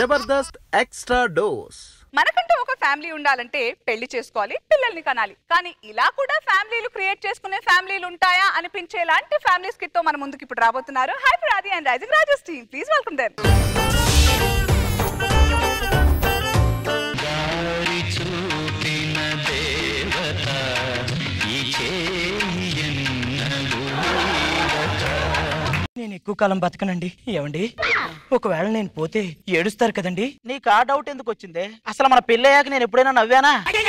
Jabardasth extra dose మనకంటూ ఒక family ఉండాలంటే పెళ్లి చేసుకోవాలి పిల్లల్ని కనాలి కానీ ఇలా కూడా ఫ్యామిలీలు క్రియేట్ చేసుకునే ఫ్యామిలీలు ఉంటాయా అనిపించేలాంటి ఫ్యామిలీ స్కిట్ తో మన ముందుకు ఇప్పుడు రాబోతున్నారు హై Aadi and rising Raju's team please welcome them నేను ఎక్కువ కాలం బతకనండి ఏమండి ఒకవేళ నేను పోతే ఏడుస్తారు కదండి నీకు ఆ డౌట్ ఎందుకు వచ్చింది అసలు మన పెళ్ళయ్యాక నేను ఎప్పుడైనా నవ్వానా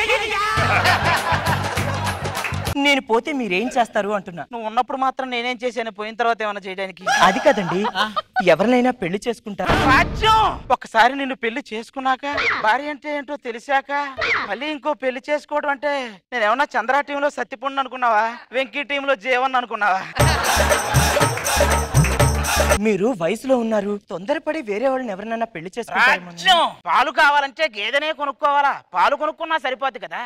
నేను పోతే మీరేం చేస్తారు అంటున్నా నువ్వు ఉన్నప్పుడు మాత్రం నేనేం చేశాను పోయిన తర్వాత ఏమైనా చేయడానికి అది కదండి ఎవరినైనా పెళ్లి చేసుకుంటారా రాజ్యం ఒకసారి నిన్ను పెళ్లి చేసుకున్నాక భార్య అంటే ఏంటో తెలిసాక మళ్ళీ ఇంకో పెళ్లి చేసుకోవడం అంటే నేను ఏమన్నా చంద్ర టీంలో సత్యపుండు అనుకున్నావా వెంకీ టీంలో జీవన్ అనుకున్నావా మీరు వయసులో ఉన్నారు తొందరపడి వేరే వాళ్ళని ఎవరినైనా పెళ్లి చేసుకుంటారేమో రాజ్యం పాలు కావాలంటే గేదెనే కొనుక్కోవాలా పాలు కొనుక్కున్నా సరిపోద్ది కదా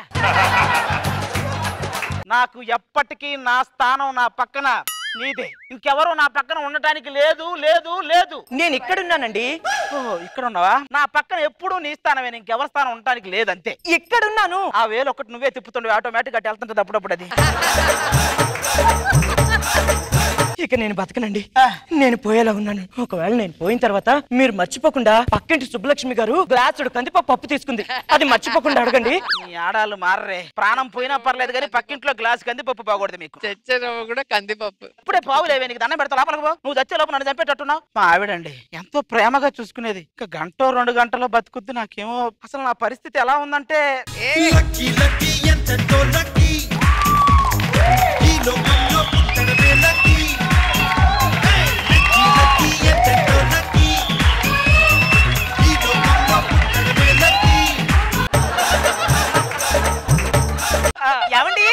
నాకు ఎప్పటికీ నా స్థానం నా పక్కన నీదే ఇంకెవరు నా పక్కన ఉండటానికి లేదు లేదు లేదు నేను ఇక్కడున్నానండి ఓహో ఇక్కడ ఉన్నావా నా పక్కన ఎప్పుడూ నీ స్థానమే ఇంకెవరి స్థానం ఉండటానికి లేదంతే ఇక్కడున్నాను ఆ వేలు ఒకటి నువ్వే తిప్పుతుండే ఆటోమేటిక్ గా వెళ్తుంటది అప్పుడప్పుడు అది ఇక నేను బతకనండి నేను పోయేలా ఉన్నాను ఒకవేళ నేను పోయిన తర్వాత మీరు మర్చిపోకుండా పక్కింటి సుబ్బలక్ష్మి గారు గ్లాసుడు కందిపప్పు పప్పు తీసుకుంది అది మర్చిపోకుండా అడగండి నీ ఆడాలు మారరే ప్రాణం పోయినా పర్లేదు కానీ పక్కింట్లో గ్లాస్ కంది పప్పు బాగూడదు మీకు చచ్చరవ్వ కూడా కందిపప్పు ఇప్పుడే పావులేవే నీకు దండం పెడతా లోపలికి పో నువ్వు చచ్చే లోపల నన్ను చంపేటట్టున్నావు మా ఆవిడండి ఎంతో ప్రేమగా చూసుకునేది ఇంకా గంట రెండు గంటలో బతుకుద్ది నాకేమో అసలు నా పరిస్థితి ఎలా ఉందంటే లక్కీ లక్కీ ఎంతతో లక్కీ ఈ లోకంలో పుట్టడమే లక్కీ లక్కీ లక్కీ ఎంతతో లక్కీ ఈ లోకంలో పుట్టడమే లక్కీ ఏమండి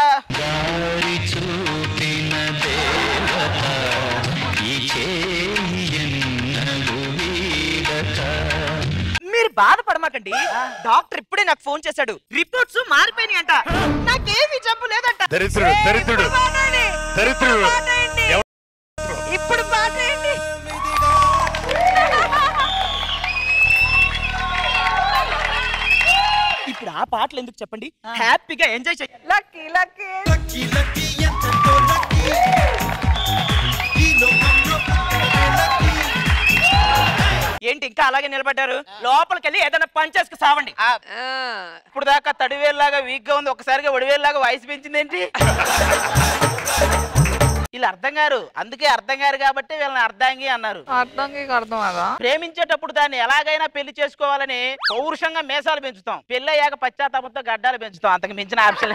మీరు బాధపడమాకండి డాక్టర్ ఇప్పుడే నాకు ఫోన్ చేశాడు రిపోర్ట్స్ మారిపోయినాయి అంట నాకేమి జబ్బు లేదంట దరిద్రుడు దరిద్రుడు దరిద్రుడు ఇప్పుడు మాట్లాడండి ఇప్పుడు ఆ పాటలు ఎందుకు చెప్పండి హ్యాపీగా ఎంజాయ్ చేయండి లక్కీ లక్కీ లక్కీ లక్కీ ఎంతతో లక్కీ ఈ లోకంలో పుట్టడమే లక్కీ ఏంటి ఇంకా అలాగే నిలబడ్డారు లోపలికి వెళ్ళి ఏదైనా పంచేసుకు సావండి ఆ, ఆ, ఇప్పుడు దాకా తడివేల్లాగా వీక్ గా ఉంది ఒకసారిగా ఒడివేల్లాగా వాయిస్ పెంచిందేంటి వీళ్ళు అర్థం గారు అందుకే అర్థం గారు కాబట్టి వీళ్ళని అర్ధాంగి అన్నారు అర్థంకి అర్థం అదా ప్రేమించేటప్పుడు దాన్ని ఎలాగైనా పెళ్లి చేసుకోవాలని పౌరుషంగా మేసాలు పెంచుతాం పెళ్లి అయ్యాక పశ్చాత్తాపంతో గడ్డాలు పెంచుతాం అంతకు మించిన ఆప్షన్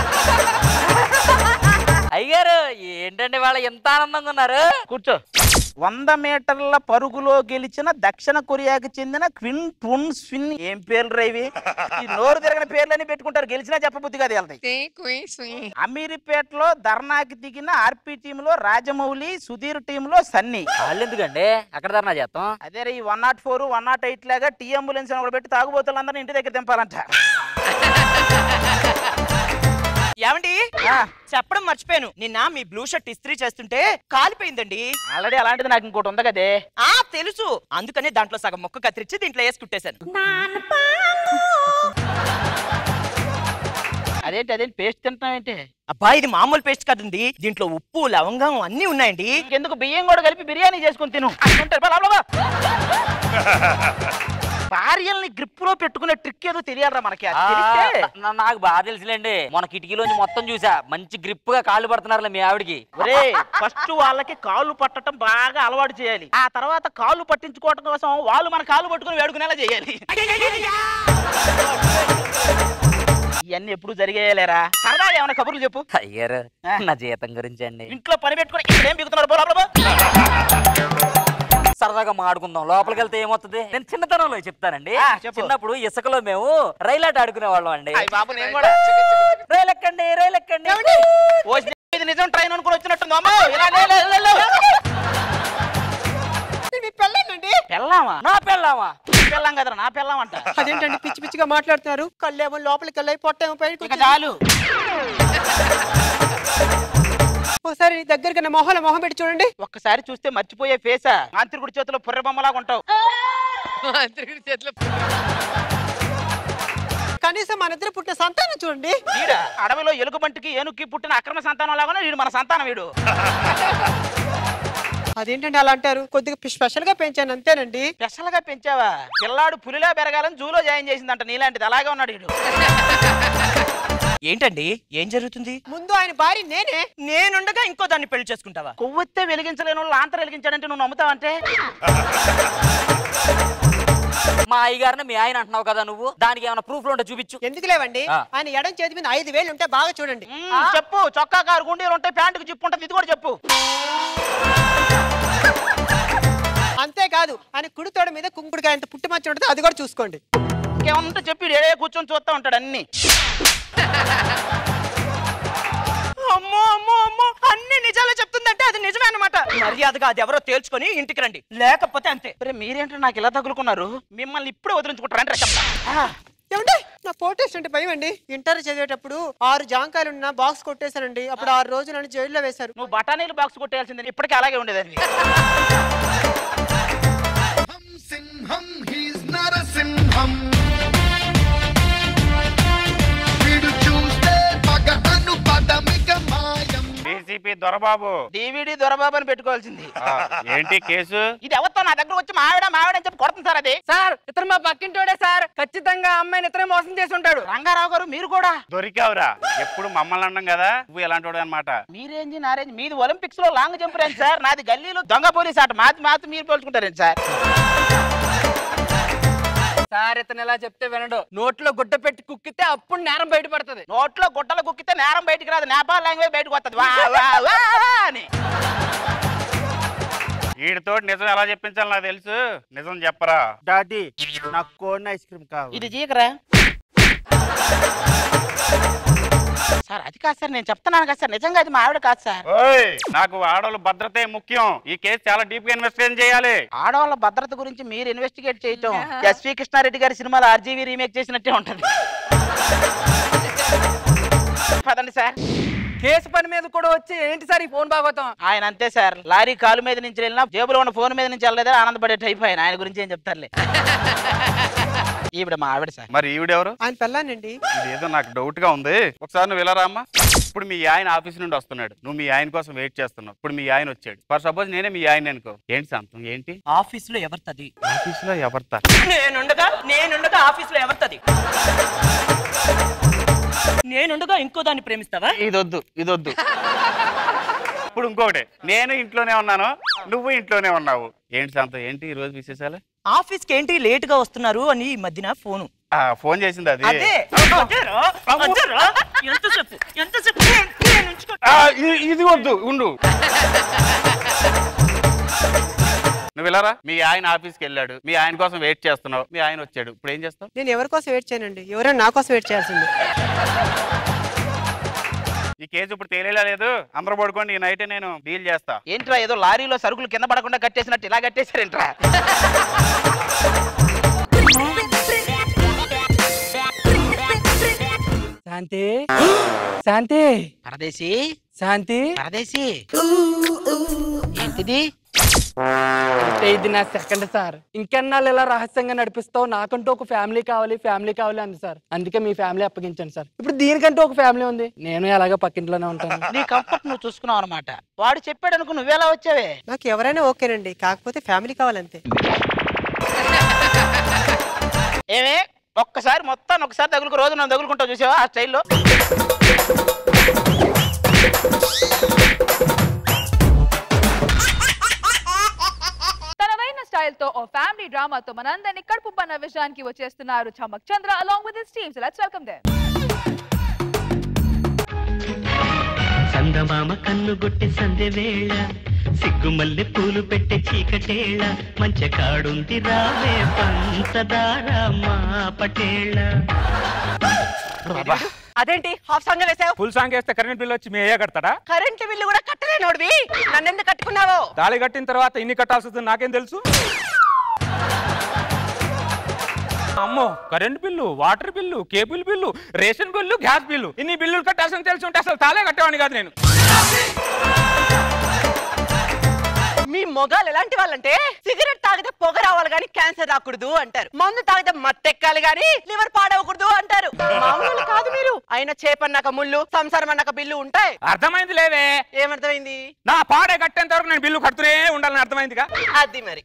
అయ్యారు ఏంటండి వాళ్ళ ఎంత ఆనందంగా ఉన్నారు కూర్చో వంద మీటర్ల పరుగులో గెలిచిన దక్షిణ కొరియాకి చెందిన క్విన్ ట్వున్ స్విన్ ఏం పేర్లు రేవి ఈ నోరు తిరగని పేర్లని పెట్టుకుంటారు గెలిచినా చెప్పబుద్ధి కాదు వెళ్తాయి టీ కుయ్ సుయ్. అమీర్పేటలో ధర్నాకి దిగిన ఆర్పి టీంలో రాజమౌళి సుధీర్ టీంలో సన్నీ వాళ్ళు ఎందుకండి అక్కడ ధర్నా చేస్తాం అదే ఈ one nought four one nought eight లాగా టీ అంబులెన్స్ అని ఒకటి పెట్టి తాగుబోతులందరినీ ఇంటి దగ్గర దింపాలంట ఏమండి ఆ, చెప్పడం మర్చిపోయాను నిన్న మీ బ్లూ షర్ట్ ఇస్త్రీ చేస్తుంటే కాలిపోయిందండి ఆల్రెడీ అలాంటిది నాకు ఇంకోటి ఉంది కదే ఆ తెలుసు అందుకనే దాంట్లో సగం మొక్క కత్తిరించి దీంట్లో వేసి కుట్టేశాను అదేంటి అదేంటి పేస్ట్ తింటున్నావు ఏంటి అబ్బా ఇది మామూలు పేస్ట్ కదండి దీంట్లో ఉప్పు లవంగం అన్ని ఉన్నాయండి ఎందుకు బియ్యం కూడా కలిపి బిర్యానీ చేసుకుని తిను అంటుంటారు. బా, లోపల బా. భార్యల్ని గ్రిప్ లో పెట్టుకునే ట్రిక్ ఏదో తెలియాలరా మనకి అది ఆ, తెలిస్తే నా- నాకు బాగా తెలుసులేండి మన కిటికీలోంచి మొత్తం చూసా మంచి గ్రిప్ గా కాళ్ళు పడుతున్నారులే మీ ఆవిడకి ఒరే ఫస్ట్ వాళ్ళకి కాళ్ళు పట్టడం బాగా అలవాటు చేయాలి ఆ తర్వాత కాళ్ళు పట్టించుకోవడం కోసం వాళ్ళు మన కాళ్ళు పట్టుకుని వేడుకునేలా చేయాలి ఇవన్నీ ఎప్పుడు జరిగేయలేరా సరదాగా ఏమైనా కబుర్లు చెప్పు అయ్యారు ఆ. నా జీతం గురించి అండి ఇంట్లో పని పెట్టుకుని ఇక్కడ ఏం బిగుతున్నాడు బో లోపల బో. సరదాగా మాడుకుందాం లోపలికి వెళ్తే ఏమవుతుంది నేను చిన్నతనంలో చెప్తానండి ఆ, చెప్పు. చిన్నప్పుడు ఇసుకలో మేము రైలాట ఆడుకునే వాళ్ళం అండి అయ్ బాబు నేను కూడా రైలు ఎక్కండి రైలు ఎక్కండి ఓ, ఇది నిజం ట్రైన్ అనుకుని వచ్చినట్టుంది అమ్మో ఇలా లే, లే, లే, లే. పెళ్ళామా నా పెళ్ళామా పెళ్ళాం కదరా నా పెళ్ళాం అంట అదేంటండి పిచ్చి పిచ్చిగా మాట్లాడుతున్నారు కళ్ళేమో లోపలికి వెళ్ళి పొట్టేమో పైకి ఇక చాలు ఒకసారి దగ్గరగా నా మొహల మొహం పెట్టి చూడండి ఒక్కసారి చూస్తే మర్చిపోయే ఫేసా మాంత్రికుడి చేతిలో పుర్రె బొమ్మలాగా ఉంటావు మంత్రి చేతిలో కనీసం మన ఇద్దరు పుట్టిన సంతానం చూడండి వీడ అడవిలో ఎలుగుబంటికి ఏనుక్కి పుట్టిన అక్రమ సంతానం లాగానే వీడు మన సంతానం వీడు అదేంటండి అలా అంటారు కొద్దిగా స్పెషల్ గా పెంచాను అంతేనండి స్పెషల్ గా పెంచావా పిల్లాడు పులిలా పెరగాలని జూలో జాయిన్ చేసిందంట నీలాంటిది అలాగే ఉన్నాడు వీడు ఏంటండి ఏం జరుగుతుంది ముందు ఆయన భార్య నేనే నేనుండగా ఇంకో దాన్ని పెళ్లి చేసుకుంటావా కొవ్వొత్తే వెలిగించలేని వాళ్ళు ఆంతర వెలిగించాడంటే నువ్వు నమ్ముతావంటే మా అయ్యగారిని మీ ఆయన అంటున్నావు కదా నువ్వు దానికి ఏమైనా ప్రూఫ్ ఉంటే చూపించు ఎందుకు లేవండి ఆ. ఆయన ఎడం చేతి మీద ఐదు వేలు ఉంటే బాగా చూడండి మ్మ్, చెప్పు చొక్కా కారు గుండీలు ఉంటాయి ప్యాంటుకు జిప్పు ఉంటుంది ఇది కూడా చెప్పు అంతేకాదు ఆయన కుడితోడ మీద కుంకుడుకాయ అంత పుట్టుమచ్చ ఉంటుంది అది కూడా చూసుకోండి ఇంకేమంటే చెప్పి ఈడు ఏడే కూర్చొని చూస్తా ఉంటాడు అన్ని అమ్మో అమ్మో అమ్మో అన్ని నిజాలు చెప్తుందంటే అది నిజమే అన్నమాట మర్యాదగా అది ఎవరో తేల్చుకొని ఇంటికి రండి లేకపోతే అంతే అరే మీరేంటో నాకు ఇలా తగులుకున్నారు మిమ్మల్ని ఇప్పుడే వదిలించుకుంటారు అంటే చెప్తా ఆ, ఏమండి నా పోటేస్ట్ అంటే భయం అండి ఇంటర్ చదివేటప్పుడు ఆరు జాంకాయలు ఉన్న బాక్స్ కొట్టేశానండి అప్పుడు ఆరు రోజులు నన్ను జైల్లో వేశారు నువ్వు బఠానీలు బాక్స్ కొట్టేయాల్సిందే ఇప్పటికీ అలాగే ఉండేదండి సింహం హీస్ నరసింహం వీడు చూస్తే పగటను పదమిక మాయం డీసీపీ దొరబాబు డివిడి దొరబాబు అని పెట్టుకోవాల్సింది ఆ, ఏంటి కేసు ఇది ఎవరితో నా దగ్గర వచ్చి మావిడ మావిడ అని చెప్పి కొడుతుంది సార్ అది సార్ ఇతను మా పక్కింటోడే సార్ ఖచ్చితంగా అమ్మాయిని ఇతనే మోసం చేసి ఉంటాడు రంగారావు గారు మీరు కూడా దొరికావురా ఎప్పుడు మమ్మల్ని అన్నాం కదా నువ్వు ఎలాంటి వాడు అనమాట మీరేంది నారేంజ్ మీది ఒలింపిక్స్ లో లాంగ్ జంప్ రేంజ్ సార్ నాది గల్లీలో దొంగ పోలీస్ ఆట మాతి మాతి మీరు పోల్చుకుంటారేంటి సార్ సార్ ఇతను ఎలా చెప్తే వినడు నోట్లో గుడ్డ పెట్టి కుక్కితే అప్పుడు నేరం బయటపడుతుంది నోట్లో గుట్టలు కుక్కితే నేరం బయటికి రాదు నేపాల్ లాంగ్వేజ్ బయటకు వస్తుంది వా, వా, వా అని వీడితో నిజం ఎలా చెప్పించాలి నాకు తెలుసు నిజం చెప్పరా డాడీ నాకు కోన్ ఐస్ క్రీమ్ కావాలి ఇది చీకరా సార్ అది కాదు సార్ నేను చెప్తున్నాను కదా సార్ నిజంగా అది మా ఆవిడ కాదు సార్ ఓయ్ నాకు ఆడవాళ్ళ భద్రతే ముఖ్యం ఈ కేసు చాలా డీప్ గా ఇన్వెస్టిగేషన్ చేయాలి ఆడవాళ్ళ భద్రత గురించి మీరు ఇన్వెస్టిగేట్ చేయటం ఎస్వి కృష్ణారెడ్డి గారి సినిమాలో ఆర్జీవీ రీమేక్ చేసినట్టే ఉంటది పదండి సార్ కేసు పని మీద కూడా వచ్చి ఏంటి సార్ ఈ ఫోన్ బాగోతాం ఆయన అంతే సార్ లారీ కాలు మీద నుంచి వెళ్ళినా జేబులో ఉన్న ఫోన్ మీద నుంచి వెళ్ళలేదా ఆనందపడే టైప్ ఆయన ఆయన గురించి ఏం చెప్తారులే ఈవిడ మా ఆవిడ సార్ మరి ఈవిడెవరు ఆయన పెళ్ళానండి ఇదేదో నాకు డౌట్ గా ఉంది ఒకసారి నువ్వు ఇలా రామ్మా ఇప్పుడు మీ ఆయన ఆఫీస్ నుండి వస్తున్నాడు నువ్వు మీ ఆయన కోసం వెయిట్ చేస్తున్నావు ఇప్పుడు మీ ఆయన వచ్చాడు ఫర్ సపోజ్ నేనే మీ ఆయన అనుకో ఏంటి శాంతం ఏంటి ఆఫీస్ లో ఎవరితది ఆఫీస్ లో ఎవరితా నేనుండగా నేనుండగా ఆఫీస్ లో ఎవరితది నేనుండగా ఇంకో దాన్ని ప్రేమిస్తావా ఇదొద్దు ఇదొద్దు ఇప్పుడు ఇంకొకటి నేను ఇంట్లోనే ఉన్నాను నువ్వు ఇంట్లోనే ఉన్నావు ఏంటి శాంతం ఏంటి ఈ రోజు విశేషాలు ఆఫీస్ కి ఏంటి లేట్ గా వస్తున్నారు అని ఈ మధ్యన ఫోను ఆ, ఫోన్ చేసింది అది అదే అదేరా, అదేరా. ఎంతసేపు ఎంతసేపు నేను- నేను ఉంచుకో- ఆ, ఇ- ఇది వద్దు ఉండు నువ్వు వెళ్ళారా మీ ఆయన ఆఫీస్కి వెళ్ళాడు మీ ఆయన కోసం వెయిట్ చేస్తున్నావు మీ ఆయన వచ్చాడు ఇప్పుడు ఏం చేస్తావు నేను ఎవరి కోసం వెయిట్ చేయనండి ఎవరైనా నా కోసం వెయిట్ చేయాల్సింది ఈ కేసు ఇప్పుడు తేలేలా లేదు అందరూ పడుకోండి ఈ నైట్ నేను డీల్ చేస్తా ఏంట్రా ఏదో లారీలో సరుకులు కింద పడకుండా కట్టేసినట్టు ఇలా కట్టేశారేంట్రా శాంతి శాంతి పరదేశీ శాంతి పరదేశీ ఏంటిది అంటే ఇది నా సెకండ్ సార్ ఇంకెన్నాళ్ళు ఇలా రహస్యంగా నడిపిస్తావు నాకంటూ ఒక ఫ్యామిలీ కావాలి ఫ్యామిలీ కావాలి అంది సార్ అందుకే మీ ఫ్యామిలీ అప్పగించండి సార్ ఇప్పుడు దీనికంటూ ఒక ఫ్యామిలీ ఉంది నేను ఎలాగో పక్కింట్లోనే ఉంటాను నీ కంఫర్ట్ నువ్వు చూసుకున్నావు అనమాట వాడు చెప్పాడు అనుకో నువ్వెలా వచ్చావే నాకు ఎవరైనా ఓకేనండి కాకపోతే ఫ్యామిలీ కావాలంతే ఏమే ఒక్కసారి మొత్తం ఒకసారి తగులుకు రోజు నన్ను తగులుకుంటావు చూసావా ఆ స్టైల్లో తనదైన స్టైల్ తో ఓ ఫ్యామిలీ డ్రామాతో మనందరినీ కడుపు పన్న విషయానికి వచ్చేస్తున్నారు Chammak Chandra along with his teams let's welcome them చందమామ కన్నుగొట్టి సందె వేళ సిగ్గుమల్లె పూలు పెట్టే చీకటేళ మంచ కాడుంది రావే పంచదార మా పటేళ అదేంటి హాఫ్ సాంగ్ వేసావు ఫుల్ సాంగ్ వేస్తే కరెంట్ బిల్ వచ్చి మీ అయ్యా కడతాడా కరెంట్ బిల్లు కూడా కట్టలేనోడివి నన్ను ఎందుకు కట్టుకున్నావు తాళి కట్టిన తర్వాత ఇన్ని కట్టాల్సి వస్తుంది నాకేం తెలుసు అమ్మో current bill water bill cable bill ration bill gas bill ఇన్ని బిల్లులు కట్టాల్సిన తెలిసి ఉంటే అసలు తాళే కట్టేవాడిని కాదు నేను మీ మొగాలు ఎలాంటి వాళ్ళంటే సిగరెట్ తాగితే పొగ రావాలి గానీ క్యాన్సర్ రాకూడదు అంటారు మందు తాగితే మత్తెక్కాలి గానీ లివర్ పాడవకూడదు అంటారు మామూలు కాదు మీరు అయిన చేపన్నాక ముళ్ళు సంసారం అన్నాక బిల్లు ఉంటాయి అర్థమైంది లేవే ఏమర్థమైంది నా పాడే కట్టేంత వరకు నేను బిల్లు కడుతూనే ఉండాలని అర్థమైందిగా అది మరి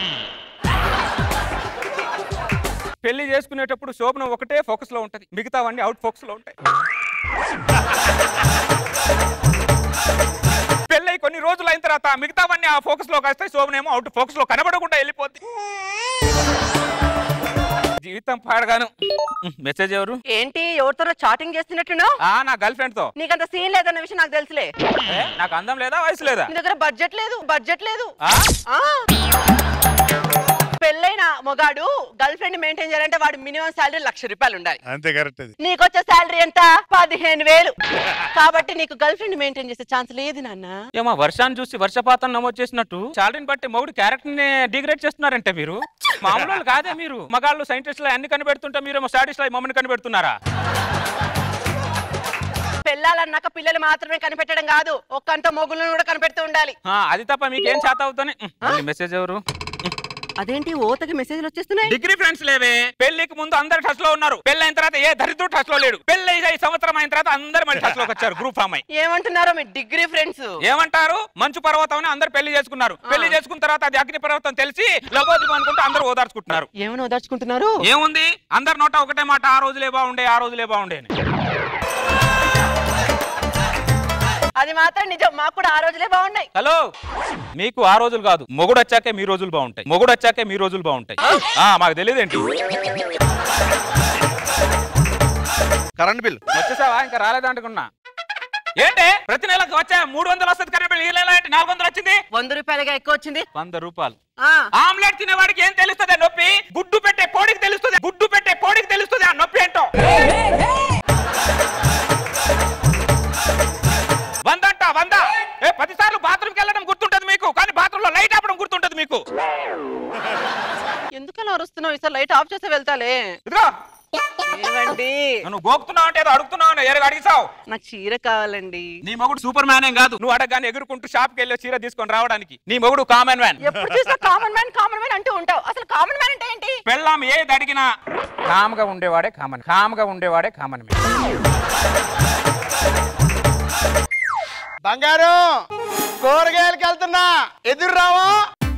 పెళ్లి చేసుకునేటప్పుడు శోభనం ఒకటే ఫోకస్ లో ఉంటది మిగతావన్నీ అవుట్ ఫోకస్ లో ఉంటాయి పెళ్ళై కొన్ని రోజులు అయిన తర్వాత మిగతావన్నీ ఆ ఫోకస్ లో వస్తాయి శోభనేమో అవుట్ ఫోకస్ లో కనబడకుండా వెళ్ళిపోద్ది జీవితం పాడగాను మెసేజ్ ఎవరు ఏంటి ఎవరితోనో చాటింగ్ చేస్తున్నట్టును ఆ నా గర్ల్ ఫ్రెండ్ తో నీకంత సీన్ లేదన్న విషయం నాకు తెలుసులే ఏ, నాకు అందం లేదా వయసు లేదా నీ దగ్గర బడ్జెట్ లేదు బడ్జెట్ లేదు ఆ? ఆ. పెళ్ళైన మొగాడు గర్ల్ ఫ్రెండ్ మెయింటైన్ చేయాలంటే వాడు మినిమం శాలరీ లక్ష రూపాయలు ఉండాలి అంతే కరెక్ట్ అది నీకొచ్చే శాలరీ ఎంత పదిహేను వేలు కాబట్టి నీకు గర్ల్ ఫ్రెండ్ మెయింటైన్ చేసే ఛాన్స్ లేదు నాన్న ఏమా వర్షాన్ని చూసి వర్షపాతం నమోదు చేసినట్టు శాలరీని బట్టి మొగుడు క్యారెక్టర్ ని డిగ్రేడ్ చేస్తున్నారంటే మీరు మామూలు వాళ్ళు కాదే మీరు మగాళ్ళు సైంటిస్టులు అన్ని కనిపెడుతుంటే మీరేమో స్టాటిస్టులు మమ్మల్ని కనిపెడుతున్నారా పెళ్ళాలన్నాక పిల్లలు మాత్రమే కనిపెట్టడం కాదు ఒక్కంత మొగులను కూడా కనిపెడుతూ ఉండాలి ఆ, అది తప్ప మీకేం చేత అవుతానే మెసేజ్ ఎవరు అదేంటి ఓతకి మెసేజ్లు వచ్చేస్తున్నాయి డిగ్రీ ఫ్రెండ్స్ లేవే పెళ్లికి ముందు అందరు టచ్ లో ఉన్నారు పెళ్లి అయిన తర్వాత ఏ దరిద్రుడు టచ్ లో లేడు పెళ్లి అయ్యి సంవత్సరం అయిన తర్వాత అందరు మళ్ళీ టచ్ లోకి వచ్చారు గ్రూప్ ఫామ్ అయి ఏమంటున్నారో మీ డిగ్రీ ఫ్రెండ్స్ ఏమంటారు మంచు పర్వతం అని అందరు పెళ్లి చేసుకున్నారు పెళ్లి చేసుకున్న తర్వాత అది అగ్ని పర్వతం తెలిసి లగోదిపం అనుకుంటూ అందరూ ఓదార్చుకుంటున్నారు ఏమని ఓదార్చుకుంటున్నారు ఏముంది అందరి నోట ఒకటే మాట ఆ రోజులే బాగుండే ఆ రోజులే బాగుండే అని అది మాత్రం నిజం మాకు కూడా ఆ రోజులే బాగున్నాయి హలో మీకు ఆ రోజులు కాదు మొగుడు వచ్చాకే మీ రోజులు బాగుంటాయి మొగుడు వచ్చాకే మీ రోజులు బాగుంటాయి ఆ మాకు తెలియదేంటి కరెంట్ బిల్ వచ్చేసావా ఇంకా రాలేదంటుకున్నా ఏంటి ప్రతి నెలకు వచ్చా మూడు వందలు వస్తుంది కరెంట్ బిల్ ఈ నెల ఏంటి నాలుగు వందలు వచ్చింది వంద రూపాయలుగా ఎక్కువ వచ్చింది వంద రూపాయలు ఆ ఆమ్లెట్ తినేవాడికి ఏం తెలుస్తుంది నొప్పి గుడ్డు పెట్టే కోడికి తెలుస్తుంది గుడ్డు పెట్టే కోడికి తెలుస్తుంది ఆ నొప్పి ఏంటో వంద అంట వంద ఏ పది సార్లు బాత్రూమ్కి వెళ్ళడం గుర్తుంటది మీకు కానీ బాత్రూమ్ లో లైట్ ఆపడం గుర్తుంటది మీకు ఎందుకలా అరుస్తున్నావు ఈసారి లైట్ ఆఫ్ చేస్తే వెళ్తాలే ఇదిగో ఏమండి నువ్వు గోకుతున్నావు అంటే ఏదో అడుగుతున్నావు ఎరగ అడిగిసావు నాకు చీర కావాలండి నీ మొగుడు సూపర్ మ్యాన్ ఏం కాదు నువ్వు అడగగానే ఎగురుకుంటూ షాప్కి వెళ్ళి చీర తీసుకొని రావడానికి నీ మొగుడు కామన్ మ్యాన్ ఎప్పుడు చూసినా కామన్ మ్యాన్ కామన్ మ్యాన్ అంటూ ఉంటావు అసలు కామన్ మ్యాన్ అంటే ఏంటి పెళ్ళాం ఏది అడిగినా కామ్ గా ఉండేవాడే కామన్ కామ్ గా ఉండేవాడే కామన్ మ్యాన్ బంగారు కూరగాయలకి వెళ్తున్నా ఎదురు రావా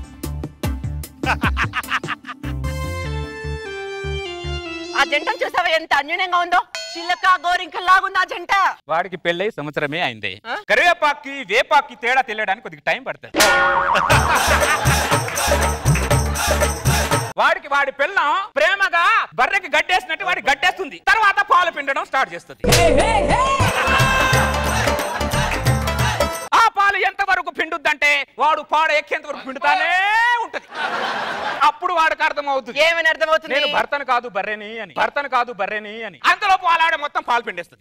ఆ జంటను చూసావా ఎంత అన్యూన్యంగా ఉందో చిల్లక గోరింక లాగుంది ఆ జంట వాడికి పెళ్ళై సంవత్సరమే అయింది ఆ? కరివేపాకి వేపాకి తేడా తెలియడానికి కొద్దిగా టైం పడుతుంది వాడికి వాడి పిల్లం ప్రేమగా బర్రెకి గడ్డేసినట్టు వాడి గడ్డేస్తుంది తర్వాత పాలు పిండడం స్టార్ట్ చేస్తుంది ఆ పాలు ఎంత వరకు పిండుద్దంటే వాడు పాడ ఎక్కేంత వరకు పిండుతానే ఉంటది అప్పుడు వాడికి అర్థమవుతుంది ఏమని అర్థమవుతుంది నేను భర్తను కాదు బర్రెని అని భర్తను కాదు బర్రెని అని అంతలో పాలాడే మొత్తం పాలు పిండేస్తుంది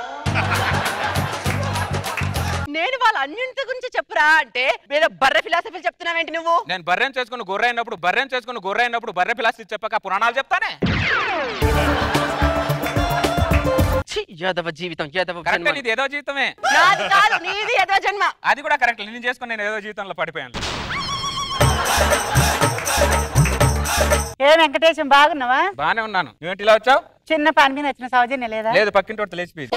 నేను వాళ్ళ అన్యూన్యత గురించి చెప్పురా అంటే ఏదో బర్రె ఫిలాసఫీలు చెప్తున్నావేంటి నువ్వు నేను బర్రెం చేసుకుని గొర్రె అయినప్పుడు బర్రెం చేసుకుని గొర్రె అయినప్పుడు బర్రె పిలాసి చెప్పక పురాణాలు చెప్తానే ఛీ, యాదవ జీవితం యాదవ కరెక్ట్ జన్మ. నీది ఏదో జీవితమే నాది కాదు నీది ఏదో జన్మ అది కూడా కరెక్ట్ నేను చేసుకుని నేను ఏదో జీవితంలో పడిపోయాను ఏ వెంకటేశం బాగున్నావా బానే ఉన్నాను నువ్వేంటి ఇలా వచ్చావు చిన్న పని మీద వచ్చిన సౌజన్య లేదా లేదు పక్కింటి వాడితో లేచిపోయి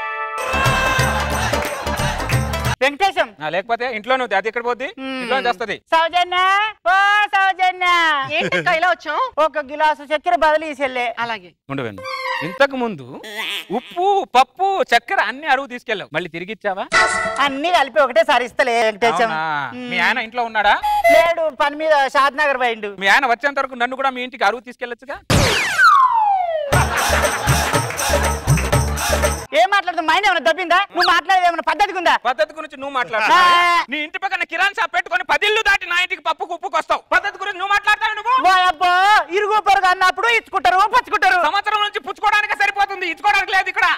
వెంకటేశం లేకపోతే ఇంట్లో నువ్వు అది ఎక్కడ పోద్ది ఇంట్లో చేస్తుంది సౌజన్య ఓ సౌజన్య ఏంటక్క ఇలా వచ్చావు ఒక గిలాసు చక్కెర బదులు ఈసెళ్ళే అలాగే ఉండవేను ఇంతకు ముందు ఉప్పు పప్పు చక్కెర అన్ని అరువు తీసుకెళ్ళావు మళ్ళీ తిరిగి ఇచ్చావా అన్ని కలిపి ఒకటేసారి ఇస్తలే వెంకటేశం అవునా? మీ ఆయన ఇంట్లో ఉన్నాడా లేడు పని మీద షాద్ నగర్ పోయిండు మీ ఆయన వచ్చేంత వరకు నన్ను కూడా మీ ఇంటికి అరువు తీసుకెళ్ళొచ్చుగా ఏం మాట్లాడుతుంది మైండ్ ఏమైనా దబ్బిందా నువ్వు మాట్లాడేది ఏమైనా పద్ధతిగా ఉందా పద్ధతి గురించి నువ్వు మాట్లాడు నీ ఇంటి పక్కన కిరాణ్ షాప్ పెట్టుకొని పదిల్లు దాటి నా ఇంటికి పప్పుకు ఉప్పుకు వస్తావు పద్ధతి గురించి నువ్వు మాట్లాడతావు నువ్వు ఓ అబ్బో ఇరుగు పొరుగు అన్నప్పుడు ఇచ్చుకుంటారు పచ్చుకుంటారు సంవత్సరం నుంచి పుచ్చుకోవడానికి సరిపోతుంది ఇచ్చుకోవడానికి లేదు ఇక్కడ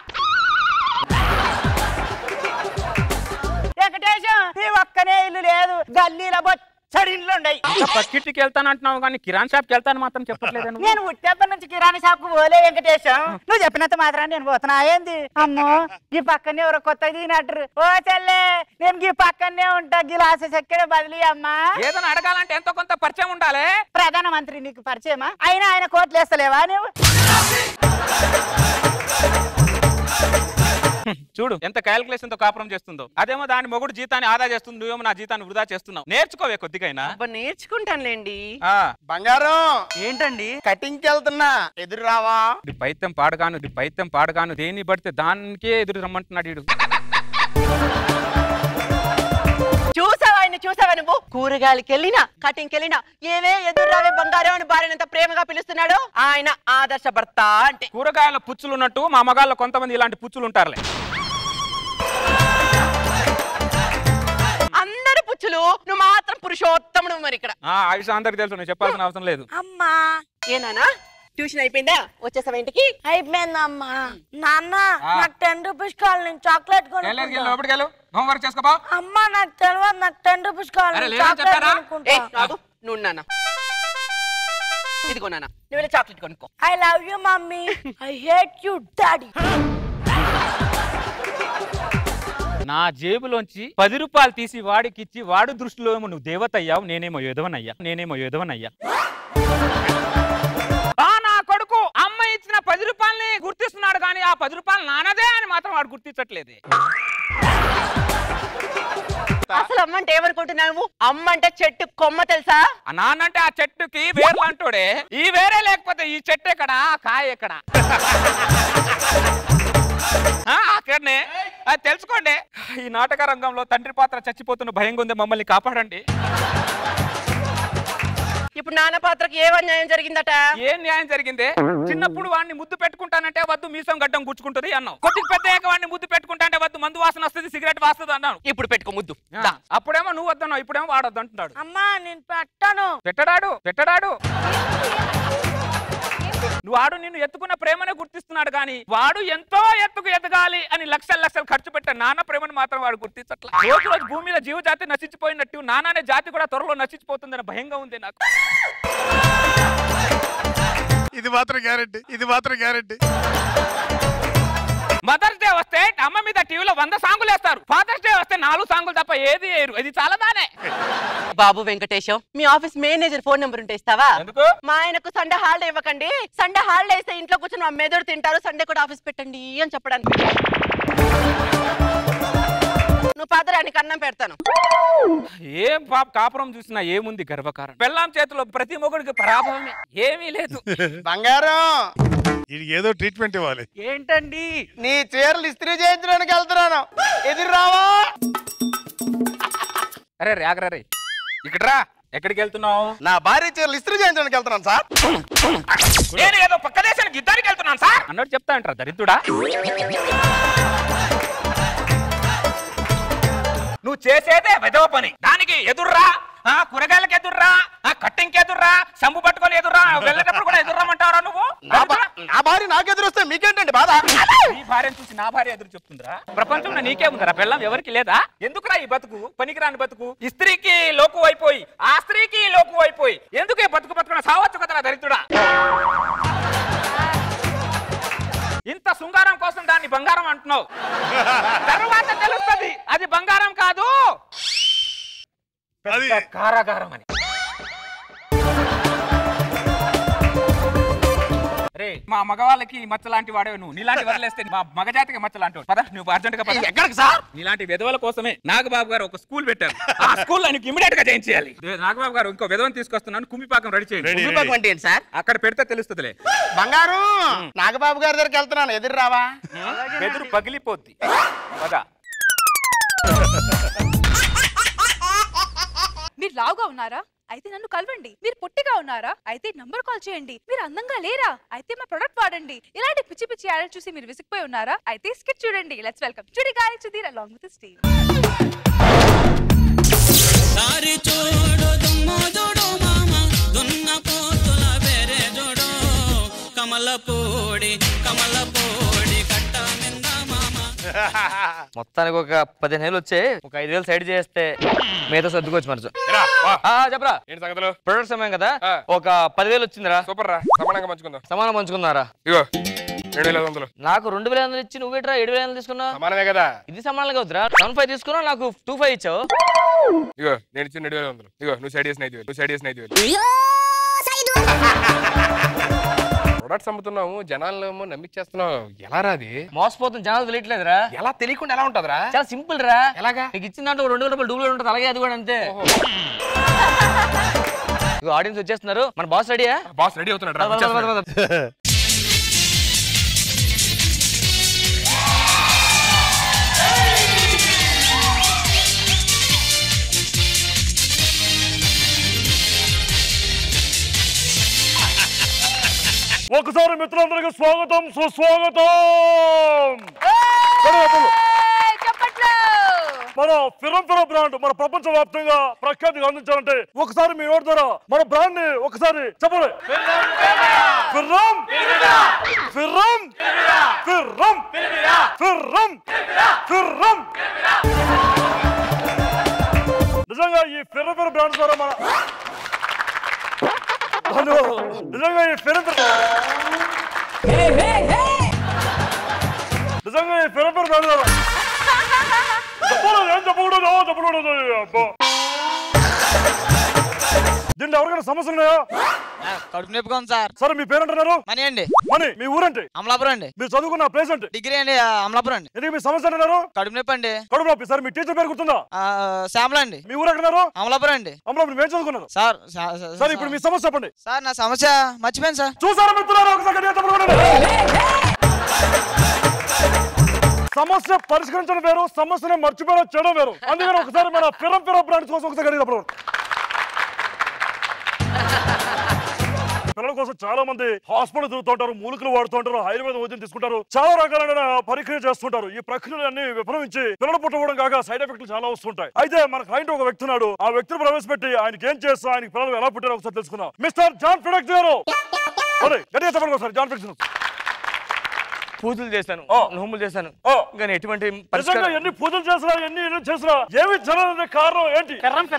వెంకటేశం ఈ ఒక్కనే ఇల్లు లేదు గల్లీల బొచ్చ చడింట్లో ఉండయి ఇంకా పక్కింటికి వెళ్తాను అంటున్నావు కానీ కిరాణ్ షాప్కి వెళ్తాను మాత్రం చెప్పట్లేదు నువ్వు. నేను ఉట్టేప్పటి నుంచి కిరాణా షాప్ కు పోలే వెంకటేశం నువ్వు చెప్పినంత మాత్రం నేను పోతున్నా ఏంది అమ్మో ఈ పక్కనే ఎవరో కొత్తగా దిగినట్టు ఓ చెల్లె నేను ఈ పక్కనే ఉంటా గిలాస చక్కెర బదిలీ అమ్మా ఏదైనా అడగాలంటే ఎంతో కొంత పరిచయం ఉండాలి ప్రధానమంత్రి నీకు పరిచయమా అయినా ఆయన కోట్లు వేస్తలేవా నువ్వు చూడు ఎంత క్యాలిక్యులేషన్ తో కాపురం చేస్తుందో అదేమో దాని మొగుడు జీతాన్ని ఆదా చేస్తుంది నువ్వేమో నా జీతాన్ని వృధా చేస్తున్నావు నేర్చుకోవే కొద్దిగైనా నేర్చుకుంటానులేండి ఆ, బంగారం ఏంటండి కటింగ్ కి వెళ్తున్నా ఎదురు రావా ఇది పైత్యం పాడగాను ఇది పైత్యం పాడగాను దేన్ని పడితే దానికే ఎదురు రమ్మంటున్నాడు వీడు చూసావా ఆయన చూసావా నువ్వు కూరగాయలకి వెళ్ళినా కటింగ్కి వెళ్ళినా ఏవే ఎదురు రావే బంగారం అని భార్యను ఎంత ప్రేమగా పిలుస్తున్నాడు ఆయన ఆదర్శ భర్త అంటే కూరగాయల పుచ్చులు ఉన్నట్టు మా మగాళ్ళలో కొంతమంది ఇలాంటి పుచ్చులు ఉంటారులే అందరు పుచ్చులు నువ్వు మాత్రం పురుషోత్తముడు మరి ఇక్కడ ఆ ఆయుష అందరికి తెలుసు నేను చెప్పాల్సిన అవసరం లేదు అమ్మా ఏనానా ట్యూషన్ అయిపోయిందా వచ్చేసావా ఇంటికి అయిపోయిందమ్మా నాన్న నాకు టెన్ రూపీస్ కావాలి నేను చాక్లెట్ కొనుక్కుంటా లోపలికి వెళ్ళు హోంవర్క్ చేసుకోపా అమ్మా నాకు తెలియదు నాకు టెన్ రూపీస్ కావాలి అరే, నేను లేదని చాక్లెట్ చెప్పారా? కొనుక్కుంటా ఏ రాగు నువ్వు నాన్న ఇదిగో నాన్న నువ్వు వెళ్ళి చాక్లెట్ కొనుక్కో I love you mummy I hate you daddy నా జేబులోంచి పది రూపాయలు తీసి వాడికి ఇచ్చి వాడి దృష్టిలో ఏమో నువ్వు దేవత అయ్యావు నేనేమో యోధవనయ్యా నేనేమో యోధవనయ్యా ఆ నా కొడుకు అమ్మ ఇచ్చిన పది రూపాయల్ని గుర్తిస్తున్నాడు కానీ ఆ పది రూపాయలు నానదే అని మాత్రం వాడు గుర్తించట్లేదు అసలు అమ్మ అంటే ఏమనుకుంటున్నావు అమ్మ అంటే చెట్టు కొమ్మ తెలుసా ఆ నాన్న అంటే ఆ చెట్టుకి వేర్లు అంటాడే ఈ వేరే లేకపోతే ఈ చెట్టు ఎక్కడ ఆ కాయ ఎక్కడ ఆ, అక్కడనే అది తెలుసుకోండి ఈ నాటక రంగంలో తండ్రి పాత్ర చచ్చిపోతున్న భయంగా ఉంది మమ్మల్ని కాపాడండి ఇప్పుడు నాన్న పాత్రకి ఏ అన్యాయం జరిగిందట ఏం న్యాయం జరిగిందే చిన్నప్పుడు వాడిని ముద్దు పెట్టుకుంటానంటే వద్దు మీసం గడ్డం గుచ్చుకుంటది అన్నావు కొద్దిగా పెద్ద వాడిని ముద్దు పెట్టుకుంటానంటే వద్దు మందు వాసన వస్తుంది సిగరెట్ వాస్తుంది అన్నాను ఇప్పుడు పెట్టుకో ముద్దు ఆ, అప్పుడేమో నువ్వు వద్దన్నావు ఇప్పుడేమో వాడొద్దు అంటున్నాడు అమ్మా నేను పెట్టను పెట్టడాడు పెట్టడాడు నువ్వు వాడు నిన్ను ఎత్తుకున్న ప్రేమనే గుర్తిస్తున్నాడు కానీ వాడు ఎంతో ఎత్తుకు ఎదగాలి అని లక్షలు లక్షలు ఖర్చు పెట్టే నాన్న ప్రేమను మాత్రం వాడు గుర్తించట్లా రోజు రోజు భూమి మీద జీవజాతి నశించిపోయినట్టు నాన్న అనే జాతి కూడా త్వరలో నశించిపోతుందన్న భయంగా ఉంది నాకు ఇది మాత్రం గ్యారెంటీ ఇది మాత్రం గ్యారెంటీ మదర్స్ డే వస్తే అమ్మ మీద టీవీలో వంద సాంగులు వేస్తారు ఫాదర్స్ డే వస్తే నాలుగు సాంగులు తప్ప ఏది వేయరు ఇది చాలా బానే బాబు వెంకటేశం మీ ఆఫీస్ మేనేజర్ ఫోన్ నెంబర్ ఉంటే ఇస్తావా ఎందుకు మా ఆయనకు సండే హాలిడే ఇవ్వకండి సండే హాలిడే ఇస్తే ఇంట్లో కూర్చొని మా మెదడు తింటారు సండే కూడా ఆఫీస్ పెట్టండి అని చెప్పడానికి నువ్వు పాదరానికి అన్నం పెడతాను ఏం పాప కాపురం చూసినా ఏముంది గర్వకారం పెళ్ళాం చేతిలో ప్రతి మొగుడికి పరాభవమే ఏమీ లేదు బంగారం వీడికి ఏదో ట్రీట్మెంట్ ఇవ్వాలి ఏంటండి నీ చీరలు ఇస్త్రీ చేయించడానికి వెళ్తున్నాను ఎదురు రావా అరే రే ఆగరా రే ఇక్కడ రా ఎక్కడికి వెళ్తున్నావు నా భార్య చీరలు ఇస్త్రీ చేయించడానికి వెళ్తున్నాను సార్ నేను ఏదో పక్క దేశానికి యుద్ధానికి వెళ్తున్నాను సార్ అన్నట్టు చెప్తా అంటారా దరిద్రుడా నువ్వు చేసేదే వెదవ పని దానికి ఎదుర్రా ఆ, కూరగాయలకు ఎదుర్రా ఆ, కట్టింగ్కి ఎదుర్రా సంబు పట్టుకొని ఎదుర్రా వెళ్ళేటప్పుడు కూడా ఎదుర్రమంటావరా నువ్వు నా భా- నా భార్య నాకు ఎదురొస్తే మీకేంటండి బాధ నీ భార్యను చూసి నా భార్య ఎదురు చెప్తుందిరా ప్రపంచంలో నీకే ఉందిరా పెళ్ళం ఎవరికి లేదా ఎందుకురా ఈ బతుకు పనికిరాని బతుకు ఈ స్త్రీకి లోకు అయిపోయి ఆ స్త్రీకి లోకు అయిపోయి ఎందుకు ఈ బతుకు బతుకున్న సావచ్చు కదరా దరిద్రుడా ఇంత శృంగారం కోసం దాన్ని బంగారం అంటున్నావు తర్వాత తెలుస్తుంది అది బంగారం కాదు పెద్ద కారాగారం అని రే మా మగవాళ్ళకి మచ్చ లాంటి వాడే నువ్వు నీలాంటి వదిలేస్తే మా మగజాతికి మచ్చ లాంటి పద నువ్వు అర్జెంట్ గా పద ఎక్కడికి సార్ నీలాంటి విధవల కోసమే నాగబాబు గారు ఒక స్కూల్ పెట్టారు ఆ స్కూల్ ఆయనకి ఇమీడియట్ గా చేయించాలి నాగబాబు గారు ఇంకో విధవని తీసుకొస్తున్నాను కుమ్మిపాకం రెడీ చేయండి Ready, కుమ్మిపాకం అంటే ఏంటి సార్ అక్కడ పెడితే తెలుస్తుందిలే బంగారం నాగబాబు గారి దగ్గరికి వెళ్తున్నాను ఎదురు రావా ఎదురు పగిలిపోద్ది పద మీరు లావుగా ఉన్నారా అయితే నన్ను కలవండి మీరు పొట్టిగా ఉన్నారా అయితే నంబర్ కాల్ చేయండి మీరు అందంగా లేరా అయితే మా ప్రొడక్ట్ వాడండి ఇలాంటి పిచ్చి పిచ్చి యాడ్ చూసి మీరు విసిగిపోయి ఉన్నారా అయితే స్కిట్ చూడండి లెట్స్ వెల్కమ్ చుడి గాలి సుధీర్ అలాంగ్ విత్ స్టీవ్ దారి చూడు దుమ్ము చూడు మామ దున్న పోతుల బెరే చూడు కమల పూడి కమల పూడి కట్ట మింద మామ మొత్తానికి ఒక పదిహేను వేలు వచ్చాయి ఒక ఐదు వేలు సైడ్ చేస్తే మిగతా సర్దుకోవచ్చు మనసు ఆ, చెప్పరా ఏంటి సంగతులు ప్రొడక్ట్ సమయం కదా ఒక పదివేలు వచ్చిందిరా సూపర్ రా సమానంగా పంచుకుందాం సమానం పంచుకున్నారా ఇగో రెండు వేల ఐదు వందలు నాకు రెండు వేల ఐదు వందలు ఇచ్చి నువ్వేట్రా ఏడు వేల ఐదు వందలు తీసుకున్నావు సమానమే కదా ఇది సమానంగా అవుతురా సెవెన్ ఫైవ్ తీసుకున్నావు నాకు టూ ఫైవ్ ఇచ్చావు ఇగో నేను ఇచ్చిన రెండు వేల ఐదు వందలు ఇగో నువ్వు సైడ్ చేసిన ఐదు వేలు నువ్వు సైడ్ చేసిన ఐదు వేలు ప్రొడక్ట్స్ అమ్ముతున్నాము జనాలు ఏమో నమ్మిచ్చేస్తున్నావు ఎలా రాది మోసపోతుంది జనాలు తెలియట్లేదురా ఎలా తెలియకుండా ఎలా ఉంటుందిరా చాలా సింపుల్ రా ఎలాగా నీకు ఇచ్చిన దాంట్లో రెండు వేల రూపాయలు డూబుల్ ఉంటుంది అలాగే అది కూడా అంతే ఇగో ఆడియన్స్ వచ్చేస్తున్నారు మన బాస్ రెడీయా బాస్ రెడీ అవుతున్నాడు రా, పద, పద, పద, వచ్చేస్తున్నాడు. పద. ఒకసారి మిత్రులందరికీ స్వాగతం సుస్వాగతం మన ఫిరం ఫిరం బ్రాండ్ మన ప్రపంచ వ్యాప్తంగా ప్రఖ్యాతిగా అందించాలంటే ఒకసారి మీ నోటి ద్వారా మన బ్రాండ్ ని ఒకసారి చెప్పండి ఫిర్రం ఫిర్రం ఫిర్రం ఫిర్రం ఫిర్రం నిజంగా ఈ ఫిర్ర ఫిర్ర బ్రాండ్ ద్వారా మన హలో నిజంగా ఈ ఫిర్ర నిజంగా ఈ ఫిర్ర ఫిర్ర బ్రాండ్ ద్వారా చెప్పకూడదు ఏం చెప్పకూడదు చెప్పకూడదు అబ్బో దీంట్లో ఎవరికైనా సమస్యలు ఉన్నాయా కడుపు నొప్పిగా ఉంది సార్ సరే మీ పేరంటున్నారు మనీ అండి మనీ మీ ఊరంటే అమలాపురం అండి మీరు చదువుకున్న ప్లేస్ అంటే డిగ్రీ అండి ఆ, అమలాపురం అండి ఎందుకు మీ సమస్య అంటున్నారు కడుపు నొప్పి అండి కడుపు నొప్పి సార్ మీ టీచర్ పేరు గుర్తుందా ఆ, శ్యామల అండి మీ ఊరు ఎక్కడున్నారు అమలాపురం అండి అమలాపురం మేము చదువుకున్నారు సార్ సా- సా- సార్ ఇప్పుడు మీ సమస్య చెప్పండి సార్ నా సమస్య మర్చిపోయాను సార్ చూసారా మిత్రులారా ఒకసారి గట్టిగా చెప్పండి కొట్టండి. సమస్య పరిష్కరించడం వేరు సమస్యను మర్చిపోవడం చేయడం వేరు అందుకని ఒకసారి మన ఫిరం ఫిరం బ్రాండ్స్ కోసం ఒకసారి గట్టిగా చెప్పండి పిల్లల కోసం చాలా మంది హాస్పిటల్ తిరుగుతుంటారు మూలికలు వాడుతుంటారు ఆయుర్వేద వైద్యం తీసుకుంటారు చాలా రకాలైన ప్రక్రియ చేస్తుంటారు ఈ ప్రక్రియలు అన్ని విఫలమించి పిల్లలు పుట్టడం కాక సైడ్ ఎఫెక్ట్లు చాలా వస్తుంటాయి అయితే మన క్లయింట్ ఒక వ్యక్తి ఉన్నాడు ఆ వ్యక్తిని ప్రవేశపెట్టి ఆయనకి ఏం చేస్తా ఆయనకి పిల్లలు ఎలా పుట్టారో ఒకసారి తెలుసుకుందాం మిస్టర్ జాన్ ఫిడక్ గారు అరే, గట్టిగా చెప్పండి ఒకసారి జాన్ ఫిడక్ పూజలు చేశాను నోములు చేశాను కానీ ఎటువంటి నిజంగా పరిష్కారం ఎన్ని పూజలు చేసినా ఎన్ని ఇల్లు చేసినా ఏమి జరగదు కారణం ఏంటి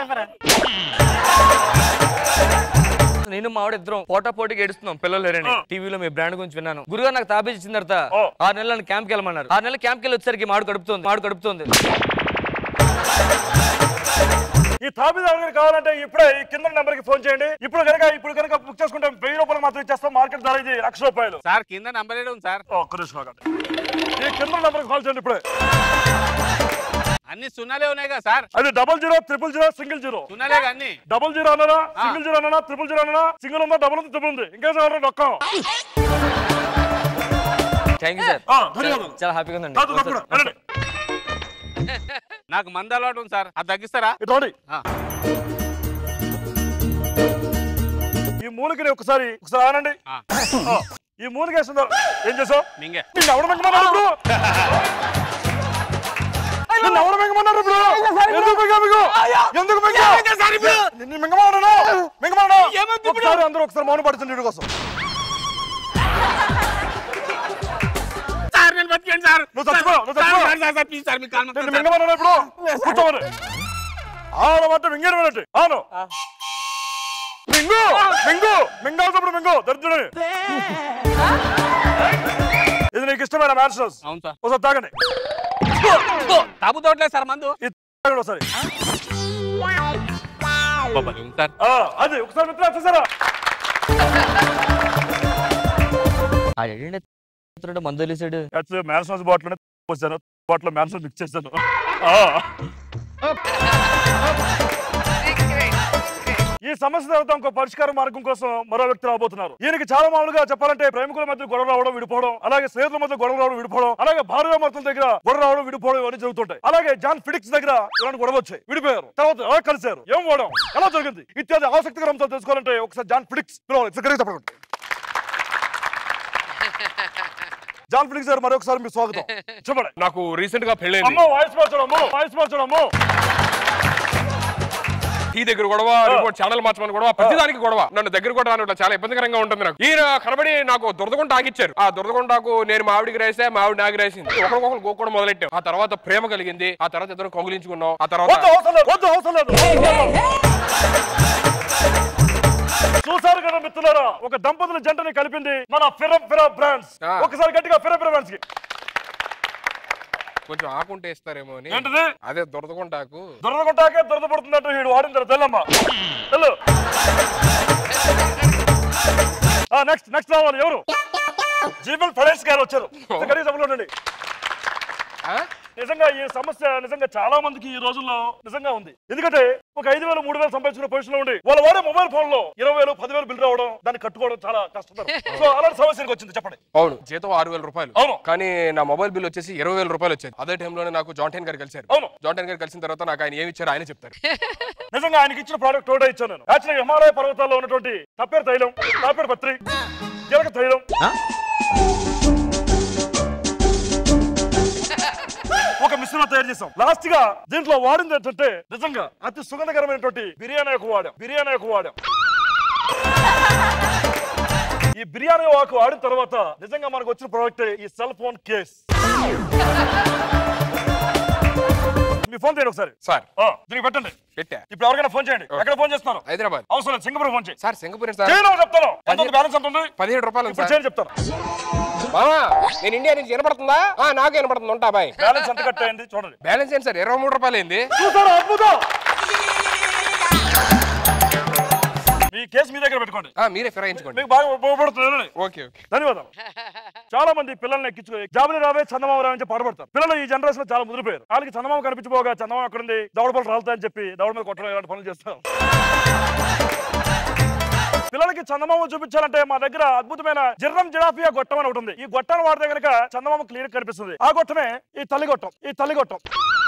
నేను మా ఆవిడ ఇద్దరం పోటా పోటీకి ఏడుస్తున్నాం పిల్లలు లేరని టీవీలో మీ బ్రాండ్ గురించి విన్నాను గురుగారు నాకు తాబేజ్ ఇచ్చిన తర్వాత ఆరు నెలలు నన్ను క్యాంప్కి వెళ్ళమన్నారు ఆరు నెలలు క్యాంప్కి వెళ్ళి వచ్చేసరికి మాడు కడుపుతుంది మాడు కడుపుతుంది ఈ తాబీదు ఎవరికైనా కావాలంటే ఇప్పుడే ఈ కింద నెంబర్ కి ఫోన్ చేయండి ఇప్పుడు కనుక ఇప్పుడు కనుక బుక్ చేసుకుంటే వెయ్యి రూపాయలు మాత్రం ఇచ్చేస్తాం మార్కెట్ ధర ఇది లక్ష రూపాయలు సార్ కింద నంబర్ ఏడు ఉంది సార్ ఒక్క నిమిషం ఆగండి. ఈ కింద నెంబర్ కి కాల్ చేయండి ఇప్పుడే అన్ని సున్నాలే ఉన్నాయి కదా సార్ అది double zero triple zero single zero సున్నాలే కదా అన్ని డబల్ జీరో అన్నారా సింగిల్ జీరో అన్నారా ట్రిపుల్ జీరో అన్నారా సింగిల్ ఉందా డబుల్ ఉంది ట్రిపుల్ ఉంది ఇంకా ఎవరైనా నొక్కం థ్యాంక్ యూ సార్ ఆ, ధన్యవాదాలు. చాలా హ్యాపీగా ఉందండి కాదు, కాదు, వెళ్ళండి. నాకు మంది అలవాటు ఉంది సార్ అది తగ్గిస్తారా ఇటువంటి ఈ మూలికని ఒకసారి ఒకసారి ఆనండి ఆ, ఈ మూలిక వేస్తున్నారు ఏం చేసావు మింగే నిన్ను ఎవరు మింగమన్నారు ఇప్పుడు నిన్ను ఎవరు మింగమన్నారు ఇప్పుడు ఎందుకు మింగా మీకు ఎందుకు మింగా నిన్ను మింగమన్నాను మింగమన్నా ఒకసారి అందరూ ఒకసారి మౌన పడుతుంది వీడి కోసం సార్ నేను బతికేయండి సార్ నువ్వు చచ్చిపో నువ్వు చచ్చిపో sir, sir, sir, please sir, మీ కాలు మొక్కుతాను నిన్ను మింగమన్నాను ఇప్పుడు కూర్చోమని ఆడమంటే మింగేది వినండి అవును మింగు మింగు మింగాల్సినప్పుడు మింగు దరిద్రుడి ఇది నీకు ఇష్టమైన మ్యాన్షన్స్ అవును సార్ ఒకసారి తాగండి తాగుతోట్లేదు సార్ మందు ఇది తాగండి ఒకసారి బాబాయ్, ఉంది సార్ ఆ, అది ఒకసారి మిత్రులు వచ్చేసారా ఆడేంటి మందు తెలిసాడు యాక్చువల్లీ మ్యాన్షన్స్ బాటిల్ పోసాను బాటిల్ మ్యాన్షన్ మిక్స్ చేశాను ఆ. ఈ సమస్య తర్వాత ఇంకో పరిష్కార మార్గం కోసం మరో వ్యక్తి రాబోతున్నారు ఈయనకి చాలా మామూలుగా చెప్పాలంటే ప్రేమికుల మధ్య గొడవ రావడం విడిపోవడం అలాగే స్నేహితుల మధ్య గొడవ రావడం విడిపోవడం అలాగే భార్య భర్తల దగ్గర గొడవ రావడం విడిపోవడం ఇవన్నీ జరుగుతుంటాయి అలాగే జాన్ ఫిడిక్స్ దగ్గర ఇలాంటి గొడవ వచ్చాయి విడిపోయారు తర్వాత ఎలా కలిశారు ఏం పోవడం ఎలా జరిగింది ఇత్యాది ఆసక్తికర అంశాలు తెలుసుకోవాలంటే ఒకసారి జాన్ ఫిడిక్స్ పిలవాలి ఒకసారి చెప్పండి జాన్ ఫిడిక్స్ గారు మరొకసారి మీ స్వాగతం చెప్పండి నాకు రీసెంట్ గా పెళ్ళైంది అమ్మో వాయిస్ మార్చడం అమ్మో వాయిస్ మార్చడం అమ్మో టీ దగ్గర గొడవ రిపోర్ట్ ఛానల్ మార్చమని గొడవ ప్రతిదానికి గొడవ నన్ను దగ్గర కూడా రాని చాలా ఇబ్బందికరంగా ఉంటుంది నాకు ఈయన కనబడి నాకు దురదగుంట ఆగిచ్చారు ఆ దురదగుంటాకు నేను మా ఆవిడికి రాసే మా ఆవిడ నాకు రాసింది ఒకరికొకరు గోక్కోవడం మొదలెట్టాం ఆ తర్వాత ప్రేమ కలిగింది ఆ తర్వాత ఇద్దరు కౌగులించుకున్నాం ఆ వద్దు తర్వాత అవసరం లేదు వద్దు అవసరం లేదు చూసారు కదా మిత్రులారా ఒక దంపతుల జంటని కలిపింది మన ఫిరం ఫిరా బ్రాండ్స్ ఒకసారి గట్టిగా ఫిరం ఫిరా బ్రాండ్స్ కి కొంచెం ఆకుంటే ఇస్తారేమో అని ఏంటిది? అదే దురదగుంటాకు దురద కొట్టాకే దురద పడుతుందంటే వీడు వాడిన తర్వాత తెల్లమ్మ తెల్లు నెక్స్ట్ నెక్స్ట్ రావాలి ఎవరు జీవల్ ఫైనాన్స్ గారు వచ్చారు కనీసం సభలో ఉండండి నిజంగా ఈ సమస్య నిజంగా చాలా మందికి ఈ రోజుల్లో నిజంగా ఉంది ఎందుకంటే ఒక ఐదు వేలు మూడు వేలు సంపాదించిన పొజిషన్ లో ఉండి వాళ్ళు వాడే మొబైల్ ఫోన్ లో ఇరవై వేలు పదివేలు బిల్ రావడం దాన్ని కట్టుకోవడం చాలా కష్టం సో అలాంటి సమస్యకి వచ్చింది చెప్పండి అవును జీతం ఆరు వేల రూపాయలు అవును కానీ నా మొబైల్ బిల్ వచ్చేసి ఇరవై వేల రూపాయలు వచ్చేది అదే టైంలోనే నాకు జాంటైన్ గారు కలిశారు అవును జాంటైన్ గారు కలిసిన తర్వాత నాకు ఆయన ఏమి ఇచ్చారు ఆయన చెప్తారు నిజంగా ఆయనకి ఇచ్చిన ప్రోడక్ట్ ఒకటే ఇచ్చాను నేను యాక్చువల్లీ హిమాలయ పర్వతాల్లో ఉన్నటువంటి తప్పేరు తైలం తాపేరు పత్రి జీలక తైలం ఒక మిశ్రమం తయారు చేసాం లాస్ట్ గా దీంట్లో వాడింది ఏంటంటే నిజంగా అతి సుగంధకరమైనటువంటి బిర్యానీ ఆకు వాడాం బిర్యానీ ఆకు వాడాం ఈ బిర్యానీ ఆకు వాడిన తర్వాత నిజంగా మనకు వచ్చిన ప్రోడక్ట్ ఈ సెల్ ఫోన్ కేస్ మీ ఫోన్ చేయండి ఒకసారి సార్ ఆ, దీనికి పెట్టండి పెట్టా ఇప్పుడు ఎవరికైనా ఫోన్ చేయండి ఎక్కడ ఫోన్ చేస్తున్నారు హైదరాబాద్ అవసరం లేదు సింగపూర్ ఫోన్ చేయి సార్ సింగపూర్ సార్ చేయడం చెప్తాను ఎంత ఉంది బ్యాలెన్స్ ఎంత ఉంది పదిహేడు రూపాయలు ఉంది ఇప్పుడు సార్. చేయని చెప్తాను మామా నేను ఇండియా నుంచి వినపడుతుందా ఆ, నాకు వినపడుతుంది ఉంటా బాయ్ బ్యాలెన్స్ ఎంత కట్ అయింది చూడండి బ్యాలెన్స్ ఏంటి సార్ ఇరవై మూడు రూపాయలు అయింది చూసారా అద్భుతం మీ కేసు మీ దగ్గర పెట్టుకోండి ఆ, మీరే ఫిరాయించుకోండి మీకు బాగా ఉపయోగపడుతుంది ఓకే ఓకే ధన్యవాదాలు చాలా మంది పిల్లల్ని ఎక్కించుకో జాబిలి రావే చందమామ రావే అని పాడుపడతారు పిల్లలు ఈ జనరేషన్ లో చాలా ముదిరిపోయారు వాళ్ళకి చందమామ కనిపించబోగా చందమామ ఎక్కడుంది దవడ పళ్ళు రాలుతాయని చెప్పి దవడ మీద కొట్టడం ఇలాంటి పనులు చేస్తారు పిల్లలకి చందమామ చూపించాలంటే మా దగ్గర అద్భుతమైన జిర్రం జిరాఫియా గొట్టం అని ఒకటి ఉంది ఈ గొట్టాన్ని వాడితే గనక చందమామ క్లియర్ కనిపిస్తుంది ఆ గొట్టమే ఈ తల్లి గొట్టం ఈ తల్లి గొట్టం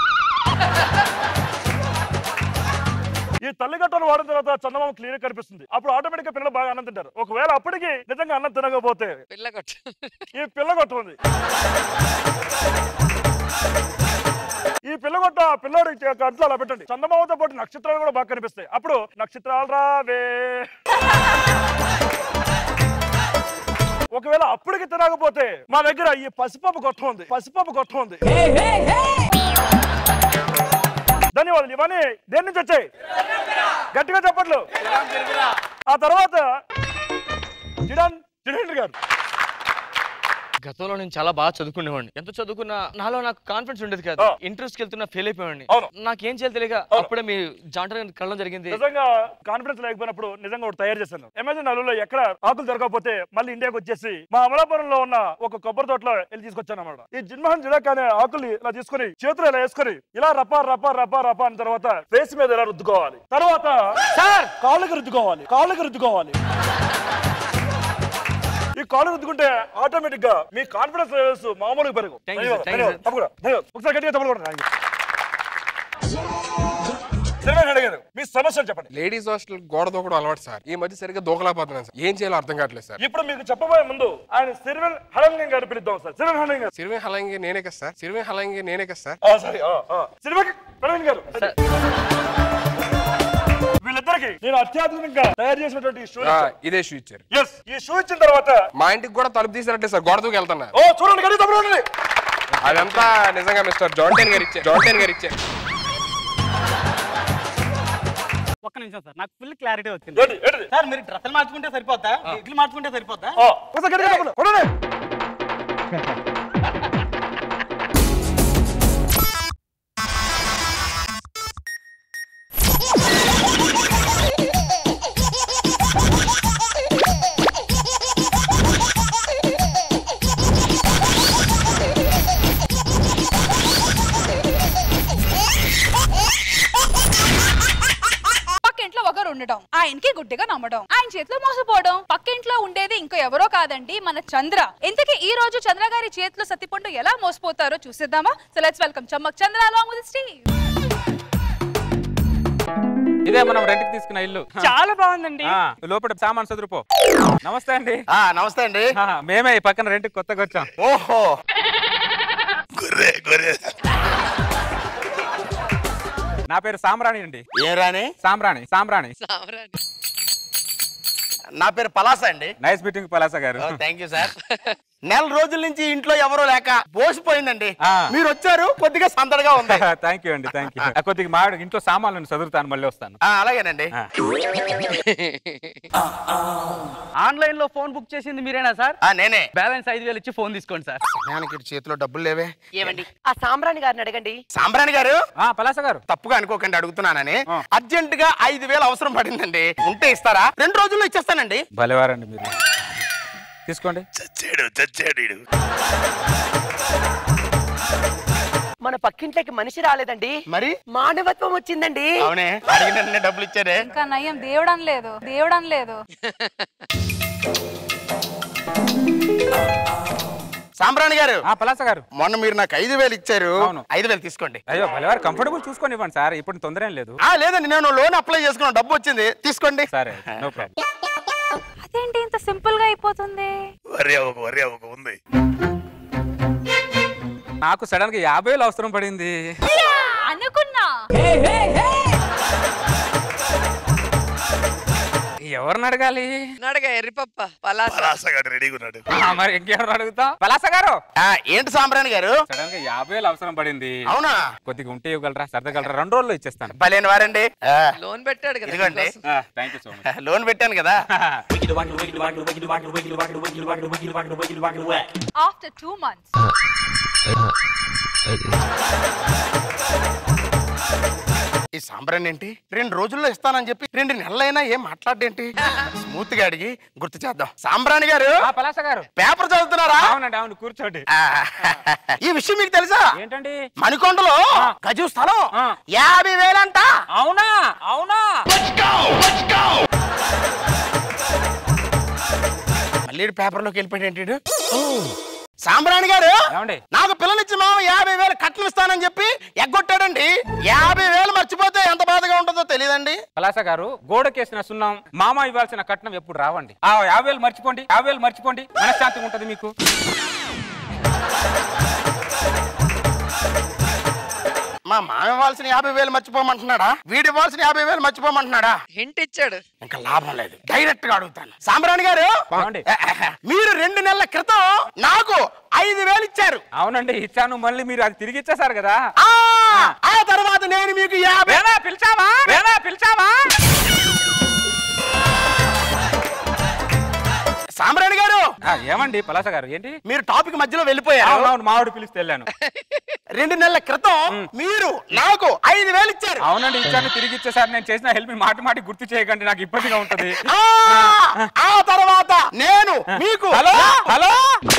ఈ తల్లి గట్టను వాడిన తర్వాత చందమామ క్లియర్ కనిపిస్తుంది అప్పుడు ఆటోమేటిక్ గా పిల్లలు బాగా అన్నం తింటారు ఒకవేళ అప్పటికి నిజంగా అన్నం తినకపోతే పిల్లగొట్టు ఈ పిల్లగొట్ట ఉంది ఈ పిల్లగొట్ట పిల్లోడి కంట్లో అలా పెట్టండి చందమామతో పాటు నక్షత్రాలు కూడా బాగా కనిపిస్తాయి అప్పుడు నక్షత్రాలు రావే ఒకవేళ అప్పటికి తినకపోతే మా దగ్గర ఈ పసిపాప గొట్టం ఉంది పసిపాప గొట్టం ఉంది ధన్యవాదాలు ఇవన్నీ దేని నుంచి వచ్చాయి గట్టిగా చెప్పట్లు ఆ తర్వాత జిడాన్ జిడేంద్ర గారు గతంలో నేను చాలా బాగా చదువుకునేవాడిని ఎంత చదువుకున్నా నాలో నాకు కాన్ఫిడెన్స్ ఉండేది కాదు ఇంట్రెస్ట్ వెళ్తున్నా ఫెయిల్ అయిపోయాడిని నాకేం చేయాలి తెలియక అప్పుడే మీ జాంటర్ కళ్ళం జరిగింది నిజంగా కాన్ఫిడెన్స్ లేకపోయినప్పుడు నిజంగా ఒకటి తయారు చేశాను అమెజాన్ అల్లులో ఎక్కడ ఆకులు దొరకకపోతే మళ్ళీ ఇండియాకి వచ్చేసి మా అమలాపురంలో ఉన్న ఒక కొబ్బరి తోటలో వెళ్ళి తీసుకొచ్చాను అనమాట ఈ జిన్మహన్ జిడాక్ అనే ఆకుల్ని ఇలా తీసుకొని చేతులు ఇలా వేసుకొని ఇలా రపా రపా రపా రపా అన్న తర్వాత ఫేస్ మీద ఇలా రుద్దుకోవాలి తర్వాత సార్ కాళ్ళకి రుద్దుకోవాలి కాళ్ళకి రుద్దుకోవాలి ఈ కాళ్ళు రుద్దుకుంటే ఆటోమేటిక్ గా మీ కాన్ఫిడెన్స్ లెవెల్స్ మామూలుగా పెరుగు Thank you, sir. ధన్యవాదాలు, Thank you, ధన్యవాదాలు. తప్పకుండా, ధన్యవాదాలు. ఒకసారి గట్టిగా తప్పలు కూడా శ్రీరామ్ రెడ్డి గారు మీ సమస్యలు చెప్పండి లేడీస్ హాస్టల్ గోడ దూకడం అలవాటు సార్ ఈ మధ్య సరిగ్గా దూకలేకపోతున్నాను సార్ ఏం చేయాలో అర్థం కావట్లేదు సార్ ఇప్పుడు మీకు చెప్పబోయే ముందు ఆయన సిరివెల్ హలంగం గారు పిలుద్దాం సార్ సిరివెల్ హలంగం గారు సిరివే హలంగి నేనే కదా సార్ సిరివే హలంగి నేనే కదా సార్ ఆ, సరే సిరివెల్ హలంగం గారు వీళ్ళిద్దరికి నేను అత్యాధునికంగా తయారు చేసినటువంటి ఈ షూ ఆ, ఇదే షూ ఇచ్చారు ఎస్ ఈ షూ ఇచ్చిన తర్వాత మా ఇంటికి కూడా తలుపు తీసినట్టే సార్ గోడ దూకి వెళ్తున్నా ఓ చూడండి గడి తప్పుడు ఉండండి అదంతా నిజంగా మిస్టర్ జాంటైన్ గారు ఇచ్చారు జాంటైన్ గారు ఇచ్చారు ఒక్క నిమిషం సార్ నాకు ఫుల్ క్లారిటీ ఏంటి, వచ్చింది ఏంటిది? సార్ మీరు డ్రెస్సులు మార్చుకుంటే సరిపోద్దా ఇడ్లు మార్చుకుంటే సరిపోద్దా ఆ, ఒకసారి గట్టిగా తప్పలు కొనండి పక్కింట్లో ఒకరు ఉండడం ఆయనకి గుడ్డిగా నమ్మడం ఆయన చేతిలో మోసపోవడం పక్కింట్లో ఉండేది ఇంకో ఎవరో కాదండి మన చంద్ర ఇంతకీ ఈ రోజు చంద్ర గారి చేతిలో సత్తిపండు ఎలా మోసపోతారో చూసేద్దామా so let's welcome Chammak Chandra along with Steve ఇదే మనం రెంట్కి తీసుకున్న ఇల్లు చాలా బాగుందండి ఆ, లోపల సామాన్ చదురుపో నమస్తే అండి నమస్తే అండి మేమే ఈ పక్కన రెంట్కి కొత్తగా వచ్చాం ఓహో గొర్రె గొర్రె నా పేరు సామ్రాణి అండి ఏ రాని సామ్రాణి సామ్రాణి నా పేరు పలాస అండి నైస్ మీటింగ్ పలాస గారు థ్యాంక్ యూ సార్ నెల రోజుల నుంచి ఇంట్లో ఎవరో లేక పోసిపోయిందండి మీరు వచ్చారు కొద్దిగా సందడిగా ఉంది థ్యాంక్ యూ అండి థ్యాంక్ యూ కొద్దిగా మా ఇంట్లో సామాన్లను చదువుతాను మళ్ళీ వస్తాను ఆ, అలాగేనండి ఆన్లైన్ లో ఫోన్ బుక్ చేసింది మీరేనా సార్ ఆ, నేనే బ్యాలెన్స్ ఐదు వేలు ఇచ్చి ఫోన్ తీసుకోండి సార్ సమయానికి చేతిలో డబ్బులు లేవే ఏమండి ఆ సాంబ్రాణి గారిని అడగండి సాంబ్రాణి గారు పలాస గారు తప్పుగా అనుకోకండి అడుగుతున్నానని అర్జెంట్ గా ఐదు వేలు అవసరం పడిందండి ఉంటే ఇస్తారా రెండు రోజుల్లో ఇచ్చేస్తానండి భలేవారండి మీరు తీసుకోండి చచ్చాడు చచ్చాడు మన పక్కింట్లోకి మనిషి రాలేదండి మరి మానవత్వం వచ్చిందండి అవునే అడిగిన డబ్బులు ఇచ్చారే ఇంకా నయ్యం దేవుడం లేదు దేవుడం లేదు సాంబ్రాణి గారు పలాస గారు మొన్న మీరు నాకు ఐదు వేలు ఇచ్చారు అవును. ఐదు వేలు తీసుకోండి అయ్యో భలేవారు కంఫర్టబుల్ చూసుకొని ఇవ్వండి సార్ ఇప్పుడు తొందర ఏం లేదు ఆ లేదండి నేను లోన్ అప్లై చేసుకున్నాను డబ్బు వచ్చింది తీసుకోండి సరే నో ప్రాబ్లం అదేంటి ఇంత సింపుల్ గా అయిపోతుంది వరి అవ్వకు వరి అవ్వకు ఉంది నాకు సడన్ గా యాభై వేలు అవసరం పడింది అనుకున్నా ఎవరిని అడగాలి అడగా ఎర్రిపప్ప పలాస పలాసగాడు రెడీగా ఉన్నాడు ఆ, మరి ఇంకెవరు అడుగుతాం పలాస గారు ఏంటి సాంబ్రాణి గారు సడన్ గా యాభై వేలు అవసరం పడింది అవునా కొద్దిగా ఉంటే ఇవ్వగలరా సర్దగలరా రెండు రోజుల్లో ఇచ్చేస్తాను భలేని వారండి లోన్ పెట్టాడు కదా ఇదిగోండి నీకోసం. Thank you so much loan పెట్టాను కదా ఆఫ్టర్ టూ మంత్స్ ఈ సాంబ్రాన్ని ఏంటి రెండు రోజుల్లో ఇస్తానని చెప్పి రెండు నెలలైనా ఏం మాట్లాడేంటి స్మూత్ గా అడిగి గుర్తు చేద్దాం సాంబ్రాణి గారు పలాస గారు పేపర్ చదువుతున్నారా అవునండి అవును కూర్చోండి ఆ, ఈ విషయం మీకు తెలుసా ఏంటండి మణికొండలో గజు స్థలం యాభై వేలంట అవునా అవునా మళ్ళీ పేపర్లోకి వెళ్ళిపోయాడు ఏంటి ఈడు? సాంబ్రాణి గారు ఏమండి నాకు పిల్లనిచ్చి మామ యాభై వేలు కట్నం ఇస్తానని చెప్పి ఎగ్గొట్టాడండి యాభై వేలు మర్చిపోతే ఎంత బాధగా ఉంటుందో తెలియదండి పలాస గారు గోడకేసిన సున్నం మామ ఇవ్వాల్సిన కట్నం ఎప్పుడు రావండి ఆ యాభై వేలు మర్చిపోండి యాభై వేలు మర్చిపోండి మనశ్శాంతి ఉంటది మీకు మా మామ ఇవ్వాల్సిన యాభై వేలు మర్చిపోమంటున్నాడా వీడి ఇవ్వాల్సిన యాభై వేలు మర్చిపోమంటున్నాడా హింట్ ఇచ్చాడు ఇంకా లాభం లేదు డైరెక్ట్ గా అడుగుతాను సాంబ్రాణి గారు ఏమండి? మీరు రెండు నెలల క్రితం నాకు ఐదు వేలు ఇచ్చారు అవునండి ఇచ్చాను మళ్ళీ మీరు అది తిరిగి ఇచ్చేసారు కదా ఆ ఆ తర్వాత నేను మీకు యాభై వేలా పిలిచావా వేలా పిలిచావా సాంబ్రాణి గారు ఆ, ఏమండి పలాస గారు ఏంటి మీరు టాపిక్ మధ్యలో వెళ్ళిపోయారు అవును అవును మామిడి పిలిస్తే వెళ్ళాను రెండు నెలల క్రితం మీరు నాకు ఐదు వేలు ఇచ్చారు అవునండి ఇచ్చాను తిరిగి ఇచ్చేసారు నేను చేసిన హెల్ప్ మాటి మాటి గుర్తు చేయకండి నాకు ఇబ్బందిగా ఉంటది ఆ ఆ తర్వాత నేను మీకు హలో హలో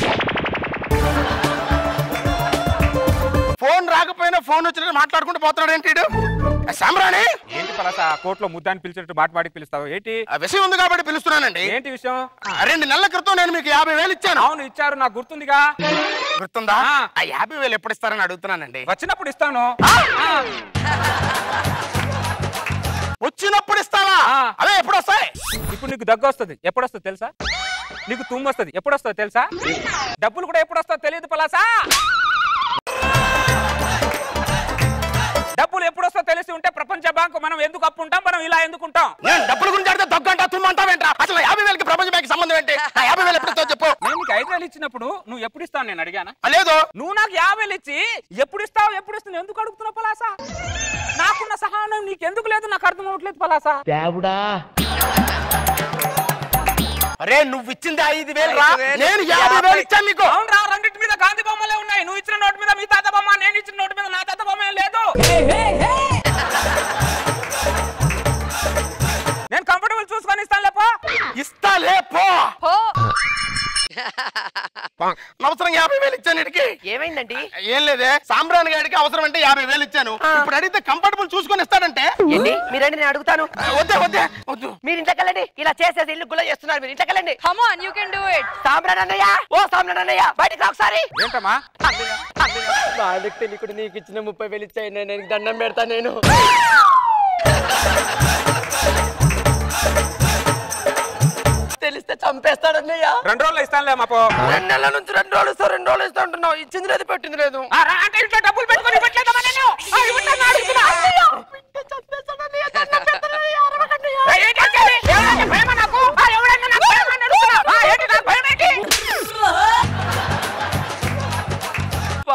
ఫోన్ రాకపోయినా ఫోన్ వచ్చినట్టు మాట్లాడుకుంటూ పోతున్నాడు ఏంటి ఈడు? సాంబ్రాణి ఏంటి పలాస కోర్టులో ముద్దాన్ని పిలిచినట్టు మాటి మాటి పిలుస్తావు ఏంటి ఆ విషయం ఉంది కాబట్టి పిలుస్తున్నానండి ఏంటి విషయం ఆ, రెండు నెలల క్రితం నేను మీకు యాభై వేలు ఇచ్చాను అవును ఇచ్చారు నాకు గుర్తుందిగా గుర్తుందా ఆ. ఆ యాభై వేలు ఎప్పుడు ఇస్తారని అడుగుతున్నానండి వచ్చినప్పుడు ఇస్తాను వచ్చినప్పుడు ఇస్తావా ఆ. అవే ఎప్పుడు వస్తాయి ఇప్పుడు నీకు దగ్గు వస్తుంది ఎప్పుడు వస్తుంది తెలుసా నీకు తుమ్ము వస్తుంది ఎప్పుడు వస్తుంది తెలుసా డబ్బులు కూడా ఎప్పుడు వస్తుందో తెలియదు పలాసా డబ్బులు ఎప్పుడు వస్తో తెలిసి ఉంటే ప్రపంచ బ్యాంకు మనం ఎందుకు అప్పు ఉంటాం మనం ఇలా ఎందుకు ఉంటాం నేను డబ్బుల గురించి అడిగితే దొగ్గంటా తుమ్మంటావేంట్రా అసలు యాభై వేలకి ప్రపంచ బ్యాంక్ సంబంధం ఏంటి ఆ యాభై వేలు ఎప్పుడు ఇస్తావు చెప్పు నేను నీకు ఐదు వేలు ఇచ్చినప్పుడు నువ్వు ఎప్పుడు ఇస్తావు నేను అడిగానా ఆ, లేదు నువ్వు నాకు యాభై వేలు ఇచ్చి ఎప్పుడు ఇస్తావు ఎప్పుడు ఇస్తావు ఎందుకు అడుగుతున్నావు పలాసా నాకున్న సహనం నీకు ఎందుకు లేదు నాకు అర్థం అవ్వట్లేదు పలాసా అరే నువ్వు ఇచ్చింది ఐదు వేలు రా ఐదు వేలు. నేను యాభై వేలు ఇచ్చాను నీకు అవునరా రెండింటి మీద గాంధీ బొమ్మలే ఉన్నాయి నువ్వు ఇచ్చిన నోటు మీద మీ తాత బొమ్మ నేను ఇచ్చిన నోటు మీద నా తాత బొమ్మ ఏం లేదు నేను కంఫర్టబుల్ చూసుకొని ఇస్తాను లేపో ఇస్తాలే పో హో అవసరం యాభై వేలు ఇచ్చాను ఇడికి ఏమైందండి ఏం లేదే సాంబ్రాణి గారికి అవసరం అంటే యాభై వేలు ఇచ్చాను ఇప్పుడు అడిగితే కంఫర్టబుల్ చూసుకొని ఇస్తాడంటే ఏంటి మీరండి నేను అడుగుతాను ఆ, వద్దే వద్దే వద్దు మీరు ఇంట్లోకి వెళ్ళండి ఇలా చేసేసి ఇల్లు గుల్ల చేస్తున్నారు మీరు ఇంట్లోకి వెళ్ళండి come on you can do it సాంబ్రాన్ అన్నయ్య ఓ సాంబ్రాన్ అన్నయ్య బయటికి రా ఒకసారి ఏంటమ్మా వాళ్ళకి తెలియకుండా నీకు ఇచ్చిన ముప్పై వేలు ఇచ్చాయి నేను దండం పెడతా నేను తెలిస్తే చంపేస్తాడన్నయ్య రెండు రోజులు ఇస్తానులే మాపో రెండు నెలల నుంచి రెండు రోజులు ఇస్తా రెండు రోజులు ఇస్తా అంటున్నావు ఇచ్చింది లేదు పెట్టింది లేదు ఆ, రా అంటే ఇంట్లో డబ్బులు పెట్టుకొని ఇవ్వట్లేదమ్మా నేను ఆ, ఇవ్వట్లేదు, అడుగుతున్నా.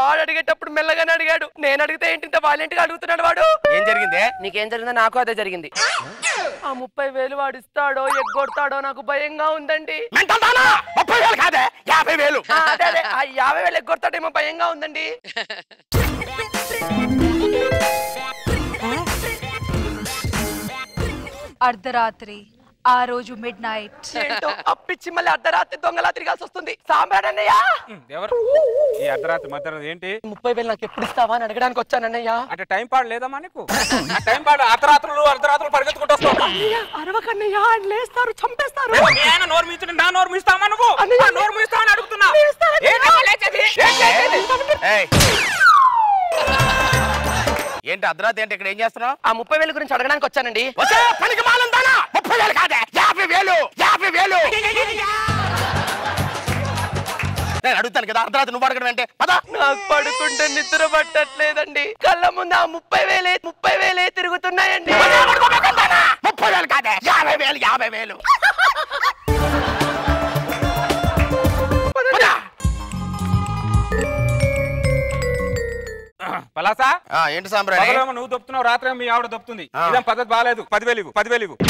వాడు అడిగేటప్పుడు మెల్లగానే అడిగాడు నేను అడిగితే ఏంటి వాళ్ళేంటిగా అడుగుతున్నాడు వాడు ఏం జరిగిందే నీకేం జరిగిందో నాకు అదే జరిగింది ఆ ముప్పై వేలు వాడు ఇస్తాడో ఎగ్గొడతాడో నాకు భయంగా ఉందండి ముప్పై వేలు కాదే యాభై వేలు ఆ, అదే అదే ఆ యాభై వేలు ఎగ్గొడతాడేమో భయంగా ఉందండి అర్ధరాత్రి ఆ రోజు మిడ్ నైట్ ఏంటో అప్పిచ్చి మళ్ళీ అర్ధరాత్రి దొంగలా తిరగాల్సి వస్తుంది సాంబ్రాడన్నయ్య ఎవరు ఈ అర్ధరాత్రి మధ్యరాత్రి ఏంటి ముప్పై వేలు నాకు ఎప్పుడు ఇస్తావా అని అడగడానికి వచ్చానన్నయ్య అంటే టైం పాడు లేదమ్మా నీకు ఆ టైం పాడు అర్ధరాత్రులు అర్ధరాత్రులు పరిగెత్తుకుంటూ వస్తావు అరవకన్నయ్య ఆయన లేస్తారు చంపేస్తారు మీ ఆయన నోరు మీచుంటే నా నోరు మీస్తావా నువ్వు నా నోరు మీస్తావా అని అడుగుతున్నా ఏంటమ్మా లేచేది? ఏం చేసేది? ఏయ్. ఏంటి అర్ధరాత్రి ఏంటి ఇక్కడ ఏం చేస్తున్నావు ఆ ముప్పై వేలు గురించి అడగడానికి వచ్చానండి వచ్చే పనికి మాలందానా ముప్పై వేలు కాదే యాభై వేలు యాభై వేలు నేను అడుగుతాను కదా అర్ధరాత్రి నువ్వు అడగడం అంటే పద నాకు పడుకుంటే నిద్ర పట్టట్లేదండి కళ్ళ ముందు ఆ ముప్పై వేలే ముప్పై వేలే తిరుగుతున్నాయండి ముప్పై వేలు కాదే యాభై వేలు యాభై వేలు పలాసా ఆ, ఏంటి సాంబ్రాణి పగలేమో నువ్వు దొప్పుతున్నావు రాత్రి మీ ఆవిడ దొప్పుతుంది ఆ. ఇదేం పద్ధతి బాగాలేదు పదివేలు ఇవ్వు పదివేలు ఇవ్వు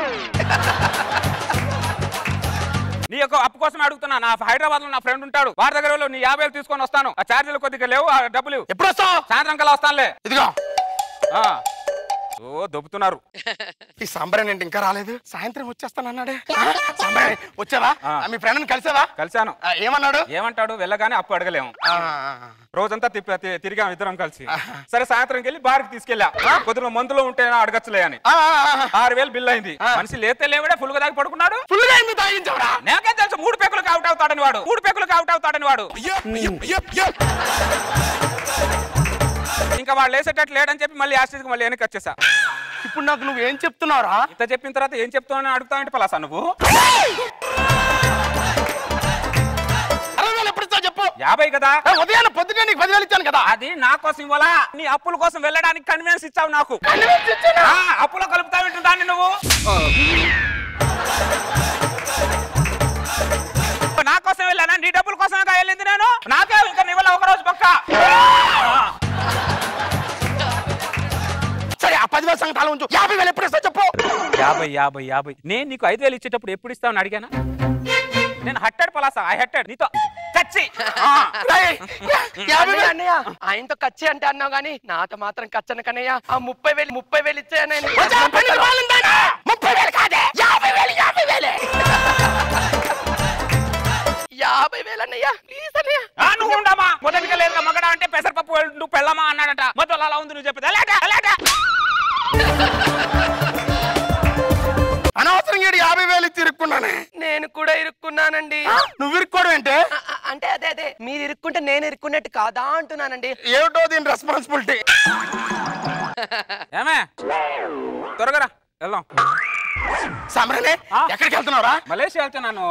నీ యొక్క అప్పు కోసం అడుగుతున్నా నా హైదరాబాద్ లో నా ఫ్రెండ్ ఉంటాడు వారి దగ్గర వెళ్ళు, నీ యాభై వేలు తీసుకొని వస్తాను ఆ ఛార్జీలు కొద్దిగా లేవు ఆ డబ్బులు ఇవ్వు. ఎప్పుడు వస్తావు సాయంత్రం కల్లా వస్తానులే ఇదిగో ఆ. ఓ దొబ్బుతున్నారు ఈ సాంబ్రాణి ఏంటి ఇంకా రాలేదు సాయంత్రం వచ్చేస్తానన్నాడే ఆ, సాంబ్రాణి వచ్చావా ఆ. ఆ, మీ ఫ్రెండ్ కలిసావా కలిశాను ఆ, ఏమన్నాడు ఏమంటాడు వెళ్ళగానే అప్పు అడగలేము ఆ, రోజంతా తిప్ప- తి- తిరిగాం ఇద్దరం కలిసి సరే సాయంత్రం వెళ్ళి బార్కి తీసుకెళ్ళా కొద్దిగా మందులో ఉంటే అడగచ్చులే అని ఆ, ఆ, ఆ, ఆరు వేలు బిల్ అయింది మనిషి లేతే లేవడే ఫుల్ గా దాగి పడుకున్నాడు ఫుల్ గా ఎందుకు తాగించావురా నాకేం తెలుసు మూడు పెక్కులకు అవుట్ అవుతాడని వాడు మూడు పెక్కులకు అవుట్ అవుతాడని వాడు ఇంకా వాడు లేసేటట్టు లేడని చెప్పి మళ్ళీ యాస్టేజ్కి మళ్ళీ వెనక్కి వచ్చేసా ఇప్పుడు నాకు నువ్వు ఏం చెప్తున్నావురా ఇంత చెప్పిన తర్వాత ఏం చెప్తావని అడుగుతావంటే పలాసా నువ్వు అరవై వేలు ఎప్పుడు ఇస్తావు చెప్పు యాభై కదా ఆ, ఉదయాన్నే పొద్దుటే నీకు పదివేలు ఇచ్చాను కదా అది నా కోసం ఇవ్వాలా నీ అప్పుల కోసం వెళ్ళడానికి కన్వీనియన్స్ ఇచ్చావు నాకు ఆ, అప్పులో కలుపుతావు దాన్ని నువ్వు నా కోసం వెళ్ళానా నీ డబ్బుల కోసమే వెళ్ళింది నేను నాకే ఇంకా నీ వల్ల ఒక రోజు పక్క సరే ఆ పదివేల సంగతి అలా ఉంచు యాభై వేలు ఎప్పుడు ఇస్తావు చెప్పు యాభై యాభై యాభై నేను నీకు ఐదు వేలు ఇచ్చేటప్పుడు ఎప్పుడు ఇస్తావని అడిగానా నేను హట్టాడు పలాసా ఐ హట్టాడు నీతో కచ్చి రేయ్, యాభై అన్నయ్య, వేలు అన్నయ్య ఆయనతో కచ్చి అంటే అన్నావు గానీ నాతో మాత్రం కచ్చను కన్నయ్య ఆ ముప్పై వేలు ముప్పై వేలు ఇచ్చాయని వచ్చే పనికి మాలిందానా? ముప్పై వేలు కాదే యాభై వేలు యాభై వేలే యాభై వేలు అన్నయ్య ప్లీజ్ అన్నయ్య ఆ, నువ్వు ఉండమా మొదటిగా లేదు మగడ అంటే పెసరపప్పు వెళ్ళు, నువ్వు పెళ్ళమా అన్నాడట మొదలు అలా ఉంది నువ్వు చెప్పేది అలాట అలాట అనవసరంగా ఈడు యాభై వేలు ఇచ్చి ఇరుక్కున్నానే నేను కూడా ఇరుక్కున్నానండి నువ్వు ఇరుక్కోవడం ఏంటే ఆ, ఆ, అంటే అదే అదే మీరు ఇరుక్కుంటే నేను ఇరుక్కున్నట్టు కాదా అంటున్నానండి ఏమిటో దీని రెస్పాన్సిబిలిటీ ఏమే త్వరగా రా, వెళ్దాం సమరనే ఆ? ఎక్కడికి వెళ్తున్నావురా మలేషియా వెళ్తున్నాను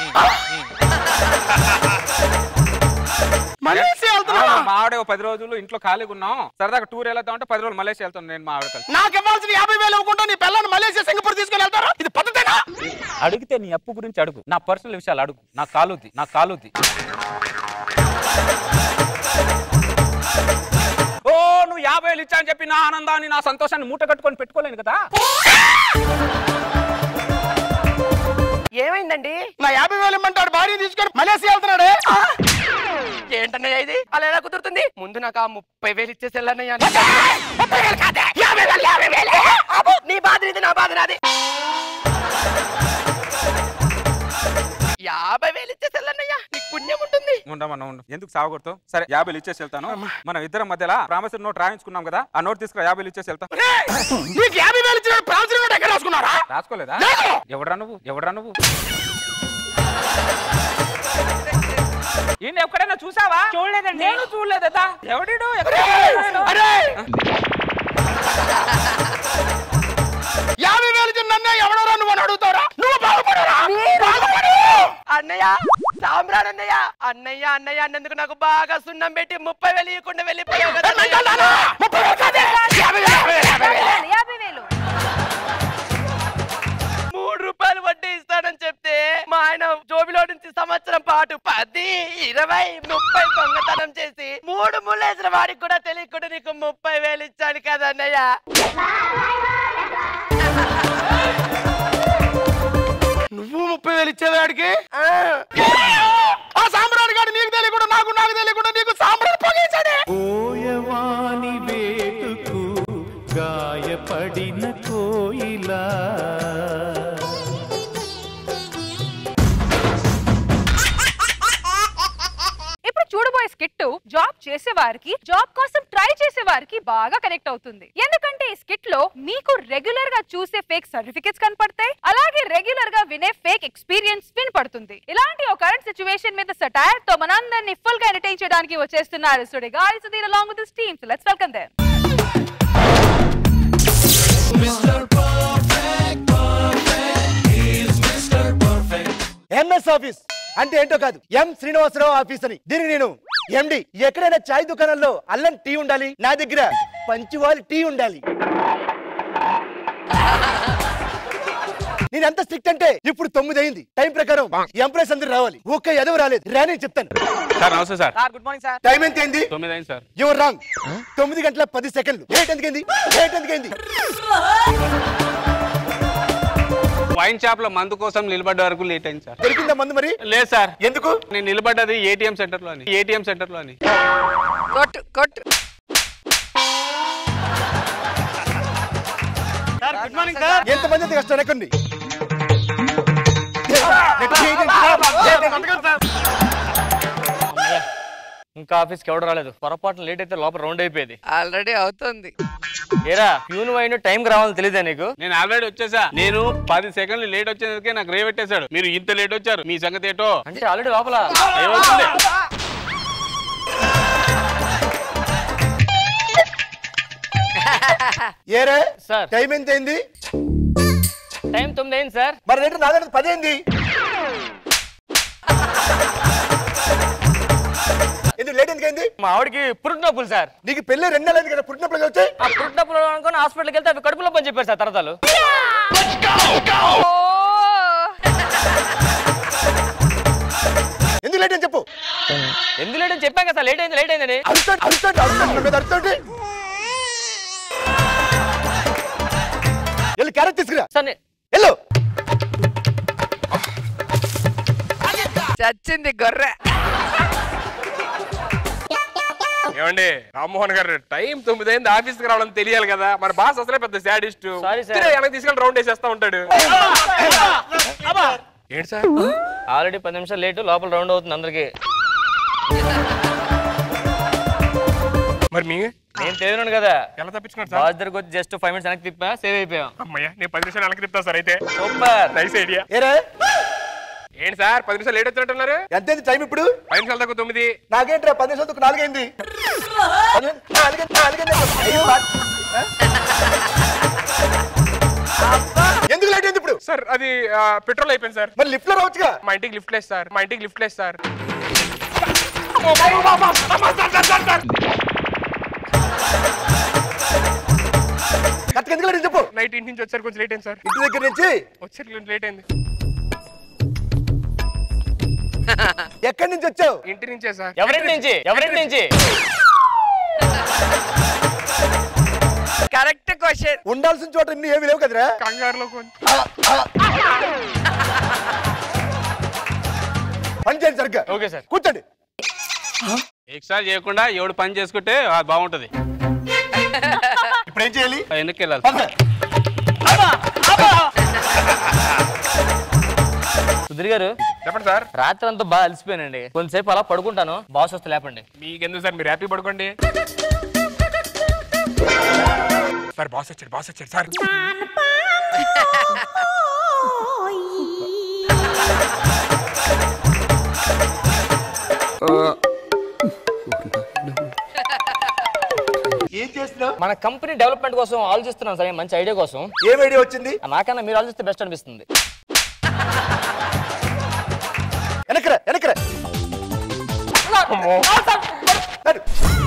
మలేషియా వెళ్తున్నావా మా ఆవిడ ఓ పది రోజులు ఇంట్లో ఖాళీగా ఉన్నాం సరదాగా టూర్ వెళ్తా ఉంటే పది రోజులు మలేషియా వెళ్తాను నేను మా ఆవిడ కలిసి నాకు ఇవ్వాల్సిన యాభై వేలు ఇవ్వకుండా నీ పిల్లల్ని మలేషియా సింగపూర్ తీసుకుని వెళ్తారా ఇది పద్ధతేనా అడిగితే నీ అప్పు గురించి అడుగు నా పర్సనల్ విషయాలు అడుగు నా కాలుద్ది నా కాలుద్ది ఓ నువ్వు యాభై వేలు ఇచ్చా అని చెప్పి నా ఆనందాన్ని నా సంతోషాన్ని మూట కట్టుకొని పెట్టుకోలేను కదా ఏమైందండి నా యాభై వేలు ఇమ్మంటాడు భార్య తీసుకొని మలేషియా వెళ్తున్నాడే ఏంటన్నయ్య ఇది అలా ఎలా కుదురుతుంది ముందు నాకు ఆ ముప్పై వేలు ఇచ్చేసి వెళ్ళన్నయ్య ముప్పై వేలు కాదే యాభై వేలు యాభై వేలు అబ్బో, నీ బాధ ఇది నా బాధ నాది యాభై వేలు ఇచ్చేసి వెళ్ళన్నయ్య నీకు పుణ్యం ఉంటుంది ఉండమన్నా ఉండు ఎందుకు సాగొడతావు సరే యాభైలు ఇచ్చేసి వెళ్తాను మనం ఇద్దరం మధ్యలో ప్రామిసరీ నోట్ రాయించుకున్నాం కదా ఆ నోట్ తీసుకురా యాభైలు ఇచ్చేసి వెళ్తా నీకు యాభై వేలు ఇచ్చిన ప్రామిసరీ నోట్ ఎక్కడ రాసుకున్నారా రాసుకోలేదా లేదు. ఎవడరా నువ్వు ఎవడరా నువ్వు ఈయన ఎక్కడైనా చూసావా చూడలేదండి నేను చూడలేదా ఎవడిడు ఎక్కడ చూడలేదు? అరే యాభై వేలు ఇచ్చిన నన్నే ఎవడోరా నువ్వు అని అడుగుతావురా నువ్వు బాగుపడరా బాగుపడు అన్నయ్య సామ్రాట్ అన్నయ్య అన్నయ్య అన్నయ్య అన్నందుకు నాకు బాగా సున్నం పెట్టి ముప్పై వేలు ఇవ్వకుండా వెళ్ళిపోయావు కదా అన్నయ్య. ముప్పై వేలు కాదే యాభై వేలు యాభై వేలు యాభై వేలు యాభై వేలు మూడు రూపాయలు వడ్డీ ఇస్తానని చెప్తే మా ఆయన జోబిలో నుంచి సంవత్సరం పాటు పది ఇరవై ముప్పై దొంగతనం చేసి మూడు మూడు ముళ్ళేసిన వాడికి కూడా తెలియకుండా నీకు ముప్పై వేలు ఇచ్చాను కదా అన్నయ్య నువ్వు ముప్పై వేలు ఇచ్చేవాడికి ఆ సాంబ్రాణి గారు నీకు తెలియకుండా నాకు నాకు తెలియకుండా నీకు సాంబ్రాణి పొగేశాడే ఓయవాని వేటుకు గాయపడిన కోయిలా ఇప్పుడు చూడబోయే స్కిట్ జాబ్ చేసే వారికి జాబ్ కోసం ట్రై చేసే వారికి బాగా కనెక్ట్ అవుతుంది ఎందుకంటే ఈ స్కిట్ లో మీకు రెగ్యులర్ గా చూసే ఫేక్ సర్టిఫికెట్స్ కనపడతాయి అలాగే రెగ్యులర్ గా వినే ఫేక్ ఎక్స్పీరియన్స్ వినపడుతుంది ఇలాంటి ఒక కరెంట్ సిచువేషన్ మీద సటైర్ తో మనందరినీ ఫుల్ గా ఎంటర్టైన్ చేయడానికి వచ్చేస్తున్నారు Sudigali Sudheer along with this team so let's welcome them MS office అంటే ఏంటో కాదు ఎం శ్రీనివాసరావు ఆఫీస్ అని దీనికి నేను ఎండి ఎక్కడైనా చాయ్ దుకాణంలో అల్లం టీ ఉండాలి నా దగ్గర పంచువాలి టీ ఉండాలి నేను ఎంత స్ట్రిక్ట్ అంటే ఇప్పుడు తొమ్మిది అయింది టైం ప్రకారం ఎంప్లాయీస్ అందరూ రావాలి ఒక్క ఎదవ రాలేదు రాని చెప్తాను సార్ నమస్తే sir good morning sir time ఎంత అయింది తొమ్మిది అయింది సార్ యువర్ రాంగ్ తొమ్మిది గంటల పది సెకండ్లు లేట్ ఎందుకైంది లేట్ ఎందుకైంది వైన్ షాప్ లో మందు కోసం నిలబడ్డ వరకు లేట్ అయింది సార్ దొరికిందా మందు మరి లేదు సార్ ఎందుకు నేను నిలబడ్డది ఏటీఎం సెంటర్ లో అని ఏటీఎం సెంటర్ లో అని కొట్టు కొట్టు గుడ్ మార్నింగ్ సార్ ఎంత మంది అంత కష్టం ఎక్కండి ఇంకా ఆఫీస్కి ఎవడు రాలేదు పొరపాటున లేట్ అయితే లోపల రౌండ్ అయిపోయేది ఆల్రెడీ అవుతుంది ఏరా ప్యూన్ వైన్ టైంకి రావాలని తెలియదా నీకు నేను ఆల్రెడీ వచ్చేసా నేను పది సెకండ్లు లేట్ వచ్చేందుకే నాకు రే పెట్టేశాడు మీరు ఇంత లేట్ వచ్చారు మీ సంగతి ఏటో అంటే ఆల్రెడీ లోపల ఏమవుతుంది ఏరే సార్ టైం ఎంత అయింది టైం తొమ్మిది అయింది సార్ మరి రేటు నాలుగు పది అయింది ఎందుకు లేట్ ఎందుకైంది మా ఆవిడకి పురుటి నొప్పులు సార్ నీకు పెళ్ళి రెండు నెలలు కదా పుట్టినప్పుడు వచ్చాయి ఆ పురుటి నొప్పులు అనుకుని హాస్పిటల్కి వెళ్తే అవి కడుపులో పని చెప్పారు సార్ తరతాలు ఎందుకు లేట్ అని చెప్పు ఎందుకు లేట్ అని చెప్పాం కదా సార్ లేట్ అయింది లేట్ అయిందని అరుస్తాడు అరుస్తాడు అరుస్తాడు నా మీద అరుస్తాడు వెళ్ళి క్యారెట్ తీసుకురా సార్ వెళ్ళు చచ్చింది గొర్రె ఏమండి రామ్మోహన్ గారు టైం తొమ్మిది అయింది ఆఫీస్ కి రావడం తెలియాలి కదా మన బాస్ అసలే పెద్ద శాడిస్ట్ Sorry, sir. వెనక్కి తీసుకెళ్ళి రౌండ్ వేసేస్తా ఉంటాడు ఏంటి సార్ ఆల్రెడీ పది నిమిషాలు లేట్ లోపల రౌండ్ అవుతుంది అందరికి మరి మీ నేను తెలియను కదా ఎలా తప్పించుకున్నారు సార్ బాస్ దగ్గరకు వచ్చి జస్ట్ ఫైవ్ మినిట్స్ వెనక్కి తిప్పా సేవ్ అయిపోయాం అమ్మయ్య నేను పది నిమిషాలు వెనక్కి తిప్పుతా సార్ అయితే సూపర్ నైస్ ఐడియా ఏరే ఏంటి సార్ పది నిమిషాలు లేట్ వచ్చినట్టున్నారు ఎంతైంది టైం ఇప్పుడు పది నిమిషాలు తక్కువ తొమ్మిది నాకేంట్రా పది నిమిషాలు నాలుగైంది పది- నాలుగైంది నాలుగైంది అయ్యో, బా- ఆ? ఎందుకు లేట్ అయింది ఇప్పుడు సార్ అది ఆ, పెట్రోల్ అయిపోయింది సార్ మరి లిఫ్ట్ లో రావచ్చుగా మా ఇంటికి లిఫ్ట్ లేదు సార్ మా ఇంటికి లిఫ్ట్ లేదు సార్ కరెక్ట్గా ఎందుకు లేట్ చెప్పు నైట్ ఇంటి నుంచి వచ్చారు కొంచెం లేట్ అయింది సార్ ఇంటి దగ్గర నుంచి వచ్చారు లేట్ అయింది ఎక్కడి నుంచి వచ్చావు ఇంటి నుంచే సార్ ఎవరింటి నుంచి ఎవరింటి నుంచి కరెక్ట్ క్వశ్చన్ ఉండాల్సిన చోట ఇన్ని ఏమి లేవు కదరా కంగారులో కొంచెం పని చేయండి సరిగ్గా ఓకే సార్ కూర్చోండి ఎక్స్ట్రా చేయకుండా ఎవడు పని చేసుకుంటే అది బాగుంటది ఇప్పుడు ఏం చేయాలి వెనక్కి వెళ్ళాలి సుధీర్ గారు చెప్పండి సార్ రాత్రి అంతా బాగా అలసిపోయానండి కొంతసేపు అలా పడుకుంటాను బాస్ వస్తే లేపండి మీకెందుకు సార్ మీరు హ్యాపీ పడుకోండి సార్ బాస్ వచ్చాడు బాస్ వచ్చాడు సార్ ఏం చేస్తున్నావు మన కంపెనీ డెవలప్మెంట్ కోసం ఆలోచిస్తున్నాం సార్ మంచి ఐడియా కోసం ఏం ఐడియా వచ్చింది నాకన్నా మీరు ఆలోచిస్తే బెస్ట్ అనిపిస్తుంది వెనకరా వెనకరా నడు.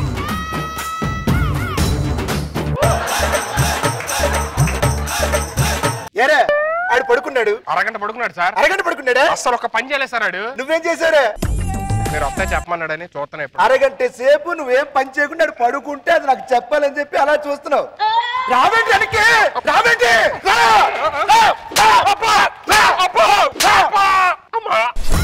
ఏరా ఆడు పడుకున్నాడు అరగంట పడుకున్నాడు సార్ అరగంట పడుకున్నాడా అసలు ఒక పని చేయలేదు సార్ ఆడు నువ్వేం చేశారా మీరు వస్తే చెప్పమన్నాడని చూస్తున్నా ఇప్పుడు అరగంట సేపు నువ్వేం పని చేయకుండా ఆడు పడుకుంటే అది నాకు చెప్పాలని చెప్పి అలా చూస్తున్నావు రావేంటి వెనక్కి రావేంటి రా! రా! రా! అబ్బా! రా! అబ్బా! రా! అమ్మా!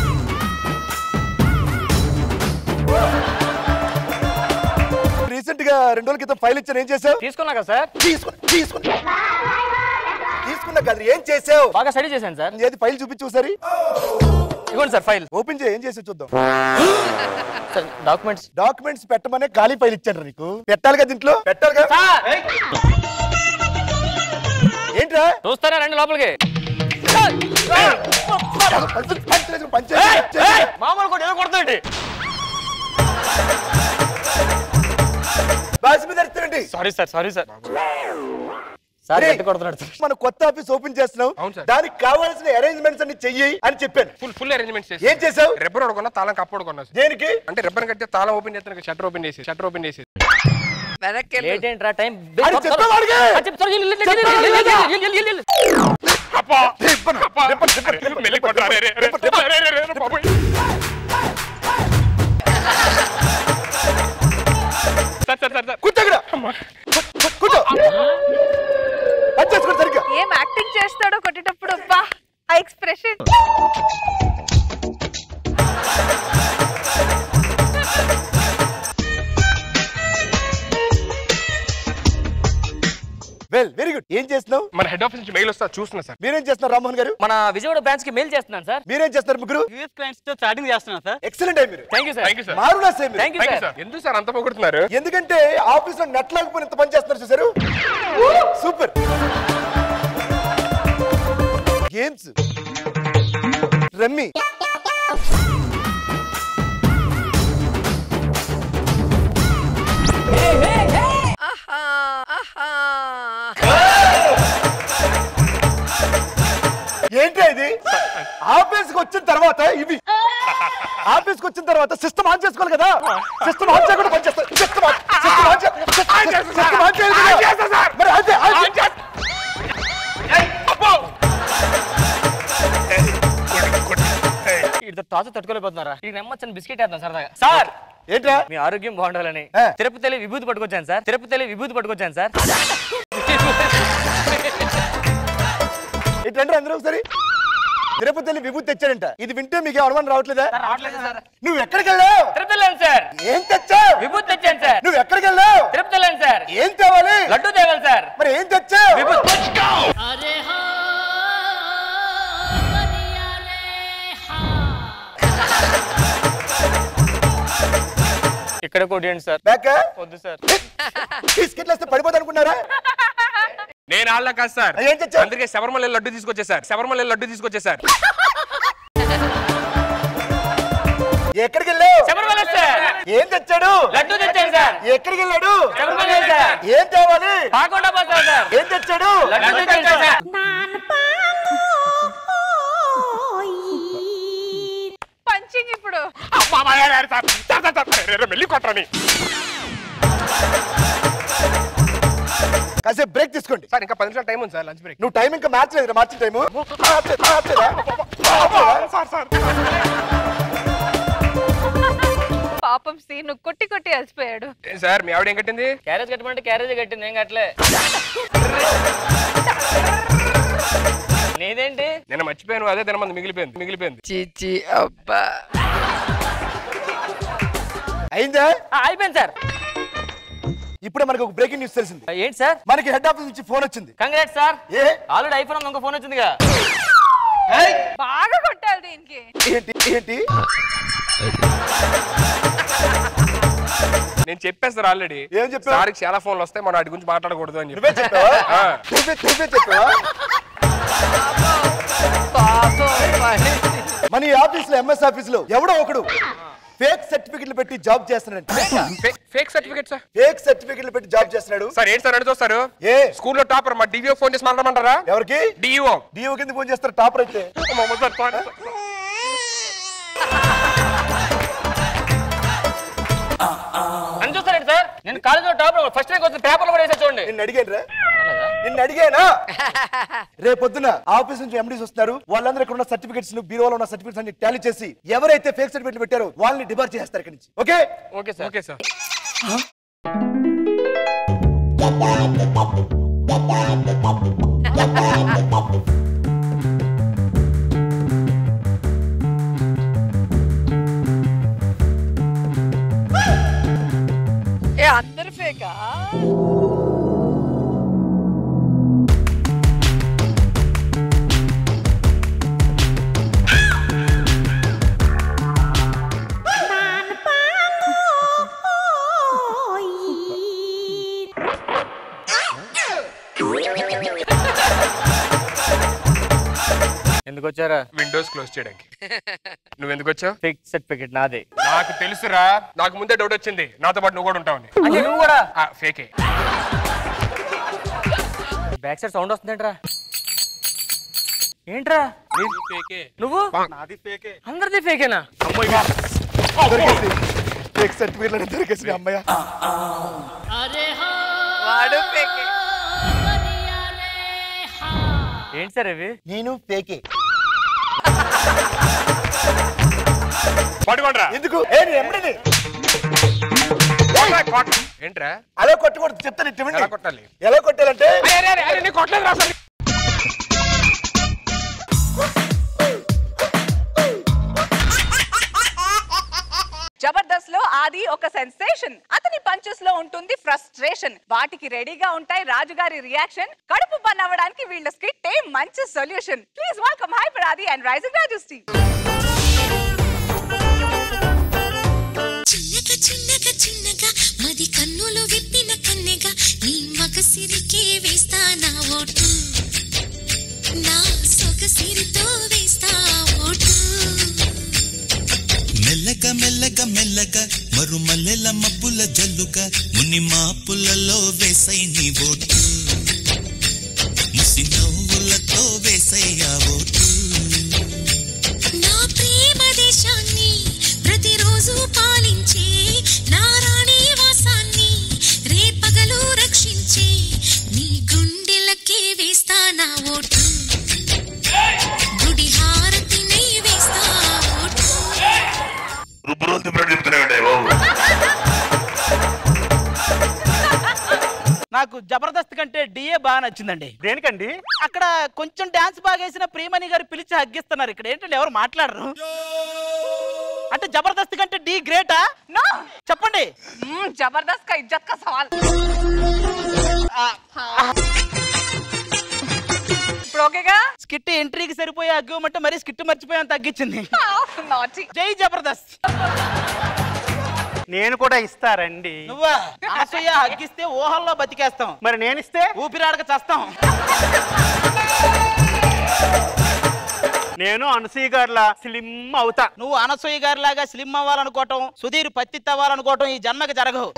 రీసెంట్ గా రెండు రోజుల క్రితం ఫైల్ ఇచ్చాను ఏం చేసావు తీసుకున్నాక సార్ తీసుకున్నా తీసుకున్నా తీసుకున్నా కదా ఏం చేసావు బాగా స్టడీ చేశాను సార్ ఏది ఫైల్ చూపించు ఒకసారి ఇవ్వండి సార్ ఫైల్ ఓపెన్ చేయి ఏం చేసి చూద్దాం సార్ డాక్యుమెంట్స్ డాక్యుమెంట్స్ పెట్టమనే ఖాళీ ఫైల్ ఇచ్చాడు నీకు పెట్టాలిగా దీంట్లో పెట్టాలిగా ఏంట్రా చూస్తారా రండి లోపలికి మామూలు కూడా ఏదో కొడుతుంది బాస్ మీద అరుస్తారండి sorry sir sorry sir sir రేయ్, గట్టి కొడుతున్నాడు సార్ మన కొత్త ఆఫీస్ ఓపెన్ చేస్తున్నావు అవును సార్. దానికి కావాల్సిన అరేంజ్మెంట్స్ అన్ని చెయ్యి అని చెప్పాను ఫుల్ ఫుల్ అరేంజ్మెంట్స్ ఏం చేసావు రిబ్బన్ కొడుకున్నా తాళం కప్పుడు కొన్నా దేనికి అంటే రిబ్బన్ కడితే తాళం ఓపెన్ చేస్తాను షట్టర్ ఓపెన్ చేసి షట్టర్ ఓపెన్ చేసి వెనక్కి లేట్ ఏంట్రా టైం అది చెప్పావు వాడికి. అప్పా అప్పా మెల్లి కొట్టు. అరే, అరే, అరే, అరే, అరే, అరే, బాబోయ్. సార్ సార్ సార్ సార్ కూర్చో ఇక్కడ. కూర్చో పని చేసుకోండి సరిగ్గా ఏం యాక్టింగ్ చేస్తాడో కొట్టేటప్పుడు అబ్బా ఆ ఎక్స్ప్రెషన్ వెల్ వెరీ గుడ్ ఏం చేస్తున్నావు మన హెడ్ ఆఫీస్ నుంచి మెయిల్ వస్తా చూస్తున్నా సార్ మీరేం చేస్తున్నారు రామ్మోహన్ గారు మన విజయవాడ బ్రాంచ్ కి మెయిల్ చేస్తున్నాను సార్ మీరేం చేస్తారు ముగ్గురు యూఎస్ క్లయింట్స్ తో చాటింగ్ చేస్తున్నా సార్ ఎక్సలెంట్ అయ్యి మీరు thank you sir thank you sir మారునా సేమ్ మీరు. Thank you thank you sir sir ఎందుకు సార్ అంత పొగుడుతున్నారు ఎందుకంటే ఆఫీస్ లో నెట్ లేకపోయిన ఇంత పని చేస్తున్నారు చూసారు సూపర్ గేమ్స్ రమ్మి ఆహా ఆహా ఏంటి ఇది ఆఫీస్ కి వచ్చిన తర్వాత ఇవి ఆఫీస్ కి వచ్చిన తర్వాత సిస్టమ్ ఆన్ చేసుకోవాలి కదా సిస్టమ్ ఆన్ చేయకుండా పని చేస్తారు సిస్టమ్ ఆన్ సిస్టమ్ ఆన్ చే- సిస్టమ్ ఆన్ చేయాలి కదా. మరి అంతే ఆన్ చే- ఇద్దరు టార్చర్ తట్టుకోలేకపోతున్నారా ఈ నెమ్మచ్చని బిస్కెట్ వేద్దాం సరదాగా సార్ ఏంట్రా మీ ఆరోగ్యం బాగుండాలని ఆ. తిరుపతిలో విభూతి పట్టుకొచ్చాను సార్ తిరుపతిలో విభూతి పట్టుకొచ్చాను సార్ ఏంటంటే అందరూ ఒకసారి తిరుపతి వెళ్ళి విభూతి తెచ్చాడంట ఇది వింటే మీకు అనుమానం రావట్లేదా నువ్వు ఎక్కడికి వెళ్ళావు తిరుపతిలో సార్ ఏం తెచ్చావు విభూతి తెచ్చాను సార్ నువ్వు ఎక్కడికి వెళ్ళావు తిరుపతిలో సార్ ఏం తేవాలి లడ్డు తేవాలి సార్ మరి ఏం తెచ్చావు విభూతి ఇక్కడ కొట్టండి సార్ బ్యాక్ వద్దు సార్ బిస్కెట్లు వేస్తే పడిపోతా అనుకున్నారా నేను ఆళ్ళ కాదు సార్ ఏం తెచ్చావు? అందుకే శబరిమల లడ్డు తీసుకొచ్చేసారు శబరిమల లడ్డు తీసుకొచ్చేసారు ఎక్కడికి వెళ్ళావు శబరిమల సార్ ఏం తెచ్చాడు లడ్డు తెచ్చాను సార్ ఎక్కడికి వెళ్ళాడు శబరిమల సార్ ఏం తేవాలి పాకుండా పోతాను సార్ ఏం తెచ్చాడు లడ్డు తెచ్చాను సార్ పంచింగ్ ఇప్పుడు అమ్మా, అమ్మా, అరే, అరే, సార్, సార్, సార్, సార్, అరే, అరే, మెల్లి కొట్టరని కాసేపు బ్రేక్ తీసుకోండి సార్ ఇంకా పది నిమిషాలు టైం ఉంది సార్ లంచ్ బ్రేక్ నువ్వు టైం ఇంకా మ్యాచ్ లేదు మార్చి టైము సార్ సార్ పాపం సీ నువ్వు కొట్టి కొట్టి అలసిపోయాడు ఏం సార్ మీ ఆవిడ ఏం కట్టింది క్యారేజ్ కట్టమంటే క్యారేజ్ కట్టింది ఏం కట్టలే నీదేంటి నేను మర్చిపోయాను అదే తినమంది మిగిలిపోయింది మిగిలిపోయింది చీచి అబ్బా అయిందా ఆ, అయిపోయింది సార్ ఇప్పుడే మనకు ఒక బ్రేకింగ్ న్యూస్ తెలిసింది ఏంటి సార్ మనకి హెడ్ ఆఫీస్ నుంచి ఫోన్ వచ్చింది కంగ్రాట్ సార్ ఏ ఆల్రెడీ ఐఫోన్ ఇంకో ఫోన్ వచ్చిందిగా బాగా కొట్టాలి దీనికి ఏంటి ఏంటి నేను చెప్పేస్తారు ఆల్రెడీ ఏం చెప్పావు? సార్కి చాలా ఫోన్లు వస్తాయి మనం వాటి గురించి మాట్లాడకూడదు అని నువ్వే చెప్పి చెప్పావా ఆ. నువ్వే నువ్వే చెప్పావా మన ఈ ఆఫీస్ లో ఎంఎస్ ఆఫీస్ లో ఎవడో ఒకడు ఫేక్ సర్టిఫికెట్లు పెట్టి జాబ్ చేస్తున్నాడు ఫేక్ సర్టిఫికేట్ సార్ ఫేక్ సర్టిఫికెట్లు పెట్టి జాబ్ చేస్తున్నాడు సార్ ఏంటి సార్ అడిగి చూస్తారు ఏ స్కూల్లో టాపర్ మా డివిఓ ఫోన్ చేసి మాట్లాడమంటారా ఎవరికి డిఓ డిఓ కింద ఫోన్ చేస్తారు టాపర్ అయితే అని చూస్తారండి సార్ నేను కాలేజీలో టాప్ ఫస్ట్ ర్యాంక్ వచ్చిన పేపర్లో కూడా వేసా చూడండి నేను అడిగాను రా నిన్ను అడిగానా రేపొద్దున ఆఫీస్ నుంచి ఎండీస్ వస్తున్నారు వాళ్ళందరూ ఇక్కడ ఉన్న సర్టిఫికెట్స్ బీరోలో ఉన్న సర్టిఫికెట్స్ అన్ని టాలీ చేసి ఎవరైతే ఫేక్ సర్టిఫికెట్ పెట్టారో వాళ్ళని డిబార్ చేస్తారు ఇక్కడ నుంచి okay okay sir okay sir ఏ అందరు ఫేకా ఎందుకు వచ్చారా విండోస్ క్లోజ్ చేయడానికి నువ్వు ఎందుకు వచ్చావు ఫేక్ సర్టిఫికెట్ నాదే నాకు తెలుసురా నాకు ముందే డౌట్ వచ్చింది నాతో పాటు నువ్వు కూడా ఉంటావని అంటే నువ్వు కూడా ఫేకే బ్యాక్ సైడ్ సౌండ్ వస్తుందేంట్రా ఏంట్రా ఫేకే నువ్వు నాది ఫేకే అందరిది ఫేకేనా దొరికేసి ఫేక్ సర్టిఫికెట్ దొరికేసి అమ్మయ్య వాడు ఫేకే ఏంటి సార్ ఇవి నేను ఫేకే పట్టుకోండిరా ఎందుకు ఏ నేను ఎమ్మడిని ఏంట్రా అలా కొట్టకూడదు చెప్తాను ఇటువంటి ఎలా కొట్టాలి ఎలా కొట్టాలంటే అరే, అరే, అరే, నీకు కొట్టలేదు రా అసలు. జబర్దస్త్ లో ఆది ఒక సెన్సేషన్ అతని పంచెస్ లో ఉంటుంది ఫ్రస్ట్రేషన్ వాటికి రెడీగా ఉంటాయి రాజుగారి రియాక్షన్ కడుపు పని అవ్వడానికి వీళ్ళ స్కిట్ ఏ మంచి solution please welcome hyper Aadi and rising Raju team చిన్నగా చిన్నగా చిన్నగా మది కన్నులు విప్పిన కన్నెగా నీ మగసిరికే వేస్తా నా ఓటు నా సొగసిరితో వేస్తా ఓటు మెల్లగా మెల్లగా మెల్లగా మరుమల్లెల మబ్బుల జల్లుగా ముని మాపులలో వేసై నీ ఓటు ముసి నవ్వులతో వేసయ్యా ఓటు నా ప్రేమ దేశాన్ని ప్రతిరోజు పాలించే నా రాణి వాసాన్ని రేపగలు రక్షించే నీ గుండెలకే వేస్తా నా ఓటు గుడి హారతినై వేస్తా ఓటు రుబ్బురోలు తిప్పడం చెప్తున్నాడే బాబు నాకు జబర్దస్త్ కంటే డిఏ బాగా నచ్చిందండి దేనికండి అక్కడ కొంచెం డాన్స్ బాగా వేసిన ప్రియమణి గారు పిలిచి హగ్గిస్తున్నారు ఇక్కడ ఏంటంటే ఎవరు మాట్లాడరు అంటే జబర్దస్త్ కంటే డి గ్రేటా నో చెప్పండి జబర్దస్త్ కా ఇజ్జత్ కా సవాల్ ఇప్పుడు ఓకేగా స్కిట్ ఎంట్రీకి సరిపోయే అగ్గమంటే మరీ స్కిట్ మర్చిపోయాను తగ్గించింది నాటి జై జబర్దస్త్ నేను కూడా ఇస్తారండి నువ్వా అనసూయ హగ్గిస్తే ఊహల్లో బతికేస్తాం మరి నేను ఇస్తే ఊపిరాడక చేస్తాం నేను అనసూయ గారిలా స్లిమ్ అవుతా నువ్వు అనసూయ గారి లాగా స్లిమ్ అవ్వాలనుకోవటం సుధీర్ పత్తి అవ్వాలనుకోవటం ఈ జన్మకి జరగవు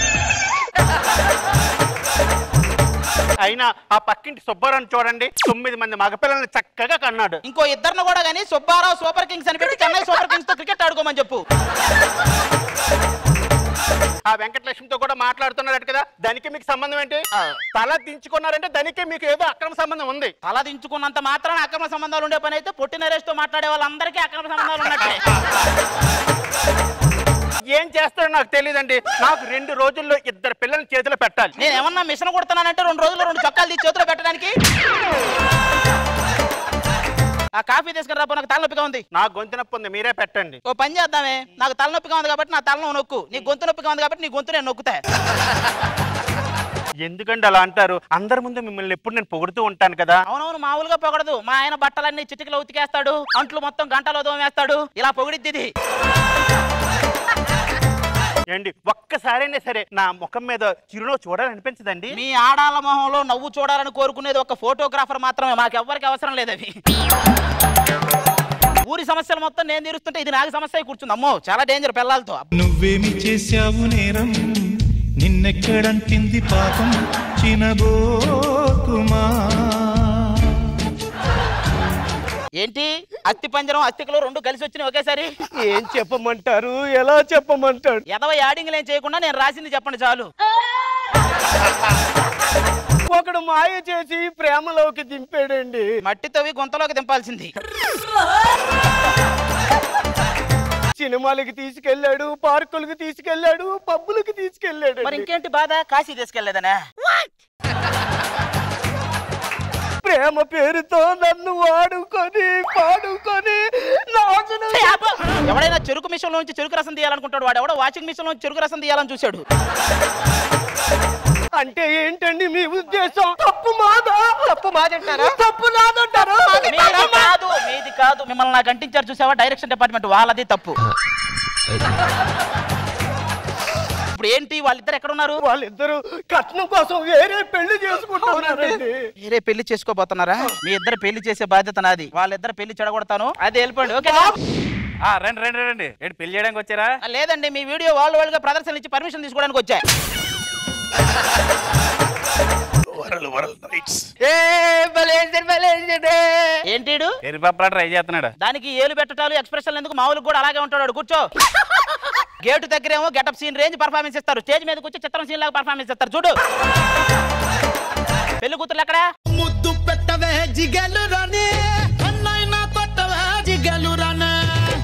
అయినా ఆ పక్కింటి సుబ్బారావు చూడండి తొమ్మిది మంది మగపిల్లల్ని చక్కగా కన్నాడు ఇంకో ఇద్దరిని కూడా కానీ సుబ్బారావు సూపర్ కింగ్స్ అని పెట్టి చెన్నై సూపర్ కింగ్స్ తో క్రికెట్ ఆడుకోమని చెప్పు ఆ వెంకటలక్ష్మితో కూడా మాట్లాడుతున్నాడు కదా దానికి మీకు సంబంధం ఏంటి తల దించుకున్నారంటే దానికి మీకు ఏదో అక్రమ సంబంధం ఉంది తల దించుకున్నంత మాత్రాన అక్రమ సంబంధాలు ఉండే పని అయితే పొట్టి నరేష్ తో మాట్లాడే వాళ్ళందరికీ అక్రమ సంబంధాలు ఉన్నట్టే ఏం చేస్తాడో నాకు తెలియదండి నాకు రెండు రోజుల్లో ఇద్దరు పిల్లల్ని చేతిలో పెట్టాలి నేను ఏమన్నా మిషన్ కొడుతున్నానంటే రెండు రోజులు రెండు చొక్కాలు తీసి చేతిలో పెట్టడానికి ఆ కాఫీ తీసుకుని రాపో నాకు తలనొప్పిగా ఉంది నా గొంతు నొప్పి ఉంది మీరే పెట్టండి ఓ పని చేద్దామే నాకు తలనొప్పిగా ఉంది కాబట్టి నా తలను నొక్కు నీ గొంతు నొప్పిగా ఉంది కాబట్టి నీ గొంతు నేను నొక్కుతా ఎందుకండి అలా అంటారు అందరి ముందు మిమ్మల్ని ఎప్పుడు నేను పొగుడుతూ ఉంటాను కదా అవునవును మామూలుగా పొగడదు మా ఆయన బట్టలన్నీ చిటికలో ఉతికేస్తాడు అంట్లు మొత్తం గంటలో దోమేస్తాడు ఇలా పొగిడిద్ది ఇది. ఏంటి ఒక్కసారైనా సరే నా ముఖం మీద చిరునవ్వు చూడాలనిపించదండి మీ ఆడాల మొహంలో నవ్వు చూడాలని కోరుకునేది ఒక ఫోటోగ్రాఫర్ మాత్రమే మాకెవ్వరికి అవసరం లేదు అవి ఊరి సమస్యలు మొత్తం నేను తీరుస్తుంటే ఇది నాకు సమస్య అయి కూర్చుంది అమ్మో చాలా డేంజర్ పిల్లలతో నువ్వేమి చేశావు నేరం నిన్నెక్కడంటింది పాపం చినబోకుమా ఏంటి అస్థి పంజరం అస్థికలు రెండు కలిసి వచ్చినాయి ఒకేసారి ఏం చెప్పమంటారు ఎలా చెప్పమంటారు ఎదవ యాడింగ్లు ఏం చేయకుండా నేను రాసింది చెప్పండి చాలు ఒకడు మాయ చేసి ప్రేమలోకి దింపాడండి మట్టితోవి గుంతలోకి దింపాల్సింది సినిమాలకి తీసుకెళ్ళాడు పార్కులకు తీసుకెళ్ళాడు పబ్బులకు తీసుకెళ్ళాడు మరి ఇంకేంటి బాధ కాశీ తీసుకెళ్లేదనా ప్రేమ పేరుతో నన్ను వాడుకొని పాడుకొని నాశనం ఎవడైనా చెరుకు మిషన్ నుంచి చెరుకు రసం తీయాలనుకుంటాడు వాడు ఎవడో వాషింగ్ మిషన్ నుంచి చెరుకు రసం తీయాలని చూశాడు అంటే ఏంటండి మీ ఉద్దేశం తప్పు మాదా తప్పు మాదంటారా తప్పు నాదంటారా మీది కాదు మీది కాదు మిమ్మల్ని నాకు అంటించారు చూసావా డైరెక్షన్ డిపార్ట్మెంట్ వాళ్ళది తప్పు ఇప్పుడు ఏంటి వాళ్ళిద్దరు ఎక్కడ ఉన్నారు వాళ్ళిద్దరు కట్నం కోసం వేరే పెళ్లి చేసుకుంటున్నారండి వేరే పెళ్లి చేసుకోబోతున్నారా మీ ఇద్దరు పెళ్లి చేసే బాధ్యత నాది వాళ్ళిద్దరు పెళ్లి చెడగొడతాను అది వెళ్ళిపోండి ఓకే ఆ, రండి రండి రండి ఏంటి పెళ్లి చేయడానికి వచ్చారా లేదండి మీ వీడియో వాళ్ళు వాళ్ళుగా ప్రదర్శన ఇచ్చి పర్మిషన్ తీసుకోవడానికి వచ్చా ఏంటి ఎరిపప్పలా ట్రై చేస్తున్నాడు దానికి ఏలు పెట్టటాలు ఎక్స్ప్రెషన్ ఎందుకు మామూలుగా కూడా అలాగే ఉంటాడు వాడు. కూర్చో గేటు దగ్గరేమో గెటప్ సీన్ రేంజ్ పర్ఫార్మెన్స్ ఇస్తారు స్టేజ్ మీద కూర్చో చిత్రం సీన్ లాగా పర్ఫార్మెన్స్ ఇస్తారు చూడు పెళ్లి కూతురు ఎక్కడ ముద్దు పెట్టవే జిగలు రానే అన్నైనా కొట్టవే జిగలు రానే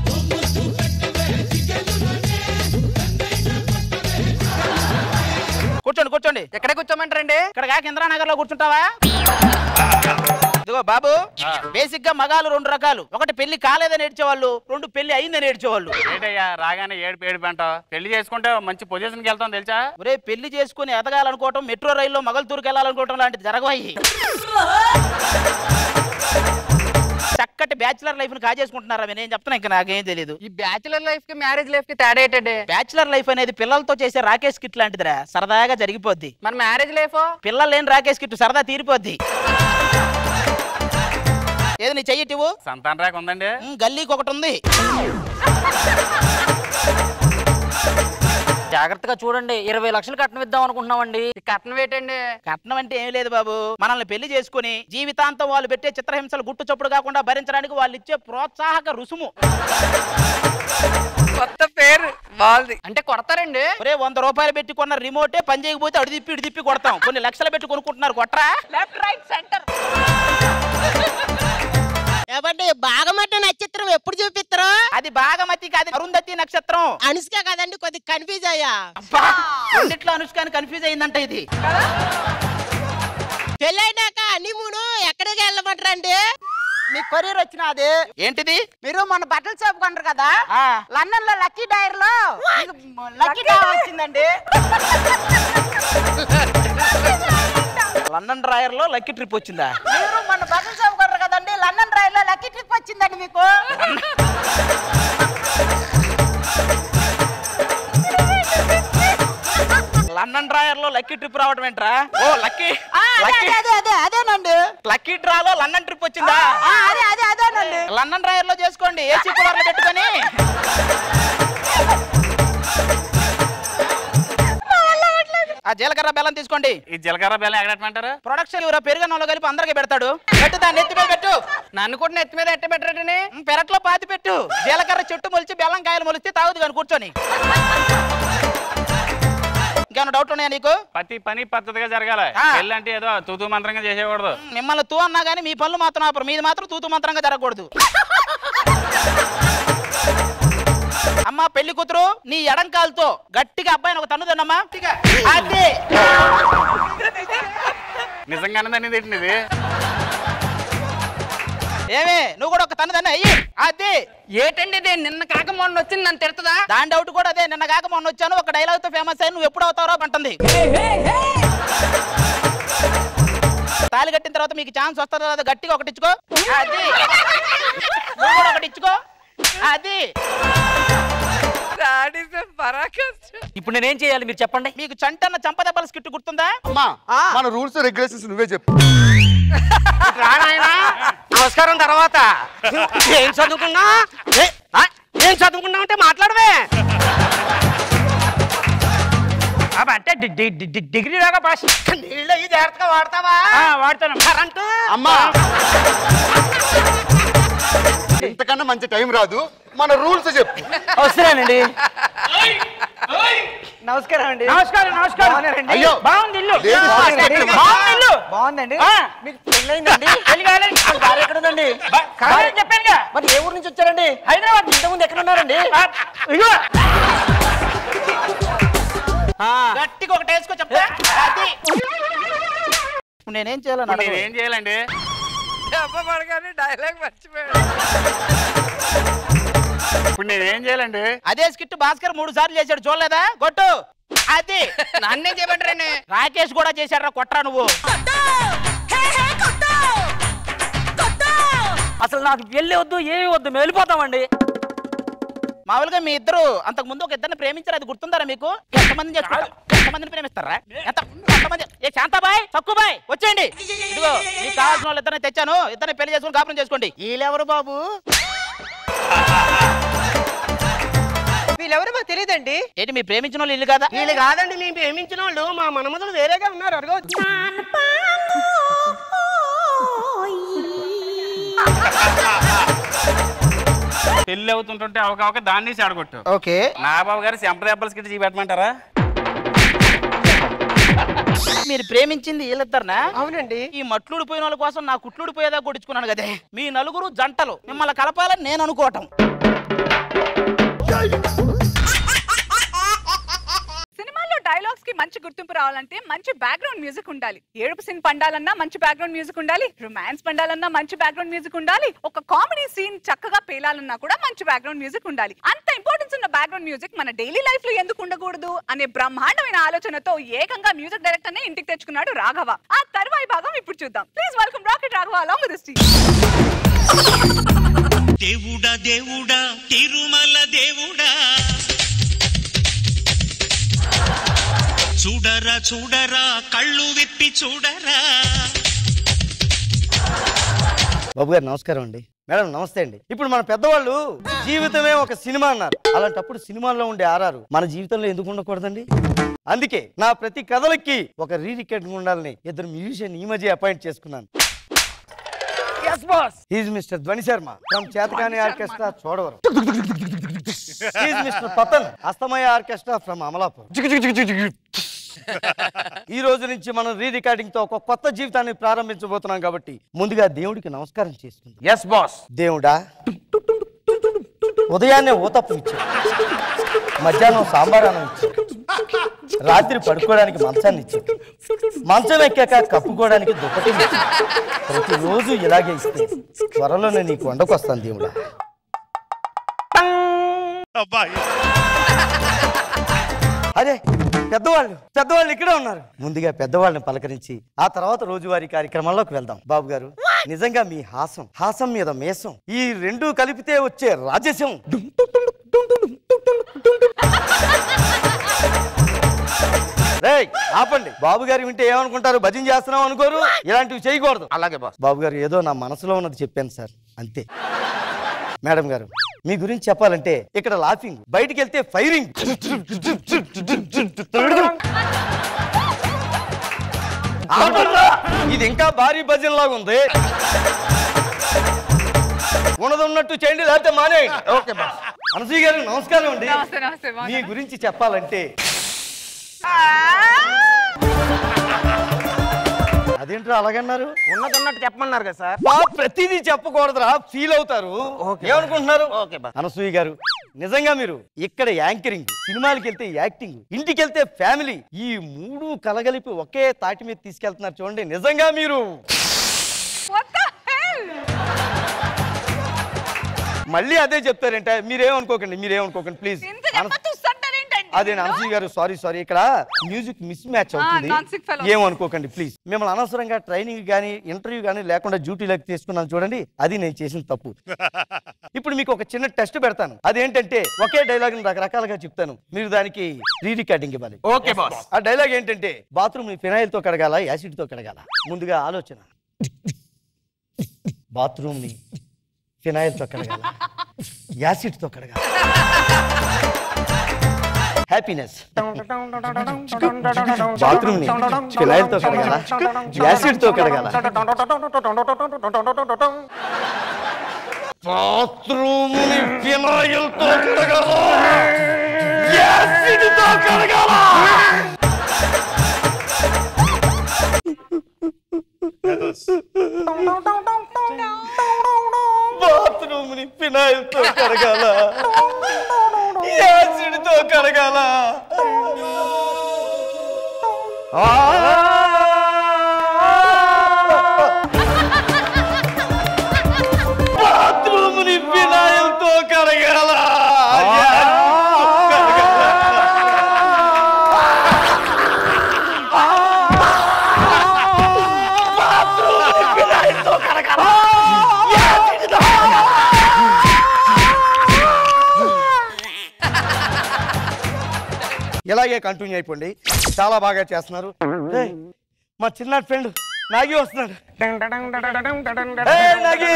కూర్చోండి కూర్చోండి ఎక్కడ కూర్చోమంటారండి ఇక్కడ కాక ఇంద్రానగర్ లో కూర్చుంటావా ఇదిగో బాబు బేసిక్ గా మగాలు రెండు రకాలు ఒకటి పెళ్లి కాలేదని ఏడ్చేవాళ్ళు రెండు పెళ్లి అయిందని ఏడ్చేవాళ్ళు ఏంటయ్యా రాగానే ఏడు పేడు పెంట పెళ్లి చేసుకుంటే మంచి పొజిషన్కి వెళ్తాం తెలుసా ఒరే పెళ్లి చేసుకుని ఎదగాలనుకోవటం మెట్రో రైల్లో మగల్తూరుకి వెళ్ళాలనుకోవటం లాంటిది జరగవాయి చక్కటి బ్యాచులర్ లైఫ్ ని కాజేసుకుంటున్నారా నేను చెప్తున్నా ఇంకా నాకేం తెలియదు ఈ బ్యాచులర్ లైఫ్ కి మ్యారేజ్ లైఫ్ కి తేడా ఏంటండి బ్యాచులర్ లైఫ్ అనేది పిల్లలతో చేసే రాకేష్ కిట్ లాంటిదిరా సరదాగా జరిగిపోద్ది మన మ్యారేజ్ లైఫ్ పిల్లలు లేని రాకేష్ కిట్ సరదా తీరిపోద్ది ఏది నీ చెయ్యిటివు సంతాన రేఖ ఉందండి గల్లీకి ఒకటి ఉంది జాగ్రత్తగా చూడండి ఇరవై లక్షలు కట్నం ఇద్దాం అనుకుంటున్నామండి ఈ కట్నం ఏంటండి కట్నం అంటే ఏం లేదు బాబు మనల్ని పెళ్లి చేసుకుని జీవితాంతం వాళ్ళు పెట్టే చిత్రహింసలు గుట్టు చప్పుడు కాకుండా భరించడానికి వాళ్ళు ఇచ్చే ప్రోత్సాహక రుసుము కొత్త పేరు వాళ్ళది అంటే కొడతారండి ఒరే వంద రూపాయలు పెట్టి కొన్న రిమోటే పని చేయకపోతే అడి తిప్పి ఇటు తిప్పి కొడతాం కొన్ని లక్షలు పెట్టి కొనుక్కుంటున్నారు కొట్రా లెఫ్ట్ రైట్ సెంటర్ ఏమండి బాగమట్ట నక్షత్రం ఎప్పుడు చూపిస్తారు అది బాగమతి కాదు అరుంధతి నక్షత్రం అనుష్క కదండి కొద్ది కన్ఫ్యూజ్ అయ్యా రెండిట్లో అనుష్కాని కన్ఫ్యూజ్ అయిందంట ఇది పెళ్ళైనాక హనీమూను ఎక్కడికి వెళ్ళమంటారండి మీ కొరియర్ వచ్చినది ఏంటిది మీరు మన బట్టల షాప్ కొనరు కదా లండన్ లో లక్కీ డైర్ లో లక్కీ డైర్ వచ్చిందండి లండన్ డ్రాయర్ లో లక్కీ ట్రిప్ వచ్చిందా మీరు మన బట్టల షాప్ కొనరు కదండి లండన్ డ్రైవ్ లో లక్కీ ట్రిప్ వచ్చిందండి మీకు లండన్ డ్రాయర్ లో లక్కీ ట్రిప్ రావడం ఏంట్రా ఓ లక్కీ ఆ, అదే, అదే అదే అదే అదేనండి లక్కీ డ్రాలో లండన్ ట్రిప్ వచ్చిందా ఆ, అదే అదే అదేనండి లండన్ డ్రాయర్ లో చేసుకోండి ఏసీ కూలర్లు పెట్టుకొని ఆ జీలకర్ర బెల్లం తీసుకోండి ఈ జీలకర్ర బెల్లం ఎక్కడెట్టమంటారు ప్రొడక్షన్ ఎవరో పెరుగన్నంలో కలిపి అందరికి పెడతాడు పెట్టు దాన్ని ఎత్తి మీద పెట్టు నన్ను కూడా నెత్తి మీద ఎట్ట పెట్టారటండి ఉమ్, పెరట్లో పాతి పెట్టు జీలకర్ర చెట్టు మొలిచి బెల్లం కాయలు మొలిస్తే తాగుదు కానీ కూర్చొని ఇంకేమైనా డౌట్ ఉన్నాయా నీకు ప్రతి పని పద్ధతిగా జరగాలి ఆ. పెళ్ళి అంటే ఏదో తూతూ మంత్రంగా చేసేయకూడదు మిమ్మల్ని తూ అన్నా కానీ మీ పనులు మాత్రం ఆపరు మీది మాత్రం తూతు మంత్రంగా జరగకూడదు అమ్మా పెళ్లి కూతురు నీ ఎడం కాలుతో గట్టిగా అబ్బాయిని ఒక తన్ను తిన్నమ్మా అదే నిజంగానే దాన్ని తిట్టినది ఏమే నువ్వు కూడా ఒక తన్ను తిన్న అయ్యి అదే ఏటండి ఇది నిన్న కాక మొన్న వచ్చింది నన్ను తిడతదా దాని డౌట్ కూడా అదే నిన్న కాక మొన్న వచ్చాను ఒక డైలాగ్ తో ఫేమస్ అయ్యి నువ్వు ఎప్పుడు అవుతారో అంటుంది తాళి కట్టిన తర్వాత మీకు ఛాన్స్ వస్తుందో లేదో గట్టిగా ఒకటి ఇచ్చుకో అది నువ్వు కూడా ఒకటి ఇచ్చుకో అది ఇప్పుడు నేనేం చేయాలి మీరు చెప్పండి మీకు చంటన్న చంపదెబ్బల స్కిట్ గుర్తుందా అమ్మా మన రూల్స్ రెగ్యులేషన్స్ నువ్వే చెప్పు నమస్కారం తర్వాత ఏం చదువుకున్నా ఏ, ఆ, ఏం చదువుకున్నావు అంటే మాట్లాడవే అబ్బా, అంటే డి- డి- డి- డి- డిగ్రీ దాకా పాస్ నీళ్ళు అయ్యి జాగ్రత్తగా వాడతావా వాడతాను కరెంటు అమ్మా ఇంతకన్నా మంచి టైం రాదు మన రూల్స్ చెప్పు వస్తున్నానండి నమస్కారం అండి నమస్కారం నమస్కారం బాగున్నారండి? అయ్యో. బాగుంది ఇల్లు లేదు, బాగుందండి. లేదు. బాగుంది ఇల్లు బాగుందండి ఆ. మీకు పెళ్ళైందండి పెళ్లి కాలేదు. మరి భార్య ఎక్కడ ఉందండి కాదని చెప్పానుగా మరి ఏ ఊరు నుంచి వచ్చారండి హైదరాబాద్ ఇంతకుముందు ఎక్కడ ఉన్నారండి ఆ, ఇదిగో గట్టిగా ఒకటి వేసుకో చెప్తా అది. ఇప్పుడు నేనేం చేయాలని ఇప్పుడు అడగవు. నేనేం చేయాలండి దెబ్బ పడగానే డైలాగ్ మర్చిపోయాడు ఇప్పుడు నేనేం చేయాలండి అదే స్కిట్ భాస్కర్ మూడు సార్లు చేశాడు చూడలేదా కొట్టు అది నన్నే చేయమంటారండి రాకేష్ కూడా చేశాడు కొట్రా నువ్వు అసలు నాకు పెళ్లి వద్దు ఏమి వద్దు మేము వెళ్ళిపోతామండి మామూలుగా మీ ఇద్దరు అంతకు ముందు ఒక ఇద్దరిని ప్రేమించారు అది గుర్తుందారా మీకు ఎంతమందిని చేసుకుంటారు ఎంతమందిని ప్రేమిస్తారా ఎంత ఎంతమంది ఏ శాంతాబాయ్ సక్కుబాయ్ వచ్చేయండి ఇదిగో మీకు కావాల్సిన వాళ్ళు ఇద్దరిని తెచ్చాను ఇద్దరిని పెళ్లి చేసుకుని కాపురం చేసుకోండి వీళ్ళెవరు బాబు వీళ్ళెవరో మాకు తెలియదండి ఏంటి మీ ప్రేమించిన వాళ్ళు ఇల్లు కదా వీళ్ళు కాదండి మేము ప్రేమించిన వాళ్ళు మా మనమదులు వేరేగా ఉన్నారు అడగవచ్చు పెళ్లి అవుతుంటుంటే అవక అవక దాన్ని చెడగొట్టు ఓకే నాగబాబు గారు చెంపదెబ్బల స్కిట్ చూపెట్టమంటారా మీరు ప్రేమించింది వీళ్ళిద్దరినా అవునండి ఈ మట్లుడిపోయిన వాళ్ళ కోసం నా కుట్లుడిపోయేదా కొట్టించుకున్నాను కదే మీ నలుగురు జంటలు మిమ్మల్ని కలపాలని నేను అనుకోవటం సినిమాల్లో డైలాగ్స్ కి మంచి గుర్తింపు రావాలంటే మంచి బ్యాక్గ్రౌండ్ మ్యూజిక్ ఉండాలి ఏడుపు సీన్ పండాలన్నా మంచి బ్యాక్గ్రౌండ్ మ్యూజిక్ ఉండాలి రొమాన్స్ పండాలన్నా మంచి బ్యాక్గ్రౌండ్ మ్యూజిక్ ఉండాలి ఒక కామెడీ సీన్ చక్కగా పేలాలన్నా కూడా మంచి బ్యాక్గ్రౌండ్ మ్యూజిక్ ఉండాలి అంత ఇంపార్టెన్స్ ఉన్న బ్యాక్గ్రౌండ్ మ్యూజిక్ మన డైలీ లైఫ్ లో ఎందుకు ఉండకూడదు అనే బ్రహ్మాండమైన ఆలోచనతో ఏకంగా మ్యూజిక్ డైరెక్టర్ నే ఇంటికి తెచ్చుకున్నాడు రాఘవ ఆ తర్వాయి భాగం ఇప్పుడు చూద్దాం please welcome rocket Raghava along with this దేవుడా దేవుడా తిరుమల దేవుడా చూడరా చూడరా కళ్ళు విప్పి చూడరా బాబు గారు నమస్కారం అండి మేడం నమస్తే అండి ఇప్పుడు మన పెద్దవాళ్ళు జీవితమే ఒక సినిమా అన్నారు అలాంటప్పుడు సినిమాల్లో ఉండే ఆరారు మన జీవితంలో ఎందుకు ఉండకూడదండి అందుకే నా ప్రతి కథలకి ఒక రీ రికార్డింగ్ ఉండాలని ఇద్దరు మ్యూజిషియన్ ఈ మధ్య అపాయింట్ చేసుకున్నాను he's mister Dhwani Sharma from చేతకాని orchestra Chodavaram he's mister Patan అస్తమయ ఆర్కెస్ట్రా ఫ్రమ్ అమలాపురం ఈ రోజు నుంచి మనం రీ రికార్డింగ్ తో ఒక కొత్త జీవితాన్ని ప్రారంభించబోతున్నాం కాబట్టి ముందుగా దేవుడికి నమస్కారం చేసుకుందాం ఎస్ బాస్ దేవుడా ఉదయాన్నే ఊతప్పు ఇచ్చాడు మధ్యాహ్నం సాంబార్ అన్నం ఇచ్చాడు రాత్రి పడుకోవడానికి మంచాన్ని ఇచ్చాడు మంచం ఎక్కాక కప్పుకోవడానికి దుప్పటి ఇచ్చాడు ప్రతిరోజు ఇలాగే ఇస్తే త్వరలోనే నీకు వండకొస్తాను దేవుడా అదే పెద్దవాళ్ళు పెద్దవాళ్ళు ఇక్కడే ఉన్నారు ముందుగా పెద్దవాళ్ళని పలకరించి ఆ తర్వాత రోజువారీ కార్యక్రమాల్లోకి వెళ్దాం బాబు గారు నిజంగా మీ హాసం హాసం మీద మేసం ఈ రెండు కలిపితే వచ్చే రాజస్యం రేయ్ ఆపండి బాబు గారు వింటే ఏమనుకుంటారు భజన చేస్తున్నాం అనుకోరు ఇలాంటివి చేయకూడదు అలాగే బాస్ బాబు గారు ఏదో నా మనసులో ఉన్నది చెప్పాను సార్ అంతే మేడం గారు మీ గురించి చెప్పాలంటే ఇక్కడ లాఫింగ్ బయటికి వెళ్తే ఫైరింగ్ ఇది ఇంకా భారీ భజన లాగా ఉంది ఉన్నది ఉన్నట్టు చేయండి లేకపోతే మానేయండి ఓకే బాస్ అనసూయ గారు నమస్కారం అండి నమస్తే నమస్తే మీ బాగున్నారా? గురించి చెప్పాలంటే అదేంట్రా అలాగన్నారు ఉన్నది ఉన్నట్టు చెప్పమన్నారు కదా సార్ బా ప్రతిదీ చెప్పకూడదురా ఫీల్ అవుతారు ఏమనుకుంటున్నారు ఓకే బా అనసూయ గారు నిజంగా మీరు ఇక్కడ యాంకరింగ్ సినిమాలకి వెళ్తే యాక్టింగ్ ఇంటికి వెళ్తే ఫ్యామిలీ ఈ మూడు కలగలిపి ఒకే తాటి మీద తీసుకెళ్తున్నారు చూడండి నిజంగా మీరు మళ్ళీ అదే చెప్తారంటే మీరేమనుకోకండి మీరేమనుకోకండి ప్లీజ్ అదే అనసూయ గారు సారీ సారీ ఇక్కడ మ్యూజిక్ మిస్ మ్యాచ్ అవుతుంది non-sick fellow. ఏమనుకోకండి ప్లీజ్ మిమ్మల్ని అనవసరంగా ట్రైనింగ్ కానీ ఇంటర్వ్యూ కానీ లేకుండా డ్యూటీలోకి తీసుకున్నాను చూడండి అది నేను చేసిన తప్పు ఇప్పుడు మీకు ఒక చిన్న టెస్ట్ పెడతాను అదేంటంటే ఒకే డైలాగ్ రకరకాలుగా చెప్తాను మీరు దానికి రీ రికార్డింగ్ ఇవ్వాలి ఓకే బాస్ ఆ డైలాగ్ ఏంటంటే బాత్రూమ్ ని ఫినాయిల్ తో కడగాల యాసిడ్ తో కడగాల ముందుగా ఆలోచన బాత్రూమ్ ని ఫినాయిల్ తో కడగాల యాసిడ్ తో కడగాల హ్యాపీనెస్ బాత్రూమ్ ని ఫినాయిల్ తో కడగాల యాసిడ్ తో కడగాల బాత్రూమ్ ఫినాయిల్తో కడగాల యాసిడ్తో కడగాల బాత్రూమ్ ని ఫినాయిల్తో కడగాల యాసిడ్తో కడగాల బాత్రూమ్ ని ఫినాయిల్తో కడగాల ఇలాగే కంటిన్యూ అయిపోండి చాలా బాగా చేస్తున్నారు ఏయ్, మా చిన్న ఫ్రెండ్ నాగి వస్తున్నాడు ఏయ్, నాగి!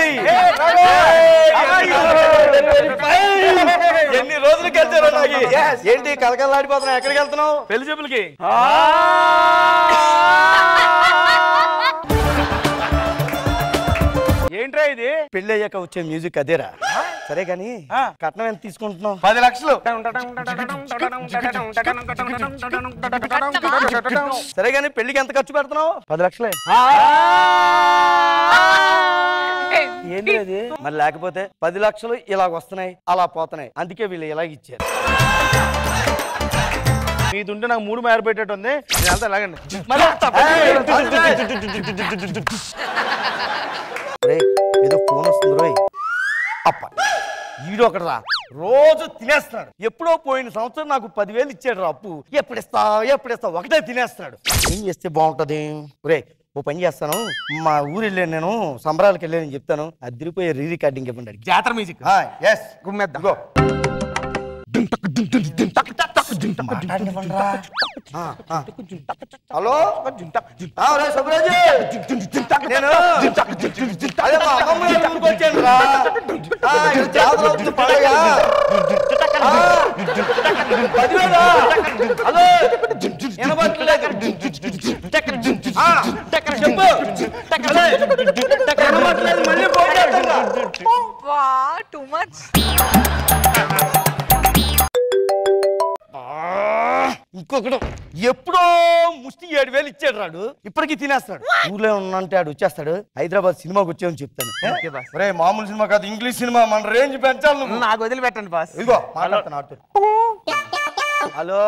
ఎన్ని రోజులు కలిసారు నాగి ఏంటి కలకలాడిపోతున్నావు ఎక్కడికి వెళ్తున్నావు పెళ్లి చూపులకి ఏంట్రా ఇది పెళ్లి అయ్యాక వచ్చే మ్యూజిక్ అదేరా సరే గాని కట్నం ఎంత తీసుకుంటున్నావు పది లక్షలు సరే గాని పెళ్లికి ఎంత ఖర్చు పెడుతున్నావు పది లక్షలే ఏంటి అది మరి లేకపోతే పది లక్షలు ఇలాగ వస్తున్నాయి అలా పోతున్నాయి అందుకే వీళ్ళు ఇలాగ ఇచ్చారు మీది ఉంటే నాకు మూడు మేర పెట్టేట్టు ఉంది నేను వెళ్తా ఎలాగండి ఏయ్, రేయ్, ఏదో ఫోన్ వస్తుంది రోయ్ అప్ప ఈడు ఒకడు రా రోజు తినేస్తున్నాడు ఎప్పుడో పోయిన సంవత్సరం నాకు పదివేలు ఇచ్చాడు రా అప్పు ఎప్పుడు ఇస్తావు ఎప్పుడు ఇస్తావు ఒకటే తినేస్తున్నాడు ఏం చేస్తే బాగుంటది రే ఓ పని చేస్తాను మా ఊరు వెళ్ళాను నేను సంబరాలకు వెళ్ళానని చెప్తాను అదిరిపోయే రీ రికార్డింగ్ ఇవ్వండి జాతర మ్యూజిక్ ఎస్ గుమ్మేద్దాం గో హలో ఆ, రే సుబ్బరాజు నేను అదే మా అమ్మమ్మ గారి ఊరికి వచ్చాను రా ఆ, ఇక్కడ జాతర అవుతుంది పండగ ఆ, పదివేలా హలో వినబడట్లేదు ఆ, చెప్పు హలో, వినబడట్లేదు మళ్ళీ ఫోన్ చేస్తాను రా. టూ మచ్ ఇంకొకడు ఎప్పుడో ముష్టి ఏడు వేలు ఇచ్చాడు రాడు ఇప్పటికీ తినేస్తాడు ఊర్లో ఉన్నంటే ఆడు వచ్చేస్తాడు హైదరాబాద్ సినిమాకి వచ్చామని చెప్తాను ఒరే మామూలు సినిమా కాదు ఇంగ్లీష్ సినిమా మన రేంజ్ పెంచాలి నువ్వు నాకు వదిలిపెట్టండి బాస్ ఇదిగో మాట్లాడుతున్నా ఆడుతూ. హలో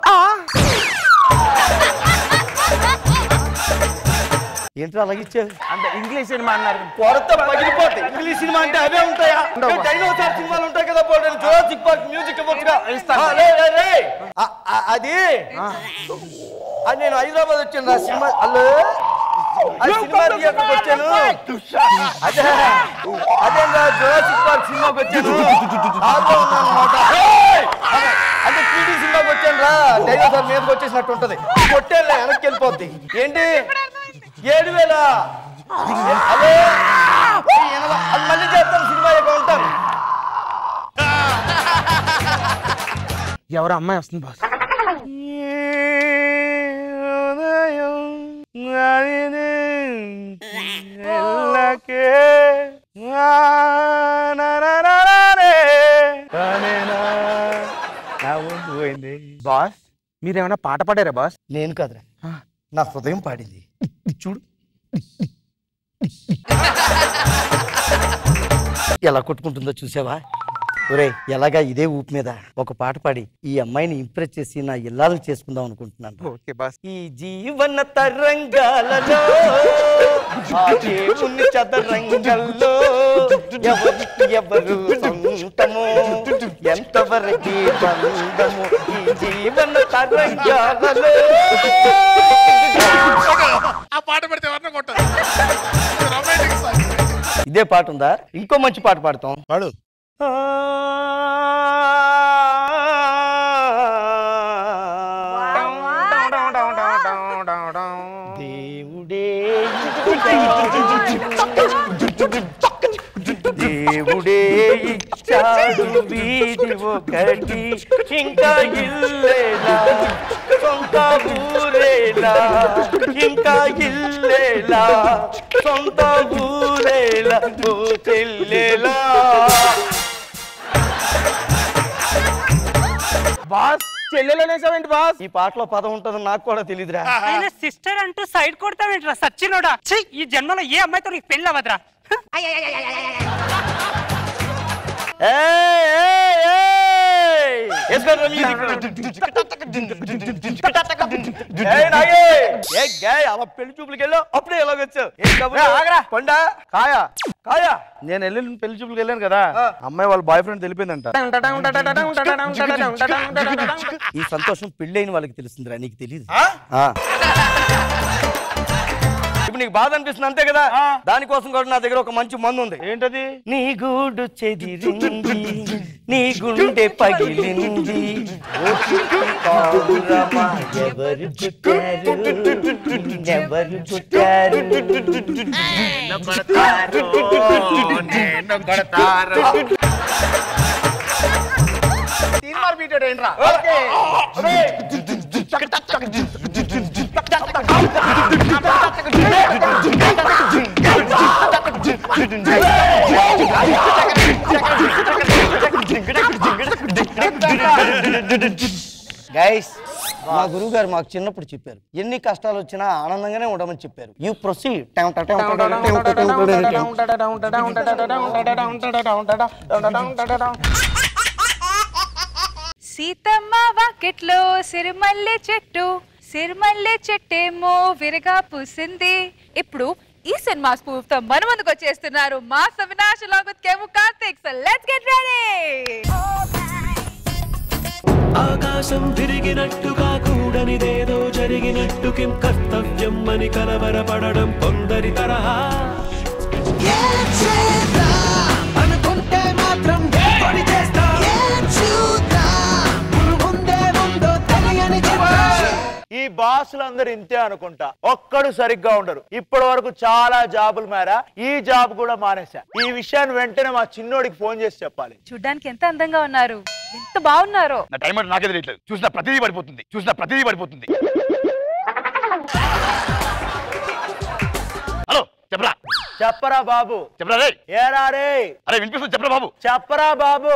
ఏంట్రా అలాగే ఇచ్చావు అంటే ఇంగ్లీష్ సినిమా అన్నారు కొరత పగిలిపోతాయి ఇంగ్లీష్ సినిమా అంటే అవే ఉంటాయా డైనోసార్ సినిమాలు ఉంటాయి కదా పోటీ జురాసిక్ పార్క్ మ్యూజిక్ ఇవ్వచ్చుగా ఆ, లే, లే, లే. ఆ, ఆ, అది అది నేను హైదరాబాద్ వచ్చాను నా సినిమా హలో అది సినిమా థియేటర్కి వచ్చాను అదే అదే జురాసిక్ పార్క్ సినిమాకి వచ్చాను హాల్లో ఉన్నాను అన్నమాట. ఏయ్! అంటే త్రీడీ సినిమాకి వచ్చాను రా డైనోసార్ మీదకి వచ్చేసినట్టు ఉంటది కొట్టేళ్ళ వెనక్కి వెళ్ళిపోద్ది ఏంటి ఏడు వేల హలో ఎనభై- అది మళ్ళీ చేస్తాను సినిమా యొక్క ఉంటాను ఎవరు అమ్మాయి వస్తుంది బాస్ బాస్ మీరేమైనా పాట పాడారా బాస్ నేను కాదురా నా హృదయం పాడింది చూడు ఎలా కొట్టుకుంటుందో చూసావా ఒరే ఎలాగా ఇదే ఊపు మీద ఒక పాట పాడి ఈ అమ్మాయిని ఇంప్రెస్ చేసి నా ఇల్లాలను చేసుకుందాం అనుకుంటున్నాను ఓకే బాస్ ఈ జీవన తరంగాలలో ఆ దేవుని చదరంగంలో ఎవరికి ఎవరు సొంతము ఎంతవరకు బంధము ఈ జీవన తరంగాలలో ఆ పాట పెడితే ఎవరిని కొట్టదు రొమాంటిక్ సాంగ్ ఇదే పాట ఉందా ఇంకో మంచి పాట పాడతాం పాడు దేవుడే దేవుడే ఇచ్చాడు వీధి ఒకటి ఇంకా ఇల్లేనా సొంత ఊరే పెళ్ళేలా ఇంకా ఇల్లేలా సొంత ఊరేలా ఓ చెల్లెలా బాస్ చెల్లెలనేసావేంటి బాస్ ఈ పాటలో పదం ఉంటుందని నాకు కూడా తెలియదురా ఆయన సిస్టర్ అంటూ సైడ్ కొడతావేంట్రా సచ్చినోడా ఛీ, ఈ జన్మలో ఏ అమ్మాయితో నీకు పెళ్ళి అవ్వదురా ఏయ్, ఏయ్, ఏయ్! వేసుకోండి music. ఏయ్, నాగే! ఏ గాయ్, అలా పెళ్లి చూపులకి వెళ్ళావు అప్పుడే ఎలాగొచ్చావు ఏం కబురు? కొండ కాయ కాయ నేను వెళ్ళిన పెళ్లి చూపులకు వెళ్ళాను కదా అమ్మాయి వాళ్ళ బాయ్ ఫ్రెండ్ తెలిపిందంట ఈ సంతోషం పెళ్ళైన వాళ్ళకి తెలుస్తుందిరా నీకు తెలియదు ఇప్పుడు నీకు బాధ అనిపిస్తుంది అంతే కదా దానికోసం కూడా నా దగ్గర ఒక మంచి మందు ఉంది ఏంటది నీ గూడు చెదిరింది నీ గుండె పగిలింది ఓ పావురమా, ఎవరు పుట్టారు ఎవరు పుట్టారు తీన్మార్ బీటెడ్ ఏంట్రా గైస్ మా గురువు గారు మాకు చిన్నప్పుడు చెప్పారు ఎన్ని కష్టాలు వచ్చినా ఆనందంగానే ఉండమని చెప్పారు యూ ప్రొసీడ్ సీతమ్మ వాకిట్లో సిరిమల్లె చెట్టు సిరిమల్లె చెట్టేమో విరగా పూసింది ఇప్పుడు ఈ సినిమా స్పూఫ్ తో మన ముందుకు వచ్చేస్తున్నారు మా అవినాష్ లాగత్ కేము Karthik so let's get ready ఆకాశం తిరిగినట్టుగా కూడనిదేదో జరిగినట్టు కిం కర్తవ్యం అని కలవరపడడం కొందరి తరహా అనుకుంటే మాత్రం ఏర్పడి చేస్తా ముందే ముందో తెలియని ఈ బాసులందరూ ఇంతే అనుకుంటా ఒక్కడు సరిగ్గా ఉండరు ఇప్పటి వరకు చాలా జాబులు మారా ఈ జాబ్ కూడా మానేశా ఈ విషయాన్ని వెంటనే మా చిన్నోడికి ఫోన్ చేసి చెప్పాలి చూడ్డానికి ఎంత అందంగా ఉన్నారు ఎంత బాగున్నారో నా టైం అంటే నాకే తెలియట్లేదు చూసిన ప్రతిదీ పడిపోతుంది చూసిన ప్రతిదీ పడిపోతుంది హలో చెప్పరా చెప్పరా బాబు చెప్పరా రే ఏరా రే అరే వినిపిస్తుంది చెప్పరా బాబు చెప్పరా బాబు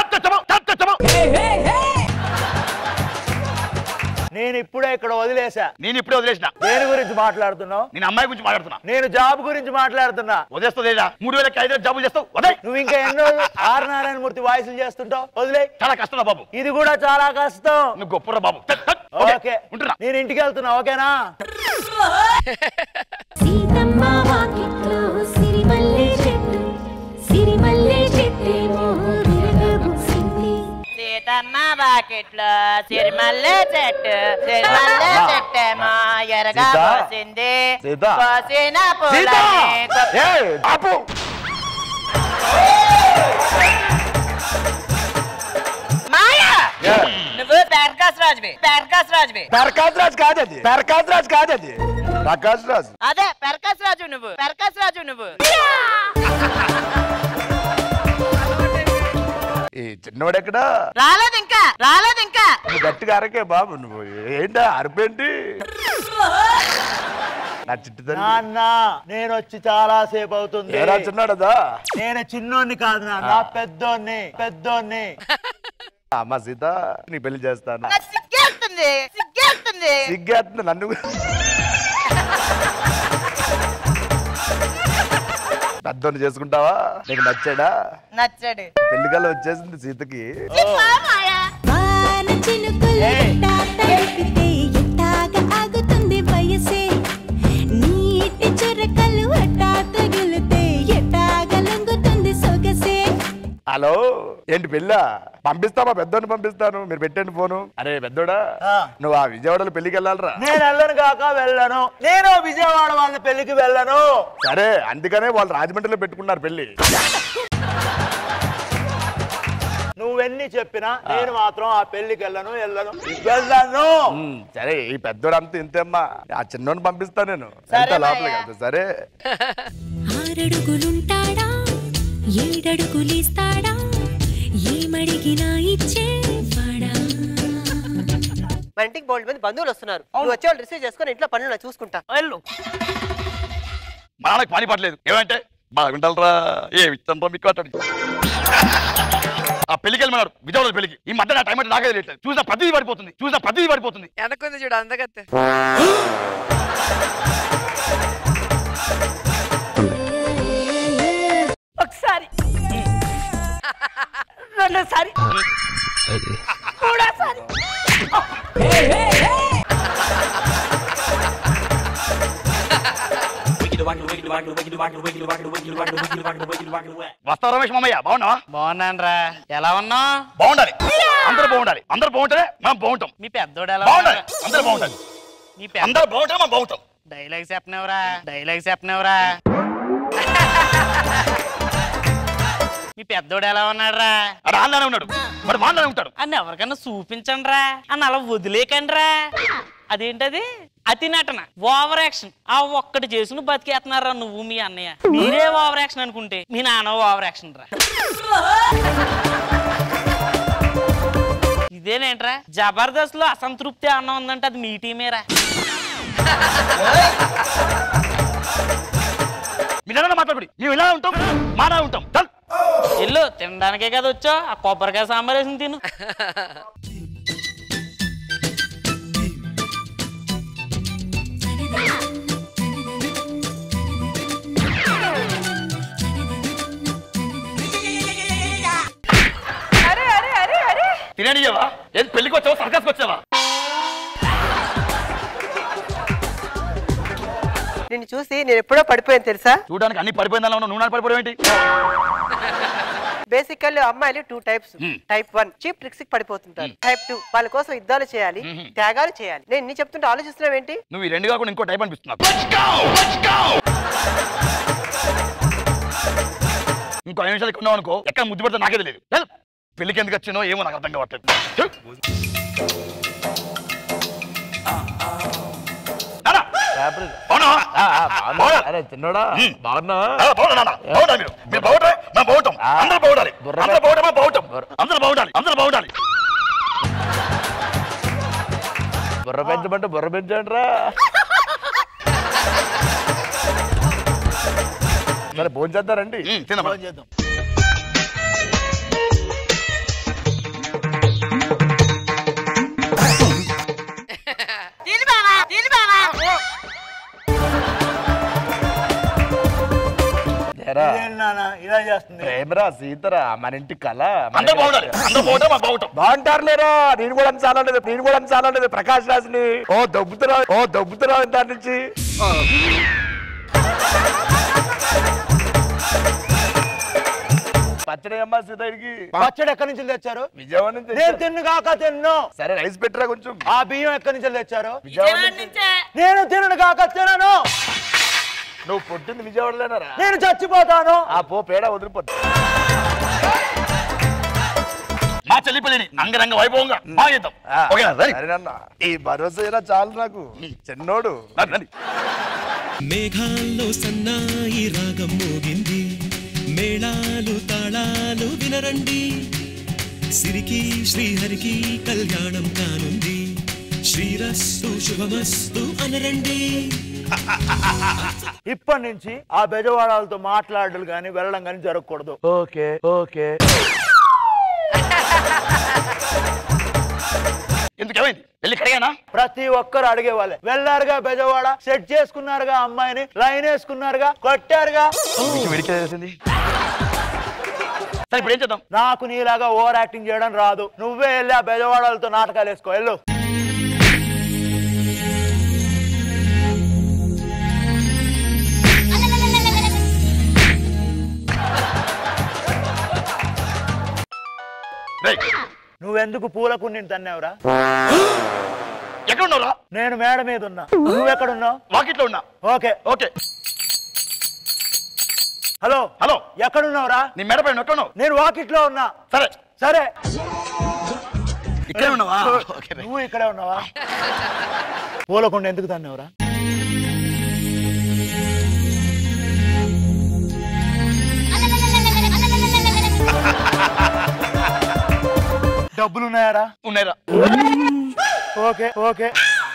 నేను ఇప్పుడే ఇక్కడ వదిలేసా నేను ఇప్పుడే వదిలేసిన దేని గురించి మాట్లాడుతున్నావు నేను అమ్మాయి గురించి మాట్లాడుతున్నా నేను జాబ్ గురించి మాట్లాడుతున్నా వదిలేస్తుందేదా మూడు వేలకి ఐదు వేలు జాబులు చేస్తావు వదే నువ్వు ఇంకా ఎన్నో ఆర్ నారాయణ మూర్తి వాయిస్లు చేస్తుంటావు వదిలే చాలా కష్టం బాబు ఇది కూడా చాలా కష్టం నువ్వు గొప్పరా బాబు ఓకే నేను ఇంటికి వెళ్తున్నా ఓకేనా సీతమ్మ వాకిట్లో సిరిమల్లె చెట్టు సిరిమల్లె చెట్టేమో విరగబూసింది సీతమ్మ బాకెట్లో సిరిమల్లె చెట్టు సిరిమల్లె చెట్టేమో ఎరగా సీత? పోసింది సీత? పోసిన సీత? పూలని గొప్ప- ఏయ్, ఆపు మాయా నువ్వు పెరకాస్ రాజువి పెరకాస్ రాజువి ప్రకాష్ రాజ్ కాదది ప్రకాష్ రాజ్ కాదది ప్రకాష్ రాజ్ అదే పెరకాస్ రాజు నువ్వు పెరకాస్ రాజు నువ్వు ఈ చిన్నవాడు ఎక్కడా రాలేదు ఇంకా రాలేదు ఇంకా నువ్వు గట్టిగా అరకే బాబు నువ్వు ఏంటా అరపేంటి నా చిట్టు నాన్న నేను వచ్చి చాలా సేపు అవుతుంది ఏరా చిన్నాడదా? నేను చిన్నోన్ని కాదు నాన్న పెద్దోన్ని పెద్దోన్ని అమ్మ సీత నీ పెళ్లి చేస్తాను నాకు సిగ్గేస్తుంది సిగ్గేస్తుంది సిగ్గేస్తుంది నన్ను పెద్దోని చేసుకుంటావా నీకు నచ్చాడా నచ్చాడు పెళ్లి కల్లా వచ్చేసింది సీతకి వాన చినుకులు ఎట్టా తడిపితే ఎట్టాగా ఆగుతుంది వయసే నీటి చురకలు అట్టా తగిలితే ఎట్టాగా లొంగుతుంది సొగసే హలో ఏంటి పెళ్ళా పంపిస్తావా పెద్దోని పంపిస్తాను మీరు పెట్టండి ఫోను అరే పెద్దోడా నువ్వు ఆ విజయవాడలో పెళ్లికి వెళ్ళాలరా నేను వెళ్ళను కాక వెళ్ళను నేను విజయవాడ వాళ్ళ పెళ్లికి వెళ్ళను సరే అందుకనే వాళ్ళు రాజమండ్రిలో పెట్టుకున్నారు పెళ్లి నువ్వెన్ని చెప్పినా నేను మాత్రం ఆ పెళ్లికి వెళ్ళను వెళ్ళను వెళ్ళను ఉమ్, సరే ఈ పెద్దోడు అంతా ఇంతేమ్మా ఆ చిన్నోని పంపిస్తా నేను సరే ఎంత లోపలికి మాయా. వెళ్తా సరే ఆరడుగులుంటాడా ఏడడుగులిస్తాడా ఏమడిగినా ఇచ్చేవాడా మన ఇంటికి బోల్డ్ మంది బంధువులు వస్తున్నారు నువ్వు వచ్చే వాళ్ళు రిసీవ్ చేసుకొని ఇంట్లో పనులు నేను చూసుకుంటా వెళ్ళు మా నాన్నకి పని పడలేదు ఏమంటే బాగుంటారా ఏమి ఇస్తాను మీకు అట్టడి ఆ పెళ్లికి వెళ్ళమన్నారు విజయవాడ పెళ్లికి ఈ మధ్య నా టైం అంటే నాకే తెలియట్లేదు చూసిన ప్రతిదీ పడిపోతుంది చూసిన ప్రతిదీ పడిపోతుంది వెనకుంది చూడు అందగత్తే ఒకసారి రెండోసారి మూడోసారి వస్తా రమేష్ మామయ్య బాగున్నావా బాగున్నాను రా ఎలా ఉన్నావు బాగుండాలి అందరూ బాగుండాలి అందరూ బాగుంటేనే మనం బాగుంటాం మీ పెద్దోడు ఎలా బాగుండాలి ఉన్నాడు? అందరూ బాగుండాలి మీ అందరూ బాగుంటే మనం బాగుంటాం డైలాగ్ చెప్పినవరా డైలాగ్ చెప్పినవరా మీ పెద్దోడు ఎలా ఉన్నాడు రా అక్కడ ఆన్లైన్ ఉన్నాడు మరి వాన్లోనే ఉంటాడు అని ఎవరికైనా చూపించండి రా అని అలా వదిలేకండి రా అదేంటది అతి నటన ఓవర్ యాక్షన్ ఆ ఒక్కటి చేసుకుని బతికేస్తున్నారా నువ్వు మీ అన్నయ్య మీరే ఓవర్ యాక్షన్ అనుకుంటే మీ నాన్న ఓవర్ యాక్షన్ రా ఇదేనేంట్రా జబర్దస్త్ లో అసంతృప్తి అన్నం ఉందంటే అది మీ టీమేరా మీరు ఎలా మాట్లాడుకోండి మేము ఇలా ఉంటాం మానా ఉంటాం చల్. ఎల్లు తినడానికే కదా వచ్చా ఆ కొబ్బరికాయ సాంబార్ వేసి తిను అరే అరే అరే అరే తినేనియవా ఏది పెళ్లికి వచ్చావా సర్కస్కి వచ్చావా నిన్ను చూసి నేను ఎప్పుడో పడిపోయాను తెలుసా చూడడానికి అన్ని పడిపోయిందా ఉన్నావు నువ్వు పడిపోవడం ఏంటి బేసికల్లీ అమ్మాయిలు two types type one cheap tricks కి పడిపోతుంటారు టైప్ టూ వాళ్ళ కోసం యుద్ధాలు చేయాలి త్యాగాలు చేయాలి నేను నీ చెప్తుంటే ఆలోచిస్తున్నావు ఏంటి నువ్వు ఈ రెండు కాకుండా ఇంకో టైప్ అనిపిస్తున్నావు ఇంకో ఐదు నిమిషాలు ఇక్కడ ఉన్నావు అనుకో ఎక్కడ ముద్దు పెడితే నాకే తెలియదు చల్. పెళ్లికి ఎందుకు వచ్చినో ఏమో నాకు అర్థం కావట్లేదు చల్. నాన్న, బాగున్నావా? బాగున్నా? అరే చిన్నోడా బాగున్నా ఆ, బాగున్నా నాన్న. బాగున్నా మీరు. మీరు బాగుంటారా? మేము బాగుంటాం. అందరూ బాగుండాలి. అందరూ బాగుంటామా? బాగుంటాం. అందరూ బాగుండాలి. అందరూ బాగుండాలి. బుర్ర పెంచమంటే బుర్ర పెంచండి రా సరే భోజనం చేద్దారండి తినమా చేద్దాం ఇలా చేస్తుంది ప్రేమరా సీతరా మన ఇంటి కళ అందరూ బాగుండాలి. అందరూ బాగుంటామా? బాగుంటాం. బాగుంటారులేరా నేను కూడా చాలా లేదు నేను కూడా చాలా లేదు ప్రకాష్ రాజ్ని ఓ దొబ్బుతున్నావు ఓ దొబ్బుతున్నావు దాని నుంచి పచ్చడి అమ్మా సీతకి పచ్చడి ఎక్కడి నుంచి తెచ్చారు విజయవాడ నుంచి నేను తిన్ను కాక తిన్ను సరే రైస్ పెట్టరా కొంచెం ఆ బియ్యం ఎక్కడి నుంచి తెచ్చారు విజయవాడ నుంచి నేను తినను కాక తినను నువ్వు పుట్టింది విజయవాడలేనరా నేను చచ్చిపోతాను ఆ పో పేడ వదిలిపోతా మా చెల్లి పెళ్లిని అంగరంగ వైభవంగా బాగా చేద్దాం ఓకేనా రండి. సరేనన్న ఈ భరోసా ఇలా చాలు నాకు చిన్నోడు మేఘాల్లో సన్నాయి రాగం మోగింది మేళాలు తాళాలు వినరండి సిరికి శ్రీహరికి కళ్యాణం కానుంది శ్రీరస్తు శుభమస్తు అనరండి ఇప్పటి నుంచి ఆ బెజవాడాలతో మాట్లాడలు కానీ వెళ్ళడం కానీ జరగకూడదు ఓకే ఓకే ఎందుకు ఏమైంది వెళ్ళి కడిగానా ప్రతి ఒక్కరు అడిగేవాళ్ళే వెళ్ళారుగా బెజవాడ సెట్ చేసుకున్నారుగా అమ్మాయిని లైన్ వేసుకున్నారుగా కొట్టారుగా విడికి తెలిసింది సరే ఇప్పుడు ఏం చేద్దాం నాకు నీలాగా ఓవర్ యాక్టింగ్ చేయడం రాదు నువ్వే వెళ్ళి ఆ బెజవాడాలతో నాటకాలు వేసుకో వెళ్ళు నువ్వెందుకు పూలకు నేను తన్నావురా ఎక్కడ ఉన్నావురా నేను మేడ మీద ఉన్నా నువ్వు ఎక్కడున్నావు వాకిట్లో ఉన్నా ఓకే ఓకే హలో హలో ఎక్కడున్నావురా నీ మేడ పైన ఎక్కడ ఉన్నావు నేను వాకిట్లో ఉన్నా సరే సరే ఇక్కడే ఉన్నావా నువ్వు ఇక్కడే ఉన్నావా పూలకొండ ఎందుకు తన్నావురా డబ్బులు ఉన్నాయారా ఉన్నాయిరా ఓకే ఓకే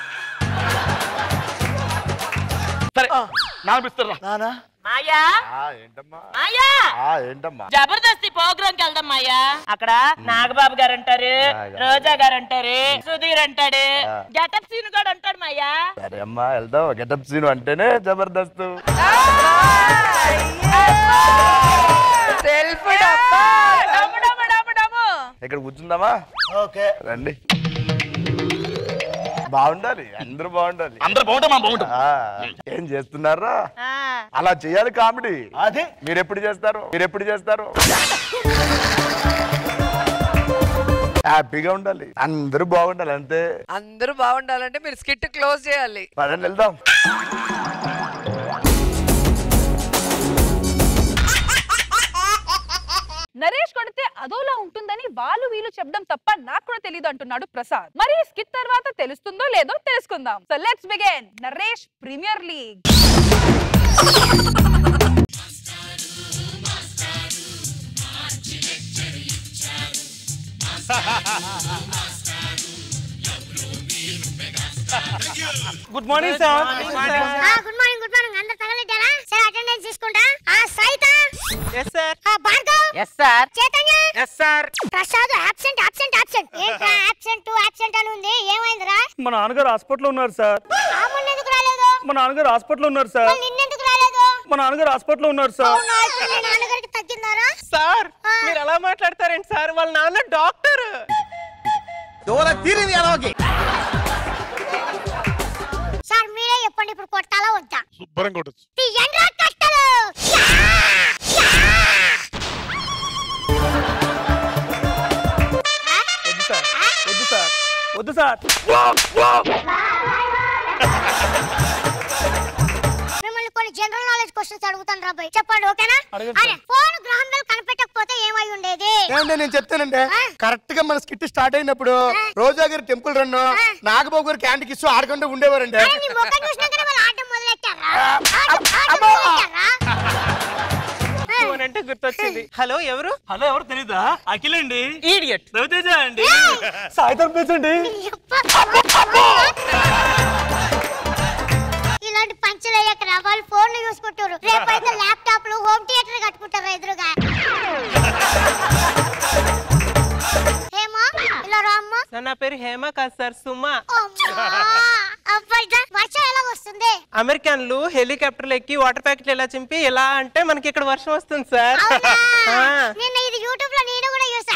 సరే నానిపిస్తారా నానా మాయా ఏంటమ్మా మాయా ఏంటమ్మా జబర్దస్తి ప్రోగ్రామ్ కి వెళ్దాం మాయా అక్కడ నాగబాబు గారు అంటారు రోజా గారు అంటారు సుధీర్ అంటాడు ఆ. గెటప్ సీన్ కూడా అంటాడు మాయా సరే అమ్మా వెళ్దాం గెటప్ సీన్ అంటేనే జబర్దస్త్ సెల్ఫ్ డబ్బా డబ్బు డబ్బు డబ్బు డబ్బు ఇక్కడ కూర్చుందామా ఓకే రండి బాగుండాలి అందరూ బాగుండాలి అందరూ బాగుంటాం మనం బాగుంటాం ఆ, ఏం చేస్తున్నారా అలా చేయాలి కామెడీ అదే మీరు ఎప్పుడు చేస్తారు మీరు ఎప్పుడు చేస్తారు హ్యాపీగా ఉండాలి అందరూ బాగుండాలి అంతే అందరూ బాగుండాలంటే మీరు స్కిట్ క్లోజ్ చేయాలి పదండి వెళ్దాం నరేష్ కొడితే అదోలా ఉంటుందని వాళ్ళు వీళ్ళు చెప్పడం తప్ప నాకు కూడా తెలియదు అంటున్నాడు ప్రసాద్ మరి ఈ స్కిట్ తర్వాత తెలుస్తుందో లేదో తెలుసుకుందాం so let's begin Naresh premier league good morning sir good morning good morning అందరు తగలెట్టారా సరే అటెండెన్స్ తీసుకుంటా ఆ సైత ఎస్ సార్ ఆ Bhargav yes sir Chaitanya yes sir Prasad absent absent absent ఏంట్రా అబ్సెంట్ అబ్సెంట్ అని ఉంది ఏమైందిరా మా నాన్నగారు హాస్పిటల్లో ఉన్నారు సార్ ఆ మొన్న ఎందుకు రాలేదు మా నాన్నగారు హాస్పిటల్లో ఉన్నారు సార్ మళ్ళీ నిన్నెందుకు రాలేదు మా నాన్నగారు హాస్పిటల్లో ఉన్నారు సార్ అవునా ఇప్పుడు మీ నాన్నగారికి తగ్గిందారా సార్ మీరు ఎలా మాట్లాడతారేంటి సార్ వాళ్ళ నాన్న డాక్టర్ సార్ మీరే చెప్పండి ఇప్పుడు కొట్టాలా వద్దా శుభ్రం కొట్టచ్చు తీయండ్రా కట్టలు వద్దు సార్ వద్దు సార్ వద్దు సార్ మిమ్మల్ని కొన్ని జనరల్ నాలెడ్జ్ క్వశ్చన్స్ అడుగుతాను రాబాయ్ చెప్పండి ఓకేనా అడగండి అరే ఫోన్ గ్రహం బెల్ కనిపెట్టకపోతే ఏమై ఉండేది ఏమంటే నేను చెప్తానండి కరెక్ట్ గా మన స్కిట్ స్టార్ట్ అయినప్పుడు రోజా గారి టెంపుల్ రన్ నాగబాబు గారి క్యాంటీకి ఇస్తూ ఆడకుండా ఉండేవారండి అరే, నీ ముఖం చూసినాకనే వాళ్ళు ఆడటం మొదలెట్టారా ఆడటం- ఆడటం మొదలెట్టారా? ఫోన్ అంటే గుర్తొచ్చింది హలో ఎవరు హలో ఎవరు తెలీదా అఖిల్ అండి ఈడియట్ రవితేజ అండి సాయిధరం పేసండి ఇలాంటి పంచులు అయ్యాకరా వాళ్ళు ఫోన్లు చూసుకుంటారు రేపైతే ల్యాప్టాప్లు హోమ్ థియేటర్ కట్టుకుంటారు ఎదురుగా హేమా ఇలా రామ్మా సార్ నా పేరు హేమ కాదు సార్ సుమా అబ్బాయిదా వర్షం ఎలా వస్తుంది అమెరికన్లు హెలికాప్టర్లు ఎక్కి వాటర్ ప్యాకెట్లు ఎలా చింపి ఎలా అంటే మనకి ఇక్కడ వర్షం వస్తుంది సార్ ఆ. నిన్న ఇది యూట్యూబ్ లో నేను కూడా చూసా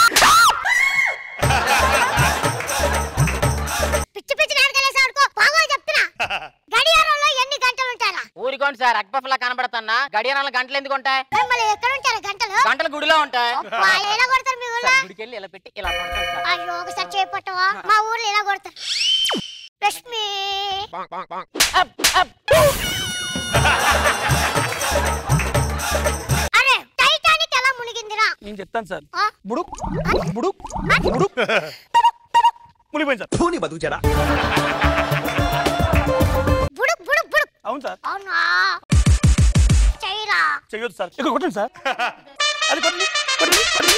పిచ్చి పిచ్చి నాటకాలేసి ఆడుకో బాగా చెప్తున్నా గడియారంలో ఎన్ని గంటలు ఉంటారా ఊరికోండి సార్ అక్బఫ్లా కనబడుతున్నా గడియారాల గంటలు ఎందుకు ఉంటాయి మళ్ళీ ఎక్కడ ఉంటారా గంటలు గంటలు గుడిలో ఉంటాయి అబ్బా, ఎలా కొడతారు మీ ఊళ్ళో గుడికి వెళ్ళి ఇలా పెట్టి ఇలా కొడతాం సార్. అయ్యో ఒకసారి చేపట్టవా మా ఊర్లో ఎలా కొడతారు లక్ష్మి అరే టైటానిక్ ఎలా మునిగిందిరా నేను చెప్తాను సార్ ఆ? బుడుక్ బుడుక్ బుడుక్ మునిగిపోయింది సార్ పూని బతుకు చెడా బుడుక్ బుడుక్ బుడుక్ అవును సార్ అవునా చెయ్యరా చెయ్యొద్దు సార్ ఇక్కడ కొట్టండి సార్ అది కొట్టండి కొట్టండి కొట్టండి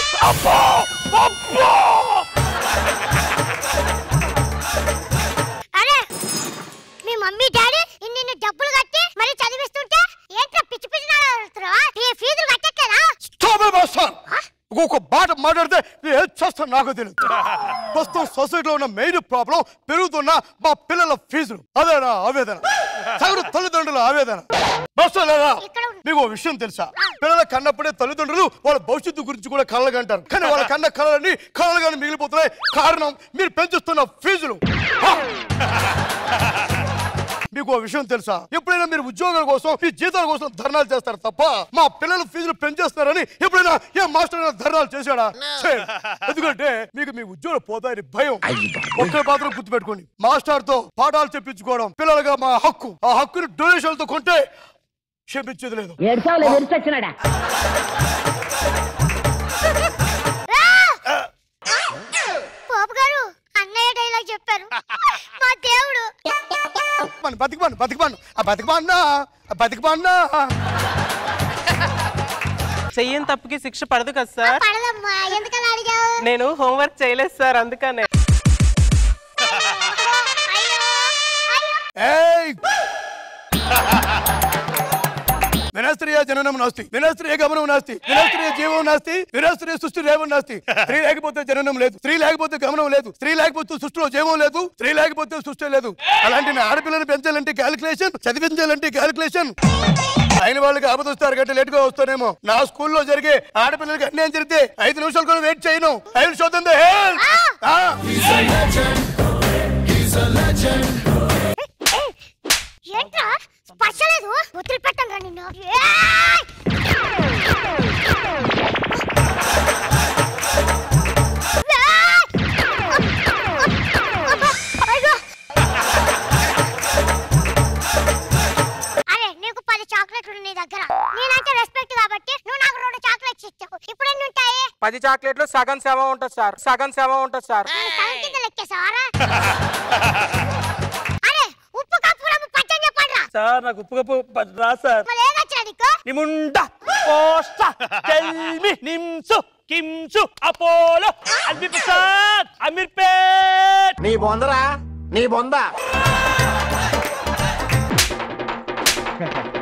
అరే మీ మమ్మీ డాడీ ఇన్ని డబ్బులు కట్టి మరి చదివిస్తుంటే ఏంట్రా పిచ్చి పిచ్చి నాడుతున్నావా నీ ఫీజులు కట్టట్లేదా స్టాప్ మాస్టర్ ఇంకొక మాట మాట్లాడితే నేను ఏం చేస్తాను నాకు తెలియదు ప్రస్తుతం సొసైటీలో ఉన్న మెయిన్ ప్రాబ్లం పెరుగుతున్న మా పిల్లల ఫీజులు అదే నా ఆవేదన సగటు తల్లిదండ్రుల ఆవేదన మాస్టర్ లేదా మీకు ఓ విషయం తెలుసా పిల్లల కన్నప్పుడే తల్లిదండ్రులు వాళ్ళ భవిష్యత్తు గురించి కూడా కళ్ళగంటారు కానీ వాళ్ళ కన్న కళలన్నీ కళలుగానే మిగిలిపోతున్నాయి కారణం మీరు పెంచుతున్న ఫీజులు మీకు ఓ విషయం తెలుసా ఎప్పుడైనా మీరు ఉద్యోగాల కోసం మీ జీతాల కోసం ధర్నాలు చేస్తారు తప్ప మా పిల్లల ఫీజులు పెంచేస్తారని ఎప్పుడైనా ఏ మాస్టర్ అయినా ధర్నాలు చేశాడా చేయడు. ఎందుకంటే మీకు మీ ఉద్యోగాలు పోతాయని భయం ఒక్క మాత్రం గుర్తుపెట్టుకోండి మాస్టర్ తో పాఠాలు చెప్పించుకోవడం పిల్లలుగా మా హక్కు ఆ హక్కుని డొనేషన్లతో కొంటే క్షమించేది లేదు ఏడ్చావులే విరిచొచ్చినాడా బాబు గారు అన్నయ్య డైలాగ్ చెప్పారు మా దేవుడు మన బతికిపాను బతికిపాను ఆ బతికిపాన్నా ఆ బతికిపాన్నా చెయ్యని తప్పుకి శిక్ష పడదు కదా సార్ పడదమ్మా ఎందుకలా అడిగావు నేను హోంవర్క్ చేయలేదు సార్ అందుకనే వినాస్త్రీయ జననం నాస్తి వినాస్త్రీయ గమనం నాస్తి వినాస్త్రీయ జీవం నాస్తి వినాస్త్రీయ సృష్టి రేవం నాస్తి స్త్రీ లేకపోతే జననం లేదు స్త్రీ లేకపోతే గమనం లేదు స్త్రీ లేకపోతే సృష్టిలో జీవం లేదు స్త్రీ లేకపోతే సృష్టి లేదు అలాంటి నా ఆడపిల్లని పెంచాలంటే క్యాలిక్యులేషన్ చదివించాలంటే క్యాలిక్యులేషన్ అయిన వాళ్ళకి ఆపదొస్తారు గట్టి లేట్ గా వస్తానేమో నా స్కూల్లో జరిగే ఆడపిల్లలకి అన్యాయం జరిగితే ఐదు నిమిషాలు కూడా వెయిట్ చేయను I will show them the help ఏంట్రా స్పర్శ లేదు వదిలిపెట్టను రా నిన్ను ఏయ్! అయ్యో! అరే నీకు పది చాక్లెట్లు నీ దగ్గర నేనంటే రెస్పెక్ట్ కాబట్టి నువ్వు నాకు రెండు చాక్లెట్స్ ఇచ్చావు ఇప్పుడు ఎన్ని ఉంటాయి పది చాక్లెట్లు సగం సేవ ఉంటుంది సార్ సగం సేవ ఉంటుంది సార్ నేను సగం కింద లెక్కేసావారా అరే ఉప్పు కప్పు రమ్ము పచ్చని చెప్పండి రా సార్ నాకు ఉప్పు కప్పు రా సార్ మళ్ళీ ఏదొచ్చా నీకు నిముండ పోస్ట టెల్మి నిమ్సు కిమ్సు అపోలో అల్బి ప్రసాద్ అమీర్పేట్ నీ బొందరా నీ బొంద